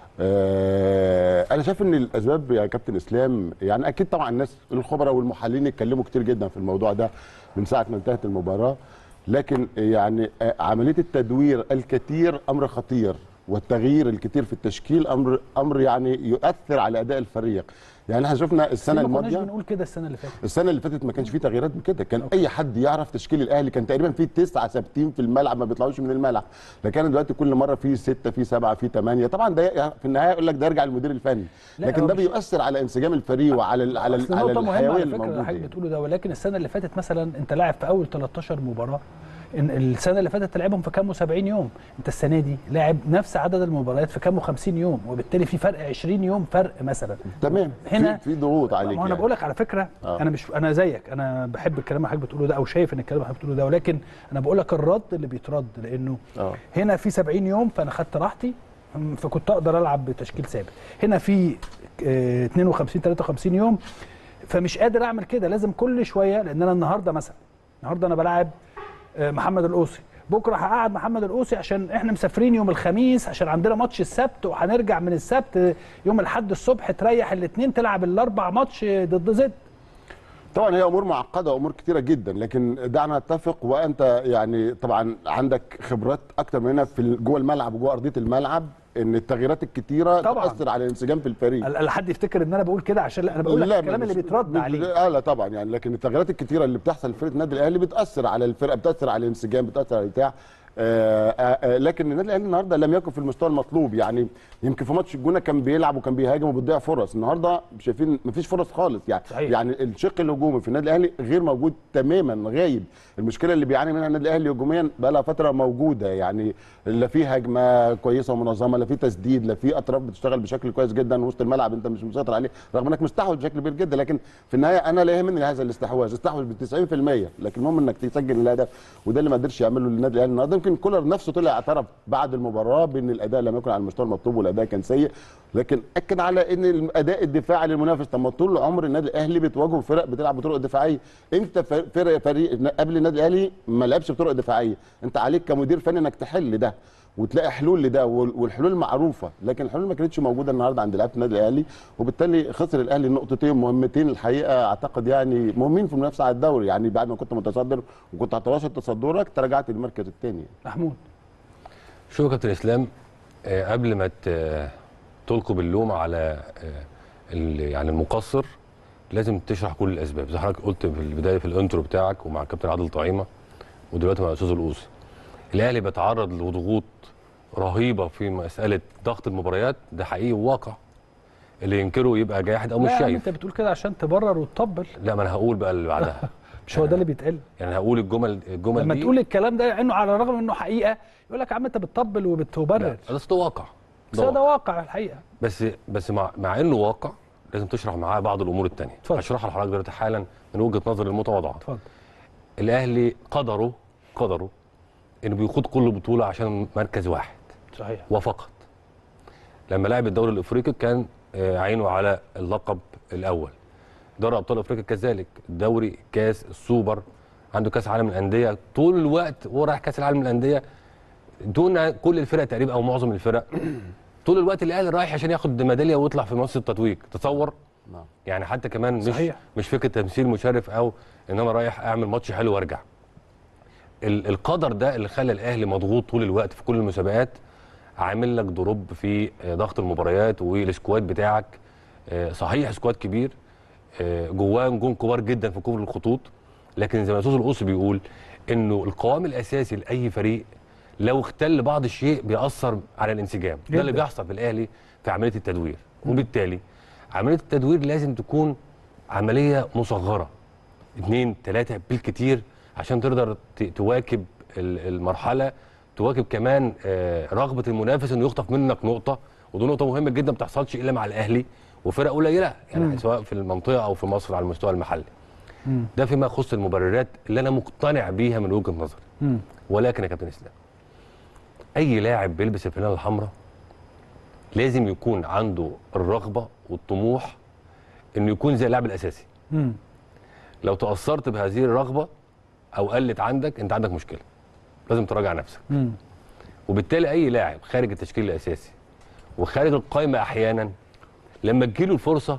آه، انا شايف ان الاسباب يا كابتن اسلام يعني اكيد طبعا الناس الخبراء والمحللين اتكلموا كتير جدا في الموضوع ده من ساعه ما انتهت المباراه لكن يعني آه، عمليه التدوير الكثير امر خطير والتغيير الكثير في التشكيل امر امر يعني يؤثر على اداء الفريق يعني احنا شفنا السنه ما كناش الماضيه بنقول كده السنه اللي فاتت السنه اللي فاتت ما كانش فيه تغييرات بكده كان اي حد يعرف تشكيل الاهلي كان تقريبا فيه تسعه ثابتين في الملعب ما بيطلعوش من الملعب لكن دلوقتي كل مره فيه سته فيه سبعه فيه ثمانيه طبعا ده في النهايه يقول لك ده يرجع للمدير الفني لا، لكن هو ده مش- بيؤثر على انسجام الفريق وعلى ال- على ال- أصل على نقطة مهمة الحيويه على اللي فكرة اللي موجوده حضرتك يعني. بتقوله ده ولكن السنة اللي فاتت مثلا أنت لاعب في أول 13 مباراة إن السنة اللي فاتت تلعبهم في كام 70 يوم أنت السنة دي لاعب نفس عدد المباريات في كام 50 يوم وبالتالي في فرق 20 يوم فرق مثلا تمام هنا- في, في ضغوط عليك ما انا يعني. بقول لك على فكره آه. انا مش انا زيك انا بحب الكلام اللي حضرتك بتقوله ده او شايف ان الكلام اللي حضرتك بتقوله ده ولكن انا بقول لك الرد اللي بيترد لانه اه هنا في 70 يوم فانا خدت راحتي م، فكنت اقدر العب بتشكيل ثابت هنا في آه، 52 53 يوم فمش قادر اعمل كده لازم كل شويه لان انا النهارده مثلا النهارده انا بلاعب آه، محمد القوسي بكره هقعد محمد القوسي عشان احنا مسافرين يوم الخميس عشان عندنا ماتش السبت وهنرجع من السبت يوم الاحد الصبح تريح الاثنين تلعب الاربع ماتش ضد زد طبعا هي امور معقده وامور كتيره جدا لكن دعنا نتفق وانت يعني طبعا عندك خبرات اكتر مننا في ال- جوه الملعب وجوه ارضيه الملعب ان التغييرات الكتيره طبعاً. تؤثر على الانسجام في الفريق لا حد يفتكر ان انا بقول كده عشان لا انا بقول لك لا، الكلام مش- اللي بيترد مش- عليه لا لا طبعا يعني لكن التغييرات الكتيره اللي بتحصل في فرقه النادي الاهلي بتاثر على الفرقه بتاثر على الانسجام بتاثر على البتاع آه، آه، آه، لكن النادي الاهلي النهارده لم يكن في المستوى المطلوب يعني يمكن في ماتش الجونه كان بيلعب وكان بيهاجم وبيضيع فرص النهارده شايفين مفيش فرص خالص يعني صحيح. يعني الشق الهجومي في النادي الاهلي غير موجود تماما غايب المشكله اللي بيعاني منها النادي الاهلي هجوميا بقى لها فتره موجوده يعني لا في هجمه كويسه ومنظمه لا في تسديد لا في اطراف بتشتغل بشكل كويس جدا وسط الملعب انت مش مسيطر عليه رغم انك مستحوذ بشكل كبير جدا لكن في النهايه انا لا يهمني هذا الاستحواذ استحوذ ب 90% لكن المهم انك تسجل الهدف وده اللي ما قدرش يعمله النادي الاهلي النهارده يمكن كولر نفسه طلع اعترف بعد المباراه بان الاداء لم يكن على المستوى المطلوب والاداء كان سيء لكن اكد على ان الاداء الدفاعي للمنافس طب ما طول عمر النادي الاهلي بتواجهه فرق بتلعب بطرق دفاعيه انت ف- فرق فريق قبل النادي الاهلي ما لعبش بطرق دفاعيه انت عليك كمدير فني انك تحل ده وتلاقي حلول لده وال- والحلول معروفه لكن الحلول ما كانتش موجوده النهارده عند لعيبه النادي الاهلي وبالتالي خسر الاهلي نقطتين مهمتين الحقيقه اعتقد يعني مهمين في المنافسه على الدوري يعني بعد ما كنت متصدر وكنت هتواصل تصدرك تراجعت للمركز الثاني محمود شوف يا كابتن اسلام آه، قبل ما ت- تلقوا باللوم على آه، ال- يعني المقصر لازم تشرح كل الاسباب زي حضرتك قلت في البدايه في الانترو بتاعك ومع الكابتن عادل طعيمه ودلوقتي مع الاستاذ القوسي الاهلي بيتعرض لضغوط رهيبه في مساله ضغط المباريات ده حقيقي وواقع اللي ينكره يبقى جاحد او مش لا يا عم شايف انت بتقول كده عشان تبرر وتطبل لا ما انا هقول بقى اللي بعدها مش هو ده اللي بيتقال يعني هقول الجمل الجمل لما دي تقول الكلام ده انه على الرغم انه حقيقه يقول لك يا عم انت بتطبل وبتبرر لا بس ده واقع بس هو ده واقع الحقيقه بس بس مع, مع انه واقع لازم تشرح معاه بعض الامور الثانيه اتفضل. هشرحها لحضرتك دلوقتي حالا من وجهه نظري المتواضعه اتفضل الاهلي قدره قدره انه بيخوض كل بطوله عشان مركز واحد صحيح وفقط لما لعب الدوري الافريقي كان آه، عينه على اللقب الاول دوري ابطال افريقيا كذلك الدوري كاس السوبر عنده كاس عالم الانديه طول الوقت وهو رايح كاس العالم للانديه دون كل الفرق تقريبا او معظم الفرق طول الوقت الاهلي رايح عشان ياخد ميداليه ويطلع في منصه التتويج تصور نعم. يعني حتى كمان مش صحيح. مش فكره تمثيل مشرف او ان انا رايح اعمل ماتش حلو وارجع ال- القدر ده اللي خلى الاهلي مضغوط طول الوقت في كل المسابقات عامل لك دروب في آه، ضغط المباريات والسكواد بتاعك آه، صحيح سكواد كبير آه، جواه نجوم كبار جدا في كل الخطوط لكن زي ما استاذ القص بيقول انه القوام الاساسي لاي فريق لو اختل بعض الشيء بيأثر على الانسجام ده اللي جداً. بيحصل في الاهلي في عمليه التدوير وبالتالي عمليه التدوير لازم تكون عمليه مصغره اثنين ثلاثه بالكتير عشان تقدر ت- تواكب ال- المرحله تواكب كمان آه، رغبه المنافس انه يخطف منك نقطه ودي نقطه مهمه جدا ما بتحصلش الا مع الاهلي وفرق قليله يعني سواء في المنطقه او في مصر على المستوى المحلي ده فيما يخص المبررات اللي انا مقتنع بيها من وجهه نظري مم. ولكن يا كابتن اسلام اي لاعب بيلبس الفانله الحمراء لازم يكون عنده الرغبه والطموح انه يكون زي اللاعب الاساسي مم. لو تاثرت بهذه الرغبه او قلت عندك انت عندك مشكله لازم تراجع نفسك مم. وبالتالي اي لاعب خارج التشكيل الاساسي وخارج القائمه احيانا لما تجيله الفرصه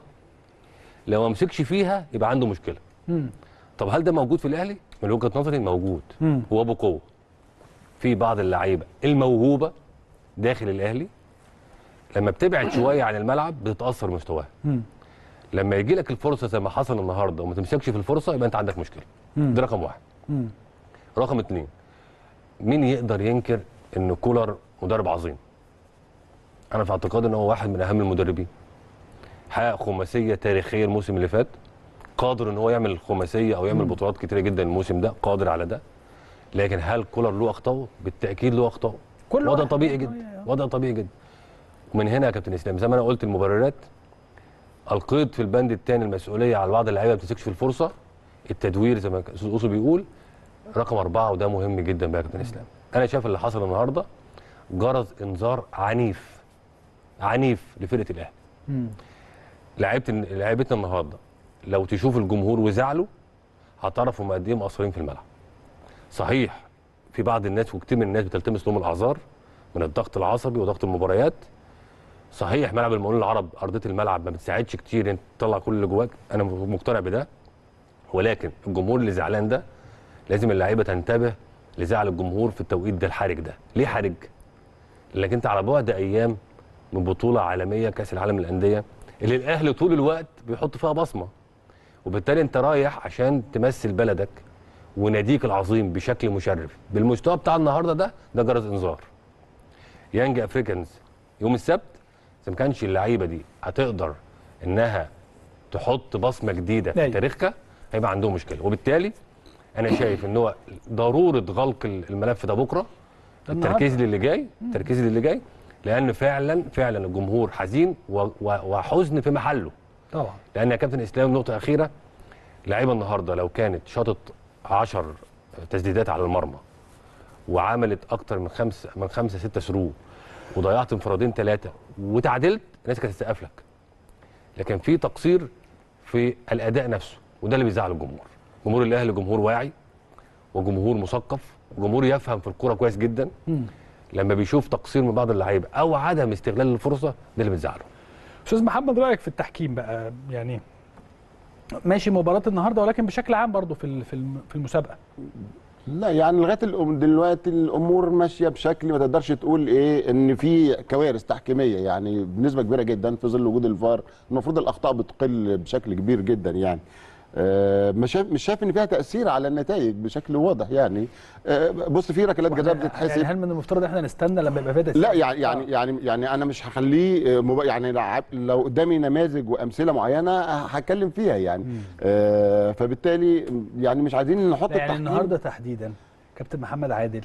لو ما مسكش فيها يبقى عنده مشكله مم. طب هل ده موجود في الاهلي من وجهه نظري موجود مم. هو بقوه في بعض اللعيبه الموهوبه داخل الاهلي لما بتبعد شويه عن الملعب بتتاثر مستواها مم. لما يجي لك الفرصه زي ما حصل النهارده وما تمسكش في الفرصه يبقى انت عندك مشكله مم. ده رقم واحد مم. رقم اتنين مين يقدر ينكر ان كولر مدرب عظيم انا في اعتقادي ان هو واحد من اهم المدربين حقق خماسيه تاريخيه الموسم اللي فات قادر ان هو يعمل خماسيه او يعمل بطولات كتيره جدا الموسم ده قادر على ده لكن هل كولر له اخطاء بالتاكيد له اخطاء كل وضع واحد طبيعي له جدا وضع طبيعي جدا ومن هنا يا كابتن اسلام زي ما انا قلت المبررات القيت في البند الثاني المسؤوليه على بعض اللعيبه ما بتمسكش في الفرصه التدوير زي ما الاستاذ اوسو بيقول رقم أربعة وده مهم جدا بقى يا كابتن اسلام انا شايف اللي حصل النهارده جرس انذار عنيف عنيف لفرقه الاهلي مم. لعيبه لعيبتنا النهارده لو تشوف الجمهور وزعلوا هتعرفوا هم قد ايه مقصرين في الملعب صحيح في بعض الناس وكتير من الناس بتلتمس لهم الاعذار من الضغط العصبي وضغط المباريات صحيح ملعب المقاولين العرب ارضيه الملعب ما بتساعدش كتير انت تطلع كل اللي جواك انا مقتنع بده ولكن الجمهور اللي زعلان ده لازم اللعيبه تنتبه لزعل الجمهور في التوقيت ده الحرج ده ليه حرج لانك انت على بعد ايام من بطوله عالميه كاس العالم للانديه اللي الاهلي طول الوقت بيحط فيها بصمه وبالتالي انت رايح عشان تمثل بلدك وناديك العظيم بشكل مشرف بالمستوى بتاع النهارده ده ده جرس انذار يانج افريكانز يوم السبت اذا ما كانش اللعيبه دي هتقدر انها تحط بصمه جديده في أيوة. تاريخها هيبقى عندهم مشكله وبالتالي انا شايف ان هو ضروره غلق الملف ده بكره النهاردة. التركيز للي جاي التركيز للي جاي لان فعلا فعلا الجمهور حزين و- و- وحزن في محله طبعا لان يا كابتن اسلام نقطه اخيره لعيبه النهارده لو كانت شاطت 10 تسديدات على المرمى وعملت اكتر من خمس من خمسه سته ثرو وضيعت انفرادين ثلاثه وتعادلت الناس كانت هتسقف لك لكن في تقصير في الاداء نفسه وده اللي بيزعل الجمهور جمهور الاهلي جمهور واعي وجمهور مثقف وجمهور يفهم في الكوره كويس جدا مم. لما بيشوف تقصير من بعض اللعيبه او عدم استغلال الفرصه ده اللي بتزعله استاذ محمد رايك في التحكيم بقى يعني ماشي مباراه النهارده ولكن بشكل عام برضو في ال- في الم- في المسابقه لا يعني لغايه الأم- دلوقتي الامور ماشيه بشكل ما تقدرش تقول ايه ان في كوارث تحكيميه يعني بنسبه كبيره جدا في ظل وجود الفار المفروض الاخطاء بتقل بشكل كبير جدا يعني آه، مش شايف مش شايف ان فيها تاثير على النتائج بشكل واضح يعني آه، بص في ركلات جزاء يعني بتتحسب هل من المفترض احنا نستنى لما يبقى فيها تأثير؟ لا يعني يعني يعني يعني انا مش هخليه آه، مب- يعني لو- لو قدامي نماذج وامثله معينه هتكلم فيها يعني آه فبالتالي يعني مش عايزين نحط لا يعني التحكيم النهارده تحديدا كابتن محمد عادل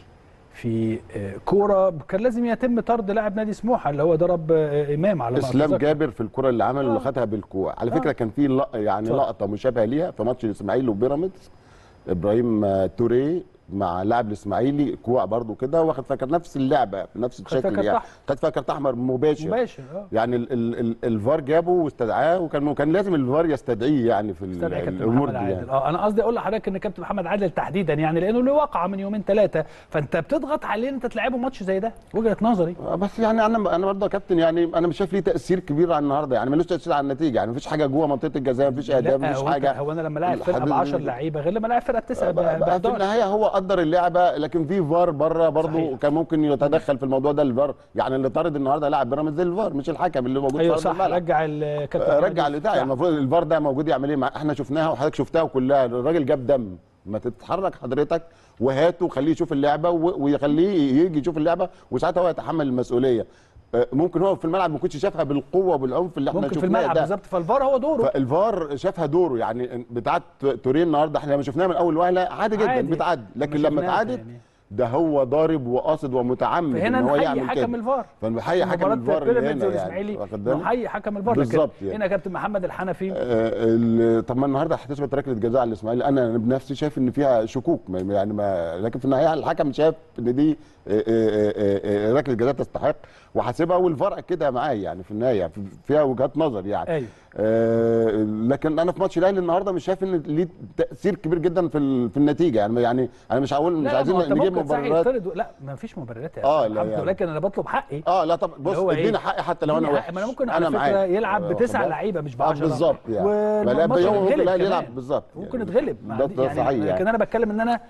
في آه، كوره كان لازم يتم طرد لاعب نادي سموحه اللي هو ضرب آه، امام على ما اسلام أتذكر. جابر في الكره اللي عمل اللي آه. خدها بالكوع على آه. فكره كان في لق- يعني اتفضل. لقطه مشابهه ليها في ماتش الاسماعيلي وبيراميدز ابراهيم آه، توريه مع لاعب الاسماعيلي كوع برضو كده واخد فاكر نفس اللعبه بنفس فيها الشكل كارت يعني أحمر. خد فيها كارت احمر مباشر مباشر اه يعني ال ال ال الفار جابه واستدعاه وكان كان لازم الفار يستدعيه يعني في ال- استدعي كابتن الامور محمد دي عادل يعني. اه انا قصدي اقول لحضرتك ان كابتن محمد عادل تحديدا يعني لانه له وقعه من يومين ثلاثه فانت بتضغط عليه ان انت تلعبه ماتش زي ده وجهه نظري آه، بس يعني انا انا برضه يا كابتن يعني انا مش شايف ليه تاثير كبير على النهارده يعني ملوش تاثير على النتيجه يعني مفيش حاجه جوه منطقه الجزاء مفيش اهداف لا مفيش هو, أنت- حاجه هو انا لما لاعب فرقه ب الحدود- 10 لعيبه غير لما لاعب فرقه بتسعه ب بقى في 11 النهايه هو قدر اللعبه لكن في فار بره برضه صحيح. كان ممكن يتدخل في الموضوع ده الفار يعني اللي طارد النهارده لاعب بيراميدز الفار مش الحكم اللي موجود ايوه في أرض صح الملعب. رجع الكابتن آه، محمد رجع يوسف. البتاع صح. المفروض الفار ده موجود يعمل ايه مع- احنا شفناها وحضرتك شفتها كلها الراجل جاب دم ما تتحرك حضرتك وهاته وخليه يشوف اللعبه و- ويخليه يجي يشوف اللعبه وساعتها هو يتحمل المسؤوليه آه، ممكن هو في الملعب ما كنتش شافها بالقوه وبالعنف اللي احنا ممكن في شفناه الملعب ده بالظبط فالفار هو دوره فالفار شافها دوره يعني بتاعت تورين النهارده احنا لما شفناها من اول وهله عادي جدا عادي. بتعدي لكن لما لما شفناها اتعادت يعني. ده هو ضارب وقاصد ومتعمد فهنا ان هو نحيي يعمل حكم كده الفار فنحيي حكم مباراة الفار اللي بيراميدز هنا والاسماعيلي يعني واخد بالك؟ نحيي حكم الفار لكن بالظبط يعني. هنا كابتن محمد الحنفي آه، ال- طب ما النهارده هتثبت ركله جزاء على الاسماعيلي انا بنفسي شايف ان فيها شكوك ما- يعني ما لكن في النهايه الحكم شاف ان دي آه، آه، آه، آه، ركله جزاء تستحق وحاسبها والفرق كده معايا يعني في النهايه في- فيها وجهات نظر يعني ايوه آه، لكن انا في ماتش الاهلي النهارده مش شايف ان ليه تاثير كبير جدا في ال- في النتيجه يعني يعني انا مش هقول مش لا عايزين ما هو أنت نجيب ممكن صحيح مبررات يطرد لا ما فيش مبررات يا آه، أستاذ لا محمد، يعني. ولكن انا بطلب حقي اه لا طب بص هو إيه؟ اديني حقي حتى لو انا اديني وحش حق- ما انا ممكن على أنا فكره معاك. يلعب آه، بتسع واخد لعيبه مش ب آه، 10 بالظبط يعني فلا والماتش يوم ممكن يتغلب الاهلي كمان. يلعب بالظبط ممكن يعني. يتغلب ما ده- عندي- ده يعني صحيح لكن يعني. انا بتكلم ان انا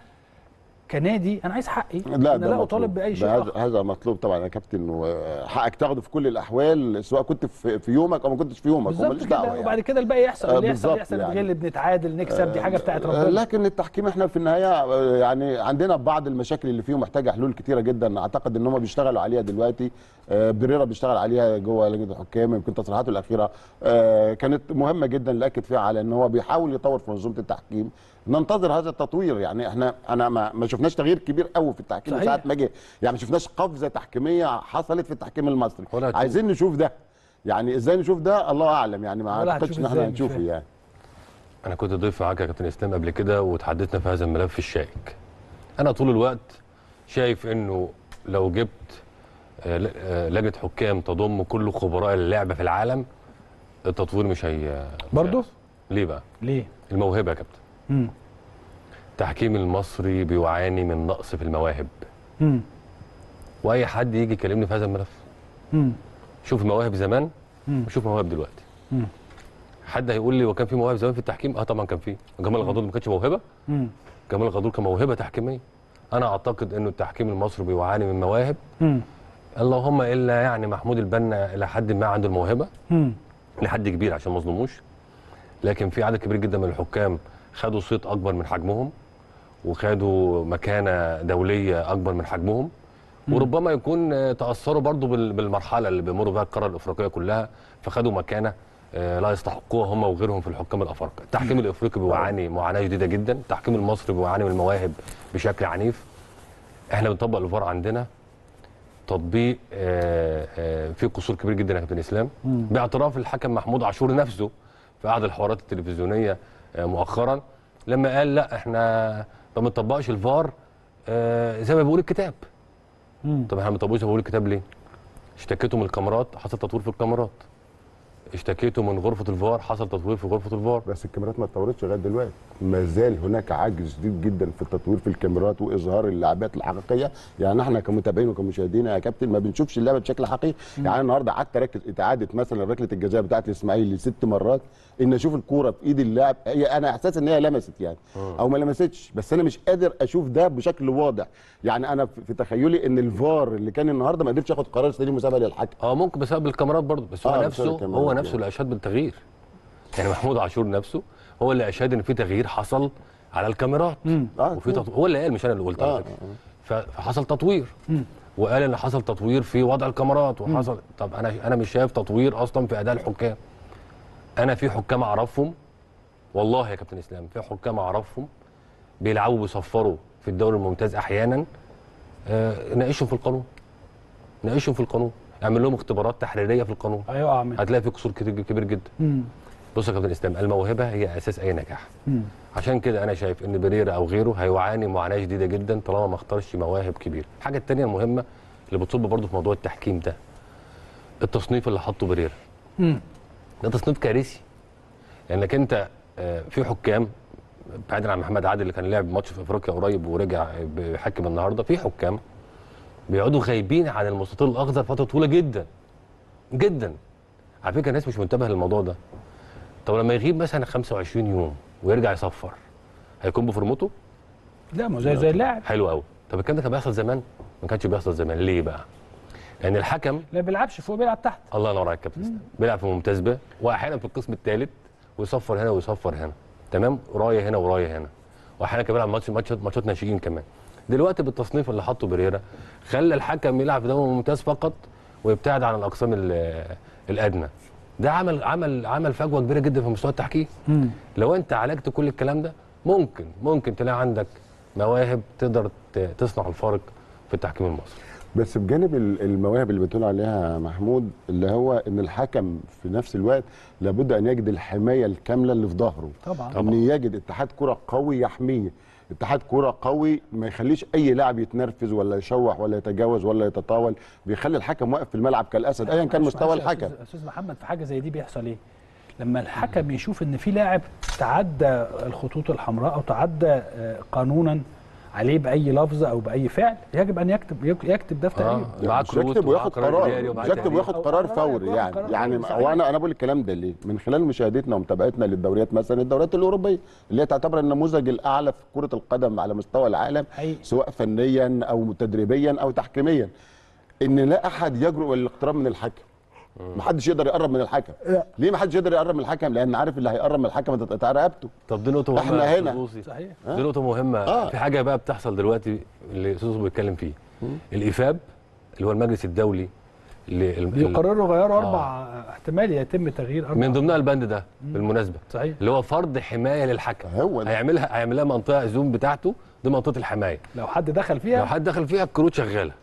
كنادي انا عايز حقي لا انا ده لا مطلوب. اطالب باي شيء ده هذا- آخر. هذا مطلوب طبعا يا كابتن وحقك تاخده في كل الاحوال سواء كنت في في يومك او ما كنتش في يومك بالظبط وماليش كده دعوه وبعد يعني. كده الباقي يحصل آه، اللي يحصل بالظبط يحصل يعني. نتغلب نتعادل نكسب دي حاجه بتاعت آه، ربنا لكن التحكيم احنا في النهايه آه، يعني عندنا بعض المشاكل اللي فيه محتاجه حلول كتيره جدا اعتقد ان هم بيشتغلوا عليها دلوقتي آه، بريرا بيشتغل عليها جوه لجنه الحكام يمكن تصريحاته الاخيره آه، كانت مهمه جدا اللي اكد فيها على ان هو بيحاول يطور في منظومه التحكيم ننتظر هذا التطوير يعني احنا انا ما, ما شفناش تغيير كبير قوي في التحكيم من صحيح. ساعه ما جه يعني ما شفناش قفزه تحكيميه حصلت في التحكيم المصري ولا هتشوف. عايزين نشوف ده يعني ازاي نشوف ده الله اعلم يعني ما ولا اعتقدش هتشوف ان احنا إزاي، مش هنشوفه فاهم. يعني انا كنت ضيف معاك يا كابتن اسلام قبل كده وتحدثنا في هذا الملف الشائك انا طول الوقت شايف انه لو جبت آه، ل- آه، لجنه حكام تضم كل خبراء اللعبه في العالم التطوير مش هي مش برضو؟ هيحصل. ليه بقى ليه؟ الموهبه يا كابتن مم. التحكيم المصري بيعاني من نقص في المواهب مم. واي حد يجي يكلمني في هذا الملف مم. شوف مواهب زمان مم. وشوف مواهب دلوقتي مم. حد هيقول لي وكان في مواهب زمان في التحكيم اه طبعا كان في جمال الغدور ما كانش موهبه مم. جمال الغدور كان موهبه تحكيميه انا اعتقد انه التحكيم المصري بيعاني من مواهب مم. اللهم الا يعني محمود البنا الى حد ما عنده الموهبه مم. لحد كبير عشان ما اظلموش لكن في عدد كبير جدا من الحكام خدوا صيت اكبر من حجمهم وخدوا مكانه دوليه اكبر من حجمهم وربما يكون آه، تاثروا برضو بال- بالمرحله اللي بيمروا بها القاره الافريقيه كلها فخدوا مكانه آه، لا يستحقوها هم وغيرهم في الحكام الافارقه التحكيم الافريقي بيعاني معاناه شديده جدا التحكيم المصري بيعاني من المواهب بشكل عنيف احنا بنطبق الفار عندنا تطبيق آه، آه، فيه قصور كبير جدا يا كابتن اسلام باعتراف الحكم محمود عاشور نفسه في احد الحوارات التلفزيونيه آه، مؤخرا لما قال لا احنا ما بنطبقش الفار آه، زي ما بيقول الكتاب مم. طب احنا ما بنطبقش زي ما بيقول الكتاب ليه؟ اشتكيتوا من الكاميرات حصل تطوير في الكاميرات اشتكيتوا من غرفه الفار حصل تطوير في غرفه الفار بس الكاميرات ما اتطورتش لغايه دلوقتي ما زال هناك عجز شديد جدا في التطوير في الكاميرات واظهار اللعبات الحقيقيه يعني احنا كمتابعين وكمشاهدين يا كابتن ما بنشوفش اللعبه بشكل حقيقي يعني أنا النهارده قعدت اركز اتعادت مثلا ركله الجزاء بتاعت الاسماعيلي ست مرات ان اشوف الكوره في ايد اللاعب هي انا احساس ان هي لمست يعني او ما لمستش بس انا مش قادر اشوف ده بشكل واضح يعني انا في في تخيلي ان الفار اللي كان النهارده ما قدرش ياخد قرار سليم مسابقه للحكم اه ممكن بسبب الكاميرات برضه بس هو آه، بسبب نفسه الكاميرات هو يعني. نفسه اللي اشاد بالتغيير يعني محمود عاشور نفسه هو اللي اشاد ان في تغيير حصل على الكاميرات اه وفي تط... هو اللي قال مش انا اللي قلت آه، على فكره ف- فحصل تطوير وقال ان حصل تطوير في وضع الكاميرات وحصل طب انا انا مش شايف تطوير اصلا في اداء الحكام انا في حكام اعرفهم والله يا كابتن اسلام في حكام اعرفهم بيلعبوا بيصفروا في الدوري الممتاز احيانا آه ناقشهم في القانون ناقشهم في القانون اعمل لهم اختبارات تحريريه في القانون ايوه اعمل هتلاقي في قصور كتير كبير جدا مم. بص يا كابتن اسلام الموهبه هي اساس اي نجاح مم. عشان كده انا شايف ان بريرا او غيره هيعاني معاناه شديده جدا طالما ما اختارش مواهب كبيره الحاجه الثانيه المهمه اللي بتصب برضه في موضوع التحكيم ده التصنيف اللي حطه بريرا مم. ده تصنيف كارثي لانك انت آه، في حكام بعيدا عن محمد عادل اللي كان لعب ماتش في افريقيا قريب ورجع بيحكم النهارده في حكام بيقعدوا غايبين عن المستطيل الاخضر فتره طويله جدا جدا على فكره الناس مش منتبهه للموضوع ده طب لما يغيب مثلا 25 يوم ويرجع يصفر هيكون بفورمته لا ما هو زي زي اللاعب حلو قوي طب الكلام ده كان بيحصل زمان ما كانش بيحصل زمان ليه بقى لان الحكم لا بيلعبش فوق بيلعب تحت الله ينور عليك يا كابتن اسلام بيلعب في ممتاز ب واحيانا في القسم الثالث ويصفر هنا ويصفر هنا تمام ورايه هنا ورايه هنا واحيانا كمان بيلعب ماتش ماتشات ماتشات ناشئين كمان دلوقتي بالتصنيف اللي حطه بريرا خلى الحكم يلعب في دوري ممتاز فقط ويبتعد عن الاقسام ال- الادنى ده عمل عمل عمل فجوه كبيره جدا في مستوى التحكيم مم. لو انت عالجت كل الكلام ده ممكن ممكن تلاقي عندك مواهب تقدر ت- تصنع الفارق في التحكيم المصري بس بجانب ال- المواهب اللي بتقول عليها محمود اللي هو ان الحكم في نفس الوقت لابد ان يجد الحمايه الكامله اللي في ظهره طبعا ان يجد اتحاد كره قوي يحميه اتحاد كره قوي ما يخليش اي لاعب يتنرفز ولا يشوح ولا يتجاوز ولا يتطاول بيخلي الحكم واقف في الملعب كالاسد ايا كان معلش- مستوى معلش يا الحكم أستاذ- استاذ محمد في حاجه زي دي بيحصل ايه لما الحكم يشوف ان في لاعب تعدى الخطوط الحمراء او تعدى آه، قانونا عليه باي لفظ او باي فعل يجب ان يكتب يك- يكتب ده في تقريره معاه مش كروت يكتب ومعاه وياخد قرار إداري قرار ومعاه مش يكتب تهديد. وياخد أو قرار قرار- فوري قرار- يعني قرار يعني فوري، صحيح. وانا انا بقول الكلام ده ليه من خلال مشاهدتنا ومتابعتنا للدوريات مثلا الدوريات الاوروبيه اللي هي تعتبر النموذج الاعلى في كره القدم على مستوى العالم حقيقي. سواء فنيا او تدريبيا او تحكيميا ان لا احد يجرؤ الاقتراب من الحكم ما حدش يقدر يقرب من الحكم لا. ليه ما حدش يقدر يقرب من الحكم لان عارف اللي هيقرب من الحكم تتقطع رقبته طب دي نقطه مهمه إحنا يا هنا. أستاذ أوصي. صحيح دي نقطة مهمة آه. في حاجة بقى بتحصل دلوقتي اللي أستاذ أوصي بيتكلم فيه الإيفاب اللي هو المجلس الدولي اللي ال- ال- بيقرروا غيار اربع احتمال يتم تغيير اربع من ضمنها البند ده بالمناسبة صحيح اللي هو فرض حماية للحكم هو ده. هيعملها هيعملها منطقة زوم بتاعته دي منطقة الحماية لو حد دخل لو فيها حد دخل فيها الكروت شغالة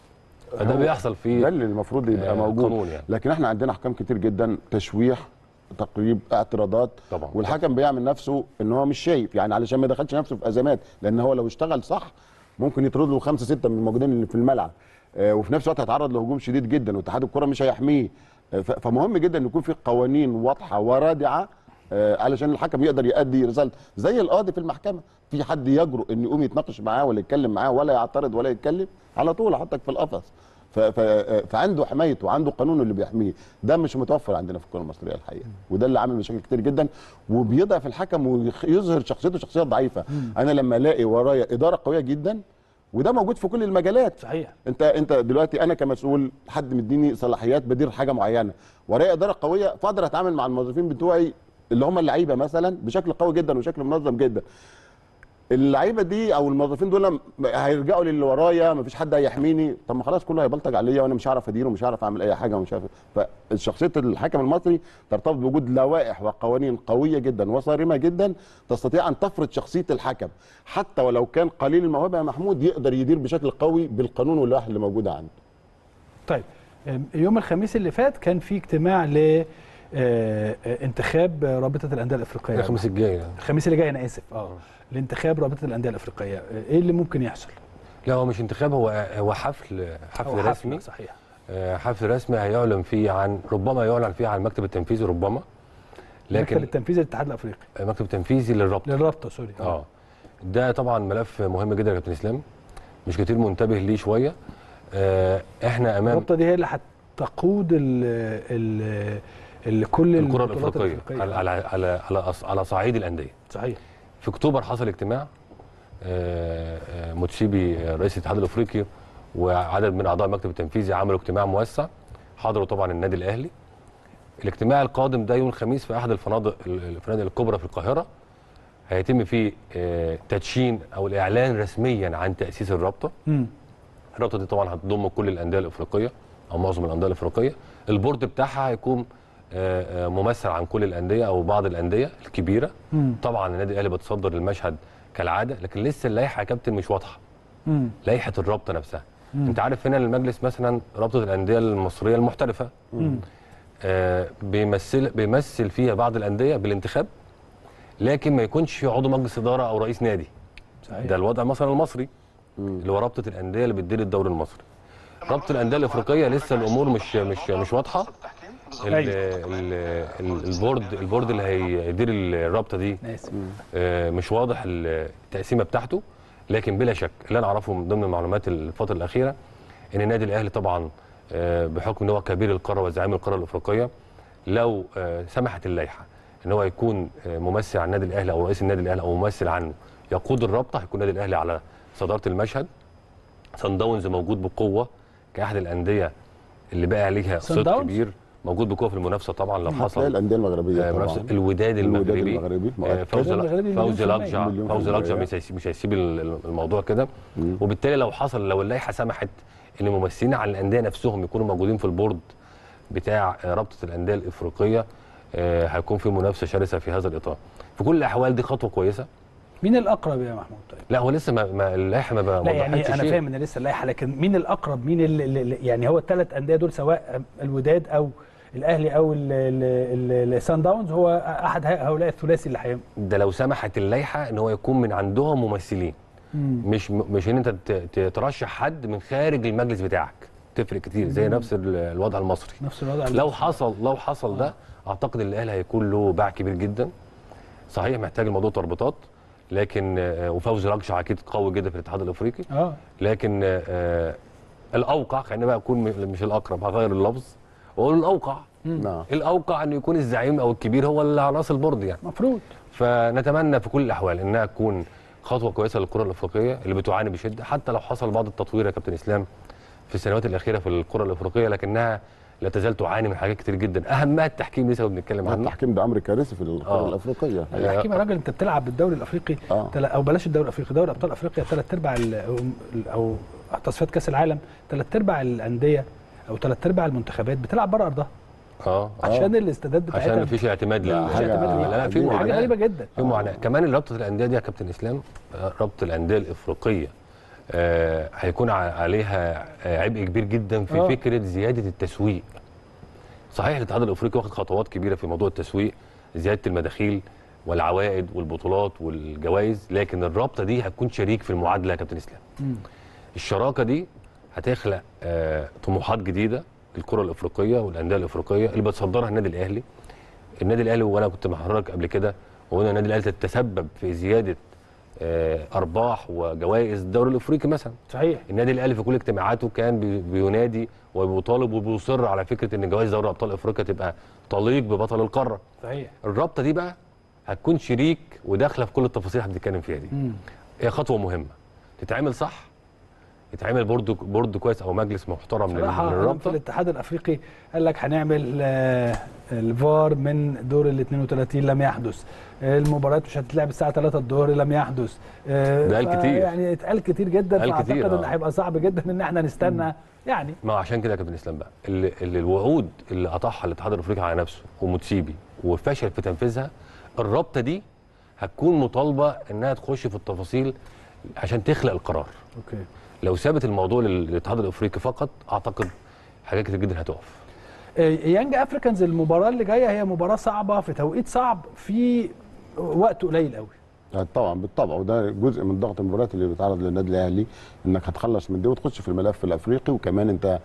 فده هو بيحصل ده في اللي المفروض يبقى آه، موجود قانون يعني. لكن احنا عندنا احكام كتير جدا تشويح تقريب اعتراضات طبعا. والحكم بيعمل نفسه ان هو مش شايف يعني علشان ما يدخلش نفسه في ازمات لان هو لو اشتغل صح ممكن يطرد له خمسه سته من الموجودين اللي في الملعب آه، وفي نفس الوقت هيتعرض لهجوم شديد جدا واتحاد الكره مش هيحميه آه، ف- فمهم جدا ان يكون في قوانين واضحه ورادعه آه، علشان الحكم يقدر يؤدي رسالته زي القاضي في المحكمه في حد يجرؤ ان يقوم يتناقش معاه ولا يتكلم معاه ولا يعترض ولا يتكلم على طول حطك في القفص ف- ف- فعنده حمايته وعنده قانونه اللي بيحميه ده مش متوفر عندنا في الكره المصريه الحقيقه وده اللي عامل مشاكل كتير جدا وبيضعف الحكم ويظهر شخصيته شخصيه ضعيفه انا لما الاقي ورايا اداره قويه جدا وده موجود في كل المجالات صحيح انت انت دلوقتي انا كمسؤول حد مديني صلاحيات بدير حاجه معينه ورايا اداره قويه فاقدر اتعامل مع الموظفين بتوعي اللي هم اللعيبه مثلا بشكل قوي جدا وشكل منظم جدا اللعيبه دي او الموظفين دول م- هيرجعوا للي ورايا مفيش حد هيحميني طب ما خلاص كله هيبلطج عليا وانا مش هعرف ادير ومش هعرف اعمل اي حاجه ومش عارف فشخصيه الحكم المصري ترتبط بوجود لوائح وقوانين قويه جدا وصارمه جدا تستطيع ان تفرض شخصيه الحكم حتى ولو كان قليل الموهبه يا محمود يقدر يدير بشكل قوي بالقانون واللوائح اللي موجوده عنده طيب أم، يوم الخميس اللي فات كان في اجتماع ل آه، آه، انتخاب رابطه الانديه الافريقيه الخميس الجاي الخميس اللي جاي انا اسف اه لانتخاب رابطه الانديه الافريقيه آه، ايه اللي ممكن يحصل لا هو مش انتخاب هو هو حفل أو حفل رسمي صحيح آه، حفل رسمي هيعلن فيه عن ربما يعلن فيه عن المكتب التنفيذي ربما المكتب لكن التنفيذي للاتحاد الافريقي المكتب التنفيذي للرابطه للرابطه سوري اه ده طبعا ملف مهم جدا يا كابتن اسلام مش كتير منتبه ليه شويه آه، احنا امام الرابطه دي هي اللي هتقود ال ال ال كل الكره البطولات الافريقيه على على على على, أص- على صعيد الانديه صحيح في اكتوبر حصل اجتماع آه، آه، موتشيبي آه، رئيس الاتحاد الافريقي وعدد من اعضاء المكتب التنفيذي عملوا اجتماع موسع حضروا طبعا النادي الاهلي الاجتماع القادم ده يوم الخميس في احد الفنادق الفنادق الكبرى في القاهره هيتم فيه آه، تدشين او الاعلان رسميا عن تاسيس الرابطه مم. الرابطه دي طبعا هتضم كل الانديه الافريقيه او معظم الانديه الافريقيه البورد بتاعها هيكون آه، آه، ممثل عن كل الانديه او بعض الانديه الكبيره مم. طبعا النادي الاهلي بتصدر المشهد كالعاده لكن لسه اللائحه يا كابتن مش واضحه مم. لائحه الرابطه نفسها انت عارف هنا المجلس مثلا رابطه الانديه المصريه المحترفه مم. آه، بيمثل بيمثل فيها بعض الانديه بالانتخاب لكن ما يكونش في عضو مجلس اداره او رئيس نادي صحيح ده الوضع مثلا المصري اللي هو رابطه الانديه اللي بتدير الدوري المصري رابطه الانديه الافريقيه لسه الامور مش مش مش واضحه ال- أيوة. ال- ال- البورد البورد اللي هيدير الرابطه دي أنا آسف. آه، مش واضح التقسيمه بتاعته لكن بلا شك اللي انا اعرفه من ضمن معلومات الفتره الاخيره ان النادي الاهلي طبعا آه، بحكم ان هو كبير القاره وزعيم القاره الافريقيه لو آه، سمحت اللائحه ان هو يكون آه، ممثل عن النادي الاهلي او رئيس النادي الاهلي او ممثل عنه يقود الرابطه هيكون النادي الاهلي على صداره المشهد سان داونز موجود بقوه كاحد الانديه اللي بقى عليها سان صيت داونز؟ كبير موجود بقوه في المنافسه طبعا لو هتلاقي حصل الانديه المغربيه آه، طبعا منافسه الوداد الوداد المغربي المغربي آه، مؤكد. فوزي المغربي مليون فوزي في المية. لقجع مليون في فوزي لقجع المية. مش هيسيب مش هيسيب ال- الموضوع كده وبالتالي لو حصل لو اللائحه سمحت ان الممثلين عن الانديه نفسهم يكونوا موجودين في البورد بتاع آه، رابطه الانديه الافريقيه آه، هيكون في منافسه شرسه في هذا الاطار في كل الاحوال دي خطوه كويسه مين الاقرب يا محمود طيب لا هو لسه ما, ما اللائحه ما لا ما يعني وضحتش انا شيء. فاهم ان لسه اللائحه لكن مين الاقرب مين اللي اللي يعني هو الثلاث انديه دول سواء الوداد او الاهلي او السان داونز هو احد هؤلاء الثلاثي اللي هيم ده لو سمحت اللائحه ان هو يكون من عندهم ممثلين مش مش ان انت ت- ت- ترشح حد من خارج المجلس بتاعك تفرق كتير زي نفس ال- الوضع المصري نفس الوضع لو حصل لو حصل ده اعتقد ان الاهلي هيكون له باع كبير جدا صحيح محتاج الموضوع تربطات لكن آه، وفوزي رجع اكيد قوي جدا في الاتحاد الافريقي اه لكن آه، الاوقع خلينا بقى اكون م- مش الاقرب هغير اللفظ واقول الاوقع نعم الاوقع ان يكون الزعيم او الكبير هو اللي على راس البورد يعني المفروض فنتمنى في كل الاحوال انها تكون خطوه كويسه للكره الافريقيه اللي بتعاني بشده حتى لو حصل بعض التطوير يا كابتن اسلام في السنوات الاخيره في الكره الافريقيه لكنها لا تزال تعاني من حاجات كتير جدا اهمها التحكيم لسه بنتكلم عنه التحكيم ده امر كارثي في الكره آه. الافريقيه التحكيم يا راجل انت بتلعب بالدوري الافريقي آه. تل- او بلاش الدوري الافريقي دوري ابطال افريقيا ثلاث ارباع ال- او تصفيات كاس العالم ثلاث ارباع الانديه او ثلاث ارباع المنتخبات بتلعب بره ارضها اه عشان الاستادات بتاعتها عشان مفيش اعتماد لا، لل مفيش حاجة- اعتماد لا لا في حاجة حاجه معاناه غريبه جدا في معاناه كمان رابطه الانديه دي يا كابتن اسلام آه، رابطه الانديه الافريقيه آه، هيكون ع- عليها آه، عبء كبير جدا في آه. فكره زياده التسويق صحيح الاتحاد الافريقي واخد خطوات كبيره في موضوع التسويق زياده المداخيل والعوائد والبطولات والجوائز لكن الرابطه دي هتكون شريك في المعادله يا كابتن اسلام الشراكه دي هتخلق آه، طموحات جديده للكره الافريقيه والانديه الافريقيه اللي بتصدرها النادي الاهلي النادي الاهلي وانا كنت مع حضرتك قبل كده وقلنا النادي الاهلي تتسبب في زياده آه، ارباح وجوائز الدوري الافريقي مثلا صحيح النادي الاهلي في كل اجتماعاته كان بي- بينادي وبيطالب وبيصر على فكره ان جوائز دوري ابطال افريقيا تبقى تليق ببطل القاره صحيح الرابطه دي بقى هتكون شريك وداخله في كل التفاصيل اللي بنتكلم فيها دي مم. هي خطوه مهمه تتعمل صح يتعمل بورد بورد كويس او مجلس محترم لل- صراحه في للرابطه الاتحاد الافريقي قال لك هنعمل آه، الفار من دور ال 32 لم يحدث المباريات مش هتتلعب الساعه 3 الظهر لم يحدث آه، ده قال ف- كتير. يعني اتقال كتير جدا قال فاعتقد كتير، ان آه. هيبقى صعب جدا ان احنا نستنى يعني ما عشان كده يا كابتن اسلام بقى اللي, اللي الوعود اللي قطعها الاتحاد الافريقي على نفسه وموتسيبي وفشل في تنفيذها الرابطه دي هتكون مطالبه انها تخش في التفاصيل عشان تخلق القرار اوكي لو سابت الموضوع لل- للاتحاد الافريقي فقط اعتقد حاجات كتير جدا هتقف يانج افريكانز المباراه اللي جايه هي مباراه صعبه في توقيت صعب في وقت قليل قوي آه، طبعا بالطبع وده جزء من ضغط المباريات اللي بيتعرض للنادي الاهلي انك هتخلص من دي وتخش في الملف الافريقي وكمان انت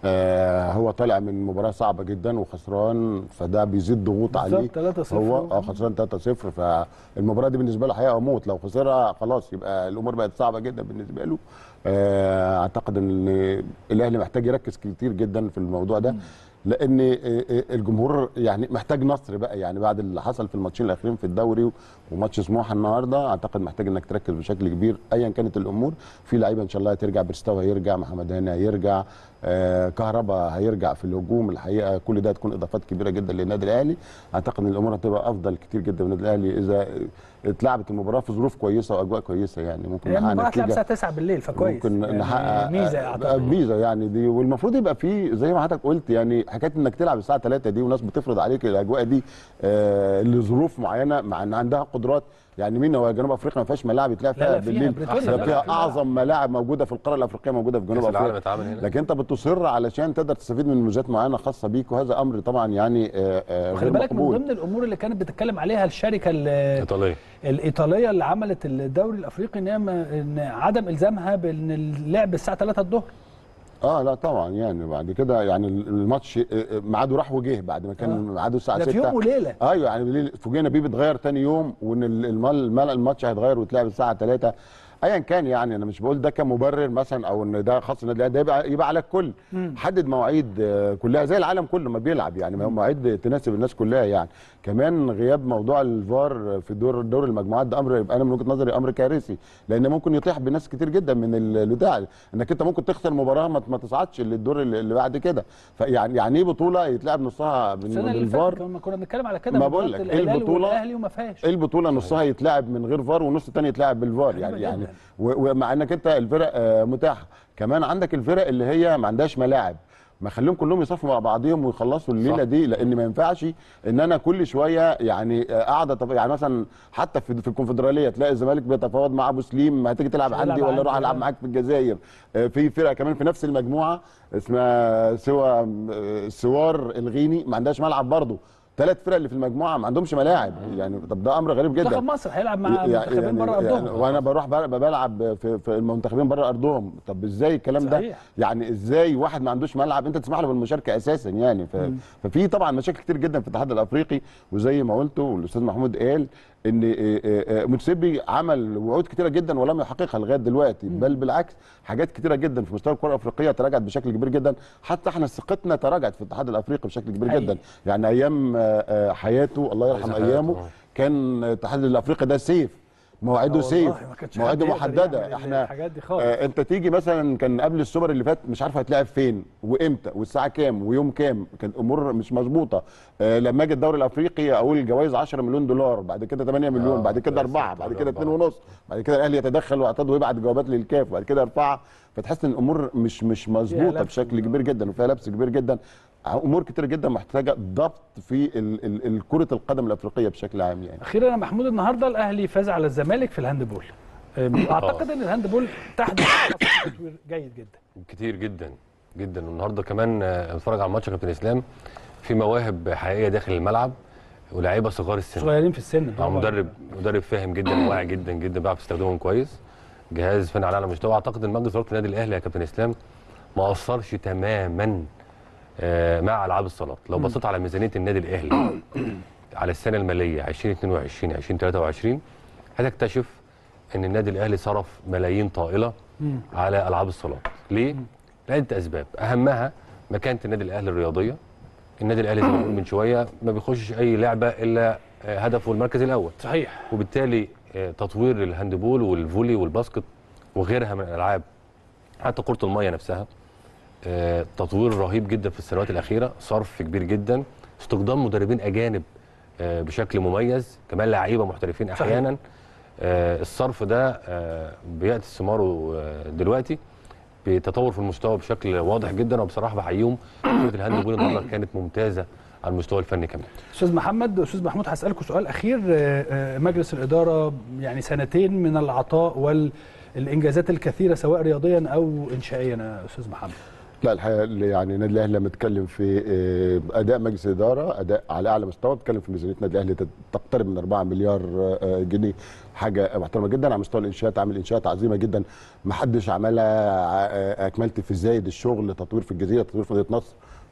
آه هو طالع من مباراه صعبه جدا وخسران فده بيزيد ضغوط عليه بالظبط 3-0 هو اه خسران 3-0 فالمباراه دي بالنسبه له حياه او موت لو خسرها خلاص يبقى الامور بقت صعبه جدا بالنسبه له آه اعتقد ان الاهلي محتاج يركز كتير جدا في الموضوع ده لان آه، آه، الجمهور يعني محتاج نصر بقى يعني بعد اللي حصل في الماتشين الاخيرين في الدوري وماتش سموحه النهارده اعتقد محتاج انك تركز بشكل كبير ايا كانت الامور في لعيبه ان شاء الله هترجع برستاو هيرجع محمد هاني هيرجع آه كهربا هيرجع في الهجوم الحقيقه كل ده هتكون اضافات كبيره جدا للنادي الاهلي اعتقد ان الامور هتبقى افضل كتير جدا من النادي الاهلي اذا اتلعبت المباراه في ظروف كويسه واجواء كويسه يعني ممكن هي نحقق المباراه هتلعب نتيجه الساعه 9 بالليل فكويس ممكن يعني نحقق ميزه آه، اعتقد ميزه يعني دي والمفروض يبقى في زي ما حضرتك قلت يعني حكايه انك تلعب الساعه 3 دي وناس بتفرض عليك الاجواء دي آه لظروف معينه مع ان عندها قدرات يعني مين هو جنوب افريقيا ما فيهاش ملاعب يتلعب لا، فيها لا، فيها بالليل بريتوريا، ده لا، فيها فيها اعظم ملاعب موجوده في القاره الافريقيه موجوده في جنوب كاس العالم افريقيا اتعمل هنا لكن انت بتصر علشان تقدر تستفيد من ميزات معينه خاصه بيك وهذا امر طبعا يعني آه، آه، خلي غير بالك من مقبول ضمن الامور اللي كانت بتتكلم عليها الشركه ال- ايطاليه الايطاليه اللي عملت الدوري الافريقي ان هي ما- ان عدم الزامها بان اللعب الساعه 3 الظهر اه لا طبعا يعني بعد كده يعني الماتش آه، آه، ميعاده راح وجه بعد ما كان آه. ميعاده الساعه ده 6 في يوم وليله ايوه يعني بالليل فوجئنا بيه بيتغير تاني يوم وان ال- المال المال- الماتش هيتغير ويتلعب الساعه 3 ايا كان يعني انا مش بقول ده كمبرر مثلا او ان ده خاص النادي الاهلي ده يبقى يبقى على الكل حدد مواعيد آه، كلها زي العالم كله ما بيلعب يعني مواعيد تناسب الناس كلها يعني كمان غياب موضوع الفار في دور دور المجموعات ده امر يبقى انا من وجهه نظري امر كارثي لان ممكن يطيح بناس كتير جدا من ال- البتاع انك انت ممكن تخسر مباراه ما ما تصعدش للدور اللي اللي بعد كده فيعني يعني ايه بطوله يتلعب نصها بال- السنه اللي بالفار فاتت كنا- كنا بنتكلم على كده ما مباراة بقول لك، إيه الهلال البطولة؟ والاهلي وما فيهاش ايه البطوله نصها يتلعب من غير فار والنص الثاني يتلعب بالفار يعني غريبة يعني جداً. و- ومع انك انت الفرق آه، متاحه كمان عندك الفرق اللي هي ما عندهاش ملاعب ما خليهم كلهم يصفوا مع بعضهم ويخلصوا الليله صح. دي لان ما ينفعش ان انا كل شويه يعني آه، قاعده طب يعني مثلا حتى في في الكونفدراليه تلاقي الزمالك بيتفاوض مع ابو سليم ما هتيجي تلعب مش عندي هيلعب ولا اروح عندي، العب آه. معاك في الجزائر آه، في فرقه كمان في نفس المجموعه اسمها سوا آه، سوار الغيني ما عندهاش ملعب برضه ثلاث فرق اللي في المجموعه ما عندهمش ملاعب يعني طب ده امر غريب جدا منتخب مصر هيلعب مع منتخبين بره ارضهم وانا بروح بل- بلعب في, في المنتخبين بره ارضهم طب ازاي الكلام ده صحيح. يعني ازاي واحد ما عندوش ملعب انت تسمح له بالمشاركه اساسا يعني ف... ففي طبعا مشاكل كتير جدا في الاتحاد الافريقي وزي ما قلت والاستاذ محمود قال ان آه، آه، آه، موتسيبي عمل وعود كتيره جدا ولم يحققها لغايه دلوقتي بل بالعكس حاجات كتيره جدا في مستوى الكره الافريقيه تراجعت بشكل كبير جدا حتى احنا ثقتنا تراجعت في الاتحاد الافريقي بشكل كبير حقيقي. جدا يعني ايام آه، آه، حياته الله يرحم حياته، ايامه آه. كان الاتحاد الافريقي ده سيف مواعيده آه سيف والله ما كانش مواعيده حد يقدر محدده يعمل احنا الحاجات دي خالص. آه انت تيجي مثلا كان قبل السوبر اللي فات مش عارف هتلعب فين وامتى والساعه كام ويوم كام كانت امور مش مظبوطه آه لما اجي الدوري الافريقي اقول الجوائز 10 مليون دولار بعد كده 8 مليون آه، بعد كده يا 4 ساتر، بعد كده أربعة. 2 ونص بعد كده الاهلي يتدخل واعتاد ويبعت جوابات للكاف بعد كده ارفعها فتحس ان الامور مش مش مظبوطه لبس. بشكل كبير جدا وفيها لبس كبير جدا امور كتير جدا محتاجه ضبط في ال- ال- ال- كره القدم الافريقيه بشكل عام يعني اخيرا يا محمود النهارده الاهلي فاز على الزمالك في الهاندبول أم، اعتقد ان الهاندبول تحدث تطوير جيد جدا كتير جدا جدا والنهارده كمان آه، اتفرج على الماتش يا كابتن اسلام في مواهب حقيقيه داخل الملعب ولاعيبه صغار السن صغيرين في السن اه برافو مدرب مدرب فاهم جدا وواعي جدا جدا بيعرف يستخدمهم كويس جهاز فني على اعلى مستوى اعتقد ان مجلس اداره النادي الاهلي يا كابتن اسلام ما قصرش تماما آه، مع العاب الصالات لو بصيت على ميزانيه النادي الاهلي على السنه الماليه 2022 2023 هتكتشف ان النادي الاهلي صرف ملايين طائله على العاب الصالات ليه لعده اسباب اهمها مكانه النادي الاهلي الرياضيه النادي الاهلي زي ما بنقول من شويه ما بيخشش اي لعبه الا آه، هدفه المركز الاول صحيح وبالتالي آه، تطوير الهاندبول والفولي والباسكت وغيرها من الالعاب حتى كره الميه نفسها آه، تطوير رهيب جدا في السنوات الاخيره صرف كبير جدا استخدام مدربين اجانب آه، بشكل مميز كمان لعيبه محترفين صحيح. احيانا آه، الصرف ده آه، بياتي ثماره آه، دلوقتي بتطور في المستوى بشكل واضح جدا وبصراحه بحييهم كره الهاندبول النهارده كانت ممتازه على المستوى الفني كمان استاذ محمد استاذ محمود هسالكم سؤال اخير آه، آه، مجلس الاداره يعني سنتين من العطاء والانجازات الكثيره سواء رياضيا او انشائيا يا استاذ محمد لا الحقيقه اللي يعني النادي الاهلي لما اتكلم في آه، اداء مجلس الاداره اداء على اعلى مستوى بتكلم في ميزانيه النادي الاهلي تقترب من 4 مليار آه، جنيه حاجه محترمه جدا على مستوى الانشاءات عامل انشاءات عظيمه جدا ما حدش عملها آه، اكملت في الزايد الشغل تطوير في الجزيره تطوير في مدينه نصر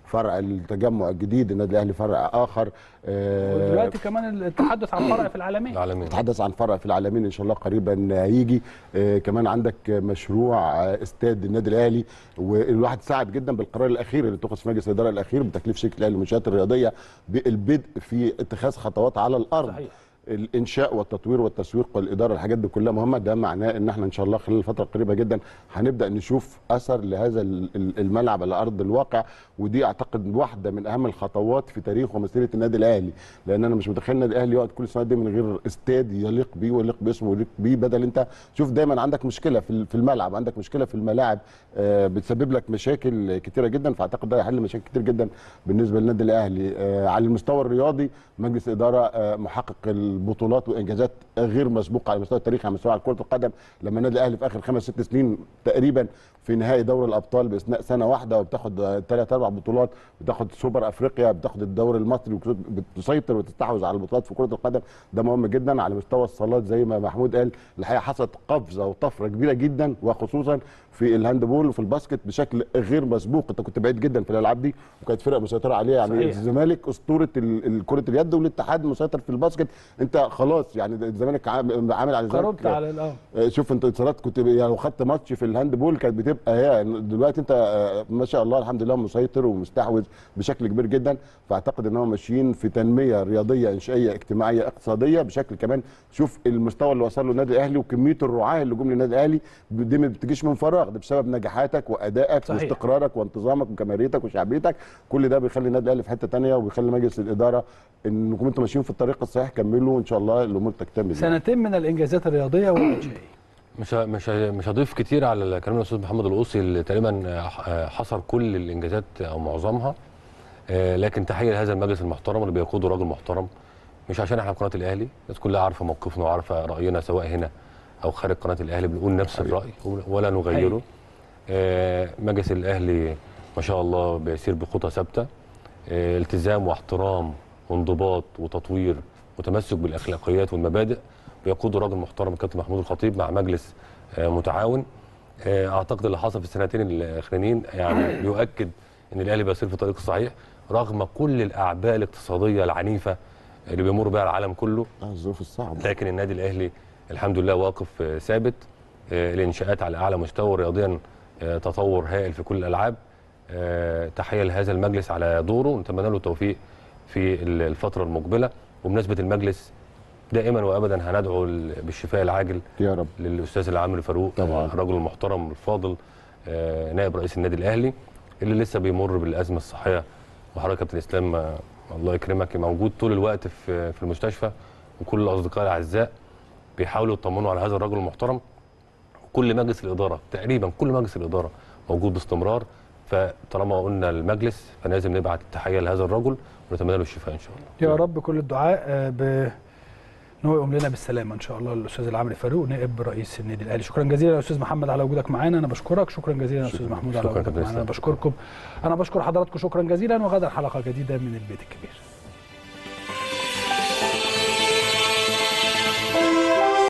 فرع التجمع الجديد النادي الاهلي فرع اخر آه، ودلوقتي كمان التحدث عن فرع في العالمين العالمين نتحدث عن فرع في العالمين ان شاء الله قريبا هيجي آه، كمان عندك مشروع آه، استاد النادي الاهلي والواحد ساعد جدا بالقرار الاخير اللي اتخذ في مجلس الاداره الاخير بتكليف شركه الاهلي للمنشات الرياضيه بالبدء في اتخاذ خطوات على الارض صحيح. الانشاء والتطوير والتسويق والاداره الحاجات دي كلها مهمه ده معناه ان احنا ان شاء الله خلال الفتره القريبه جدا هنبدا نشوف اثر لهذا ال- ال- الملعب على ارض الواقع ودي اعتقد واحده من اهم الخطوات في تاريخ ومسيره النادي الاهلي لان انا مش متخيل النادي الاهلي يقعد كل السنوات دي من غير استاد يليق بيه ويليق باسمه ويليق بيه بدل انت شوف دايما عندك مشكله في ال- في الملعب عندك مشكله في الملاعب آه، بتسبب لك مشاكل كتيره جدا فاعتقد ده هيحل مشاكل كتير جدا بالنسبه للنادي الاهلي آه، على المستوى الرياضي مجلس الاداره آه، محقق البطولات وانجازات غير مسبوقه على المستوى التاريخي على مستوى كره القدم لما النادي الاهلي في اخر خمس ست سنين تقريبا في نهائي دوري الابطال باثناء سنه واحده وبتاخد ثلاث اربع بطولات بتاخد سوبر افريقيا بتاخد الدوري المصري بتسيطر وتستحوذ على البطولات في كره القدم ده مهم جدا على مستوى الصالات زي ما محمود قال الحقيقه حصلت قفزه وطفره كبيره جدا وخصوصا في الهاندبول وفي الباسكت بشكل غير مسبوق انت كنت بعيد جدا في الالعاب دي وكانت فرق مسيطره عليها يعني صحيح. الزمالك اسطوره ال- ال- كره اليد والاتحاد مسيطر في الباسكت انت خلاص يعني الزمالك عام- عامل على الزمالك قربت على ال- اه آه، شوف انت اتصالات كنت يعني لو خدت ماتش في الهاند بول كانت بتبقى هي دلوقتي انت آه، ما شاء الله الحمد لله مسيطر ومستحوذ بشكل كبير جدا فاعتقد ان هم ماشيين في تنميه رياضيه انشائيه اجتماعيه اقتصاديه بشكل كمان شوف المستوى اللي وصل له النادي الاهلي وكميه الرعاه اللي جم للنادي الاهلي دي ما بتجيش من فراغ ده بسبب نجاحاتك وادائك صحيح. واستقرارك وانتظامك وجماهيريتك وشعبيتك كل ده بيخلي النادي الاهلي في حته ثانيه وبيخلي مجلس الاداره انكم انتم ماشيين في الطريق الصحيح كملوا وان شاء الله الامور تكتمل سنتين من الانجازات الرياضيه والانشائيه مش ه- مش ه- مش هضيف كتير على كلام الاستاذ محمد القوسي اللي تقريبا آه، حصر كل الانجازات او معظمها آه، لكن تحيه لهذا المجلس المحترم اللي بيقوده راجل محترم مش عشان احنا في قناه الاهلي الناس كلها عارفه موقفنا وعارفه راينا سواء هنا او خارج قناه الاهلي بنقول نفس الراي ولا نغيره آه، مجلس الاهلي ما شاء الله بيسير بخطى ثابته آه، التزام واحترام وانضباط وتطوير وتمسك بالاخلاقيات والمبادئ بيقوده راجل محترم الكابتن محمود الخطيب مع مجلس آه، متعاون آه، اعتقد اللي حصل في السنتين الاخرانيين يعني بيؤكد ان الاهلي بيسير في الطريق الصحيح رغم كل الاعباء الاقتصاديه العنيفه اللي بيمر بها العالم كله آه، الظروف الصعبه لكن النادي الاهلي الحمد لله واقف آه، ثابت آه، الانشاءات على اعلى مستوى رياضيا آه، تطور هائل في كل الالعاب آه، تحيه لهذا المجلس على دوره ونتمنى له التوفيق في ال- الفتره المقبله وبمناسبه المجلس دائما وابدا هندعو ال- بالشفاء العاجل يا رب للاستاذ العامل فاروق طبعاً. آه، الرجل المحترم الفاضل آه، نائب رئيس النادي الاهلي اللي لسه بيمر بالازمه الصحيه وحضرتك كابتن اسلام آه، الله يكرمك موجود طول الوقت في في المستشفى وكل الاصدقاء الاعزاء بيحاولوا يطمنوا على هذا الرجل المحترم وكل مجلس الاداره تقريبا كل مجلس الاداره موجود باستمرار فطالما قلنا المجلس فلازم نبعت التحيه لهذا الرجل ونتمنى له الشفاء ان شاء الله يا رب كل الدعاء آه، ب ان هو يقوم لنا بالسلامه ان شاء الله الاستاذ العامري فاروق نائب رئيس النادي الاهلي شكرا جزيلا يا استاذ محمد على وجودك معانا انا بشكرك شكرا جزيلا يا استاذ محمود على شكراً وجودك كابتن معانا انا إسلام. بشكركم انا بشكر حضراتكم شكرا جزيلا وغدا حلقه جديده من البيت الكبير